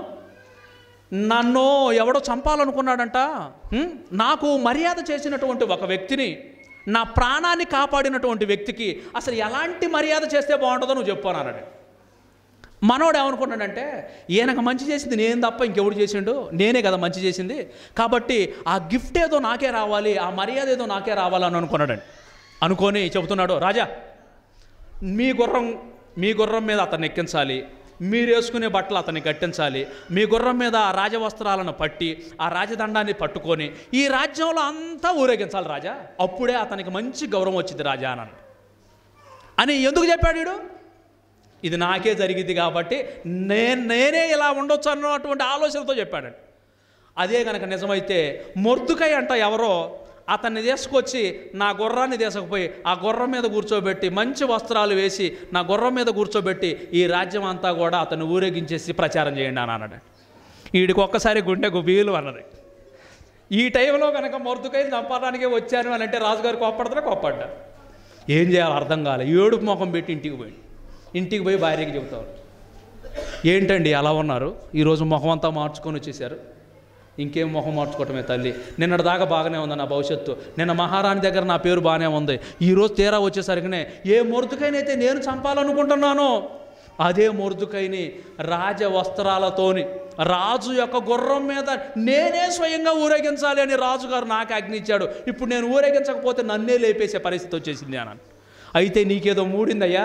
నన్ను ఎవడో చంపాలనుకున్నాడంట హ్మ్? నాకు మర్యాద చేసినటువంటి ఒక వ్యక్తిని నా ప్రాణాన్ని కాపాడినటువంటి వ్యక్తికి అసలు ఎలాంటి మర్యాద చేస్తే బాగుంటుందో నువ్వు చెప్పు అని అన్నాడు మనోడు ఏమనుకున్నాడంటే ఈయనకు మంచి చేసింది నేను తప్ప ఇంకెవడు చేసిండు నేనే కదా మంచి చేసింది కాబట్టి ఆ గిఫ్ట్ ఏదో నాకే రావాలి ఆ మర్యాద ఏదో నాకే రావాలని అనుకున్నాడండి అనుకొని చెబుతున్నాడు రాజా మీ గుర్రం మీ గుర్రం మీద అతన్ని ఎక్కించాలి మీరు వేసుకునే బట్టలు అతన్ని కట్టించాలి మీ గుర్రం మీద ఆ రాజవస్త్రాలను పట్టి ఆ రాజదండాన్ని పట్టుకొని ఈ రాజ్యంలో అంతా ఊరేగించాలి రాజా అప్పుడే అతనికి మంచి గౌరవం వచ్చింది రాజా అని అన్నాడు. అని ఎందుకు చెప్పాడు వీడు ఇది నాకే జరిగింది కాబట్టి నేను నేనే ఇలా ఉండొచ్చు అన్నటువంటి ఆలోచనతో చెప్పాడు అదే కనుక నిజమైతే మొర్దుకై అంట ఎవరో అతన్ని తీసుకొచ్చి నా గుర్రాన్ని తీసుకుపోయి ఆ గుర్రం మీద కూర్చోబెట్టి మంచి వస్త్రాలు వేసి నా గుర్రం మీద కూర్చోబెట్టి ఈ రాజ్యం అంతా కూడా అతన్ని ఊరేగించేసి ప్రచారం చేయండి అని అన్నాడు వీడికి ఒక్కసారి గుండె గుబీలు అన్నది ఈ టైంలో కనుక మొర్దుకై చంపడానికే వచ్చాను అని అంటే రాజుగారు కోప్పడతారా కోప్పడ్డా ఏం చేయాలో అర్థం కాలే ఏడుపు ముఖం పెట్టి ఇంటికి పోయి ఇంటికి పోయి భార్యకి చెబుతారు ఏంటండి అలా ఉన్నారు ఈరోజు ముఖం అంతా మార్చుకొని వచ్చేసారు ఇంకేం మొహం మార్చుకోవటమే తల్లి నిన్నటి దాకా బాగానే ఉంది నా భవిష్యత్తు నిన్న మహారాణి దగ్గర నా పేరు బాగానే ఉంది ఈరోజు తీరా వచ్చేసరికినే ఏ మొరుదుకైనైతే నేను చంపాలనుకుంటున్నానో అదే మొరుదుకైని రాజ వస్త్రాలతోని రాజు యొక్క గుర్రం మీద నేనే స్వయంగా ఊరేగించాలి అని రాజుగారు నాకు ఆజ్ఞించాడు ఇప్పుడు నేను ఊరేగించకపోతే నన్నే లేపేసే పరిస్థితి వచ్చేసింది అన్నాను అయితే నీకేదో మూడిందయ్యా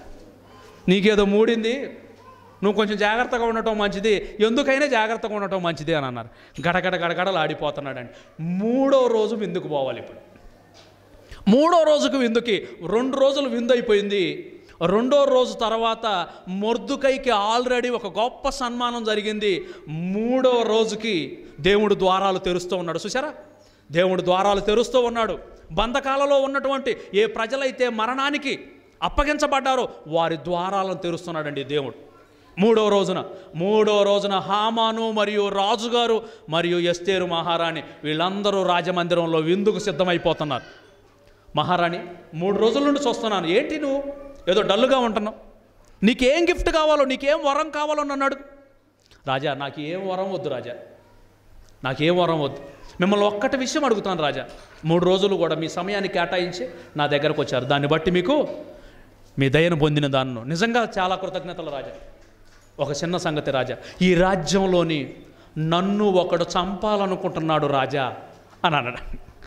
నీకేదో మూడింది నువ్వు కొంచెం జాగ్రత్తగా ఉండటం మంచిది ఎందుకైనా జాగ్రత్తగా ఉండటం మంచిది అని అన్నారు గడగడ గడగడలు ఆడిపోతున్నాడండి మూడో రోజు విందుకు పోవాలి ఇప్పుడు మూడో రోజుకు విందుకి రెండు రోజులు విందు అయిపోయింది రెండో రోజు తర్వాత మొర్దుకైకి ఆల్రెడీ ఒక గొప్ప సన్మానం జరిగింది మూడో రోజుకి దేవుడు ద్వారాలు తెరుస్తూ ఉన్నాడు చూసారా దేవుడు ద్వారాలు తెరుస్తూ ఉన్నాడు బంధకాలలో ఉన్నటువంటి ఏ ప్రజలైతే మరణానికి అప్పగించబడ్డారో వారి ద్వారాలను తెరుస్తున్నాడండి దేవుడు మూడో రోజున మూడో రోజున హామాను మరియు రాజుగారు మరియు ఎస్తేరు మహారాణి వీళ్ళందరూ రాజమందిరంలో విందుకు సిద్ధమైపోతున్నారు మహారాణి మూడు రోజుల నుండి చూస్తున్నాను ఏంటి నువ్వు ఏదో డల్లుగా ఉంటున్నావు నీకేం గిఫ్ట్ కావాలో నీకేం వరం కావాలో నన్ను అడుగు రాజా నాకు ఏం వరం వద్దు రాజా నాకేం వరం వద్దు మిమ్మల్ని ఒక్కటి విషయం అడుగుతాను రాజా మూడు రోజులు కూడా మీ సమయాన్ని కేటాయించి నా దగ్గరకు వచ్చారు దాన్ని బట్టి మీకు మీ దయను పొందిన దాన్ని నిజంగా చాలా కృతజ్ఞతలు రాజా ఒక చిన్న సంగతి రాజా ఈ రాజ్యంలోని నన్ను ఒకడు చంపాలనుకుంటున్నాడు రాజా అని అన్నాడు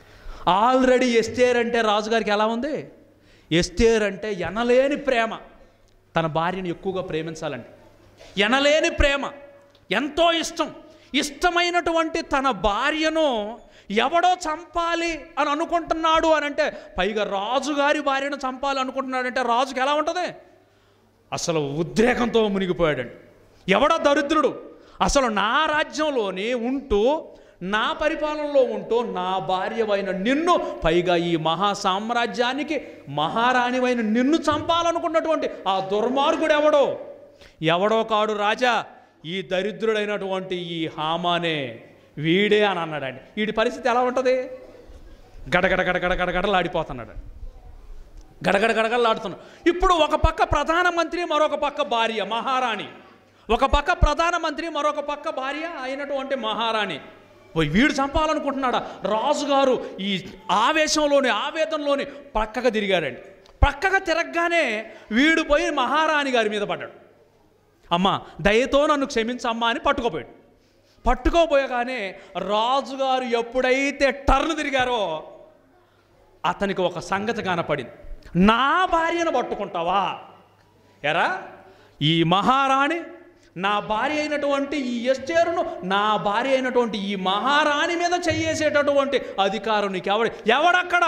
ఆల్రెడీ ఎస్తేర్ అంటే రాజుగారికి ఎలా ఉంది ఎస్తేర్ అంటే ఎనలేని ప్రేమ తన భార్యను ఎక్కువగా ప్రేమించాలండి ఎనలేని ప్రేమ ఎంతో ఇష్టం ఇష్టమైనటువంటి తన భార్యను ఎవడో చంపాలి అని అనుకుంటున్నాడు అని అంటే పైగా రాజుగారి భార్యను చంపాలి అనుకుంటున్నాడంటే రాజుకి ఎలా ఉంటుంది అసలు ఉద్రేకంతో మునిగిపోయాడండి ఎవడో దరిద్రుడు అసలు నా రాజ్యంలోనే ఉంటూ నా పరిపాలనలో ఉంటూ నా భార్యవైన నిన్ను పైగా ఈ మహా సామ్రాజ్యానికి మహారాణివైన నిన్ను చంపాలనుకున్నటువంటి ఆ దుర్మార్గుడు ఎవడో ఎవడో కాడు రాజా ఈ దరిద్రుడైనటువంటి ఈ హామానే వీడే అని అన్నాడండి వీడి పరిస్థితి ఎలా ఉంటుంది గడగడ గడగడ గడగడలాడిపోతున్నాడు గడగడ గడగడలాడుతున్నాడు ఇప్పుడు ఒక పక్క ప్రధానమంత్రి మరొక పక్క భార్య మహారాణి ఒక పక్క ప్రధానమంత్రి మరొక పక్క భార్య అయినటువంటి మహారాణి పోయి వీడు చంపాలనుకుంటున్నాడా రాజుగారు ఈ ఆవేశంలోని ఆవేదనలోని పక్కగా తిరిగాడండి పక్కగా తిరగగానే వీడు పోయి మహారాణి గారి మీద పడ్డాడు అమ్మా దయతో నన్ను క్షమించమ్మా అని పట్టుకోపోయాడు పట్టుకోపోయగానే రాజుగారు ఎప్పుడైతే టర్న్ తిరిగారో అతనికి ఒక సంగతి కనపడింది నా భార్యను పట్టుకుంటావా ఎరా ఈ మహారాణి నా భార్య అయినటువంటి ఈ ఎస్టేరును నా భార్య అయినటువంటి ఈ మహారాణి మీద చెయ్యేసేటటువంటి అధికారం నీకు ఎవడు ఎవడక్కడ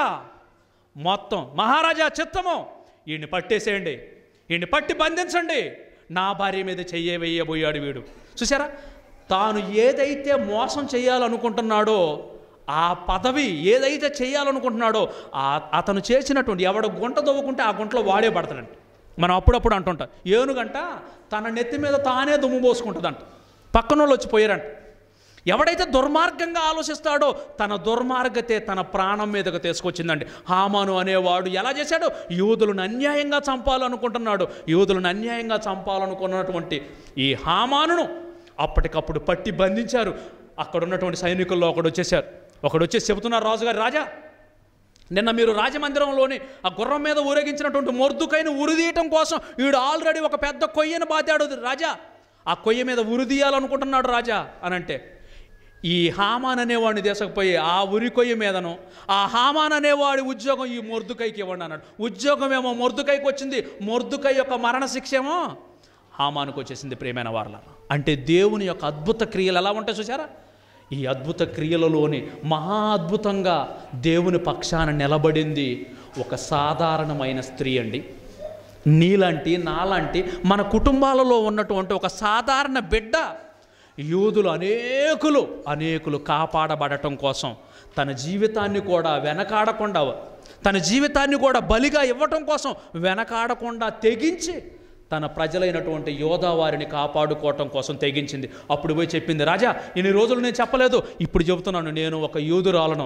మొత్తం మహారాజా చిత్తము ఈయన్ని పట్టేసేయండి ఈయన్ని పట్టి బంధించండి నా భార్య మీద చెయ్యే వేయబోయాడు వీడు చూసారా తాను ఏదైతే మోసం చేయాలనుకుంటున్నాడో ఆ పదవి ఏదైతే చేయాలనుకుంటున్నాడో ఆ అతను చేసినటువంటి ఎవడ గుంట దవ్వుకుంటే ఆ గుంటలో వాడే పడతాడంట మనం అప్పుడప్పుడు అంటుంటాం ఏనుగంట తన నెత్తి మీద తానే దుమ్ము పోసుకుంటుందంట పక్కన వాళ్ళు వచ్చి పోయారంట ఎవడైతే దుర్మార్గంగా ఆలోచిస్తాడో తన దుర్మార్గతే తన ప్రాణం మీదకు తీసుకొచ్చిందండి హామాను అనేవాడు ఎలా చేశాడు యూదులను అన్యాయంగా చంపాలనుకుంటున్నాడు యూదులను అన్యాయంగా చంపాలనుకున్నటువంటి ఈ హామానును అప్పటికప్పుడు పట్టి బంధించారు అక్కడ ఉన్నటువంటి సైనికుల్లో ఒకడు వచ్చేసారు ఒకడు వచ్చేసి చెబుతున్నారు రాజుగారు రాజా నిన్న మీరు రాజమందిరంలోని ఆ గుర్రం మీద ఊరేగించినటువంటి మొర్దుకైన ఉరిదీయటం కోసం వీడు ఆల్రెడీ ఒక పెద్ద కొయ్యను బాతాడు రాజా ఆ కొయ్య మీద ఉరిదీయాలనుకుంటున్నాడు రాజా అని అంటే ఈ హామాన్ అనేవాడిని తీసుకుపోయి ఆ ఉరి కొయ్య మీదను ఆ హామాన్ అనేవాడి ఉద్యోగం ఈ మొర్దుకైకి ఇవ్వండి అన్నాడు ఉద్యోగం ఏమో మొర్దుకైకి వచ్చింది మొర్దుకై యొక్క మరణ శిక్ష ఏమో హామానుకు వచ్చేసింది ప్రేమైన వారల అంటే దేవుని యొక్క అద్భుత క్రియలు ఎలా ఉంటాయి చూసారా ఈ అద్భుత క్రియలలోని మహా అద్భుతంగా దేవుని పక్షాన నిలబడింది ఒక సాధారణమైన స్త్రీ అండి నీలాంటి నాలాంటి మన కుటుంబాలలో ఉన్నటువంటి ఒక సాధారణ బిడ్డ యూదులు అనేకులు అనేకులు కాపాడబడటం కోసం తన జీవితాన్ని కూడా వెనకాడకుండా తన జీవితాన్ని కూడా బలిగా ఇవ్వటం కోసం వెనకాడకుండా తెగించి తన ప్రజలైనటువంటి యోధా వారిని కాపాడుకోవటం కోసం తెగించింది అప్పుడు పోయి చెప్పింది రాజా ఇన్ని రోజులు నేను చెప్పలేదు ఇప్పుడు చెబుతున్నాను నేను ఒక యూదురాలను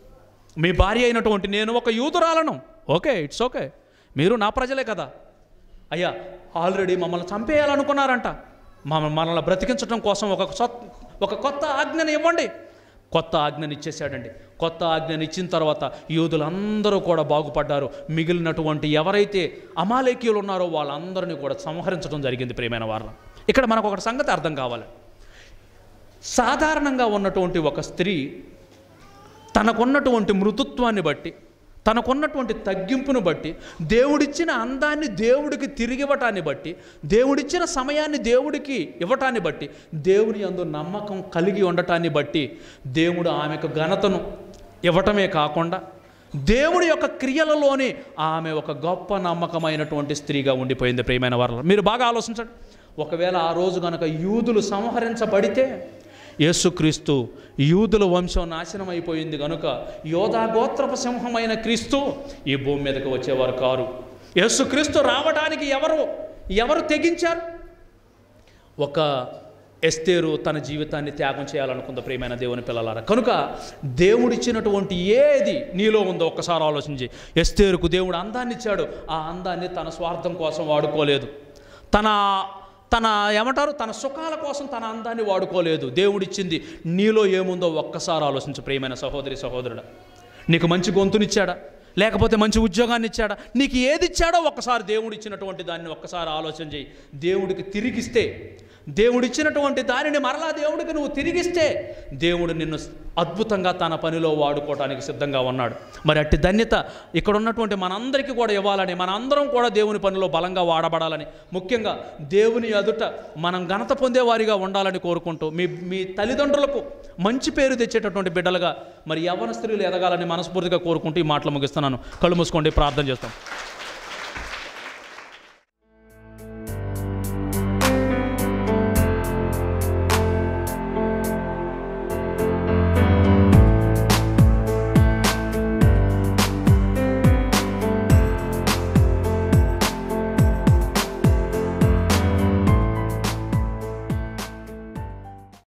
మీ భార్య అయినటువంటి నేను ఒక యూదురాలను ఓకే ఇట్స్ ఓకే మీరు నా ప్రజలే కదా అయ్యా ఆల్రెడీ మమ్మల్ని చంపేయాలనుకున్నారంట మమ్మ మనల్ని బ్రతికించడం కోసం ఒక సొత్- ఒక కొత్త ఆజ్ఞని ఇవ్వండి కొత్త ఆజ్ఞని ఇచ్చేసాడండి కొత్త ఆజ్ఞని ఇచ్చిన తర్వాత యూదులందరూ కూడా బాగుపడ్డారు మిగిలినటువంటి ఎవరైతే అమాలేకీయులు ఉన్నారో వాళ్ళందరినీ కూడా సంహరించడం జరిగింది ప్రియమైన వారిలో ఇక్కడ మనకు ఒక సంగతి అర్థం కావాలి సాధారణంగా ఉన్నటువంటి ఒక స్త్రీ తనకున్నటువంటి మృదుత్వాన్ని బట్టి తనకున్నటువంటి తగ్గింపును బట్టి దేవుడిచ్చిన అందాన్ని దేవుడికి తిరిగి ఇవ్వటాన్ని బట్టి దేవుడిచ్చిన సమయాన్ని దేవుడికి ఇవ్వటాన్ని బట్టి దేవుని అందు నమ్మకం కలిగి ఉండటాన్ని బట్టి దేవుడు ఆమెకు ఘనతను ఇవ్వటమే కాకుండా దేవుడి యొక్క క్రియలలోని ఆమె ఒక గొప్ప నమ్మకమైనటువంటి స్త్రీగా ఉండిపోయింది ప్రియమైన వారు మీరు బాగా ఆలోచించండి ఒకవేళ ఆ రోజు గనక యూదులు సంహరించబడితే యేసుక్రీస్తు యూదుల వంశం నాశనం అయిపోయింది కనుక యోధా గోత్రపు సింహమైన క్రీస్తు ఈ భూమి మీదకి వచ్చేవారు కారు యేసుక్రీస్తు రావడానికి ఎవరు ఎవరు తెగించారు ఒక ఎస్తేరు తన జీవితాన్ని త్యాగం చేయాలనుకుంది ప్రియమైన దేవుని పిల్లలారా కనుక దేవుడిచ్చినటువంటి ఏది నీలో ఉందో ఒక్కసారి ఆలోచించి ఎస్తేరుకు దేవుడు అందాన్ని ఇచ్చాడు ఆ అందాన్ని తన స్వార్థం కోసం వాడుకోలేదు తన తన ఏమంటారు తన సుఖాల కోసం తన అందాన్ని వాడుకోలేదు దేవుడిచ్చింది నీలో ఏముందో ఒక్కసారి ఆలోచించు ప్రియమైన సహోదరి సహోదరుడా నీకు మంచి గొంతునిచ్చాడా లేకపోతే మంచి ఉద్యోగాన్ని ఇచ్చాడా నీకు ఏది ఇచ్చాడో ఒక్కసారి దేవుడు ఇచ్చినటువంటి దాన్ని ఒక్కసారి ఆలోచన చేయి దేవుడికి తిరిగిస్తే దేవుడిచ్చినటువంటి దానిని మరలా దేవుడికి నువ్వు తిరిగిస్తే దేవుడు నిన్ను అద్భుతంగా తన పనిలో వాడుకోవటానికి సిద్ధంగా ఉన్నాడు మరి అట్టి ధన్యత ఇక్కడ ఉన్నటువంటి మనందరికీ కూడా ఇవ్వాలని మనందరం కూడా దేవుని పనిలో బలంగా వాడబడాలని ముఖ్యంగా దేవుని ఎదుట మనం ఘనత పొందేవారిగా ఉండాలని కోరుకుంటూ మీ మీ తల్లిదండ్రులకు మంచి పేరు తెచ్చేటటువంటి బిడ్డలుగా మరి యవన స్త్రీలు ఎదగాలని మనస్ఫూర్తిగా కోరుకుంటూ ఈ మాటలు ముగిస్తున్నాను కళ్ళు మూసుకోండి ప్రార్థన చేస్తాం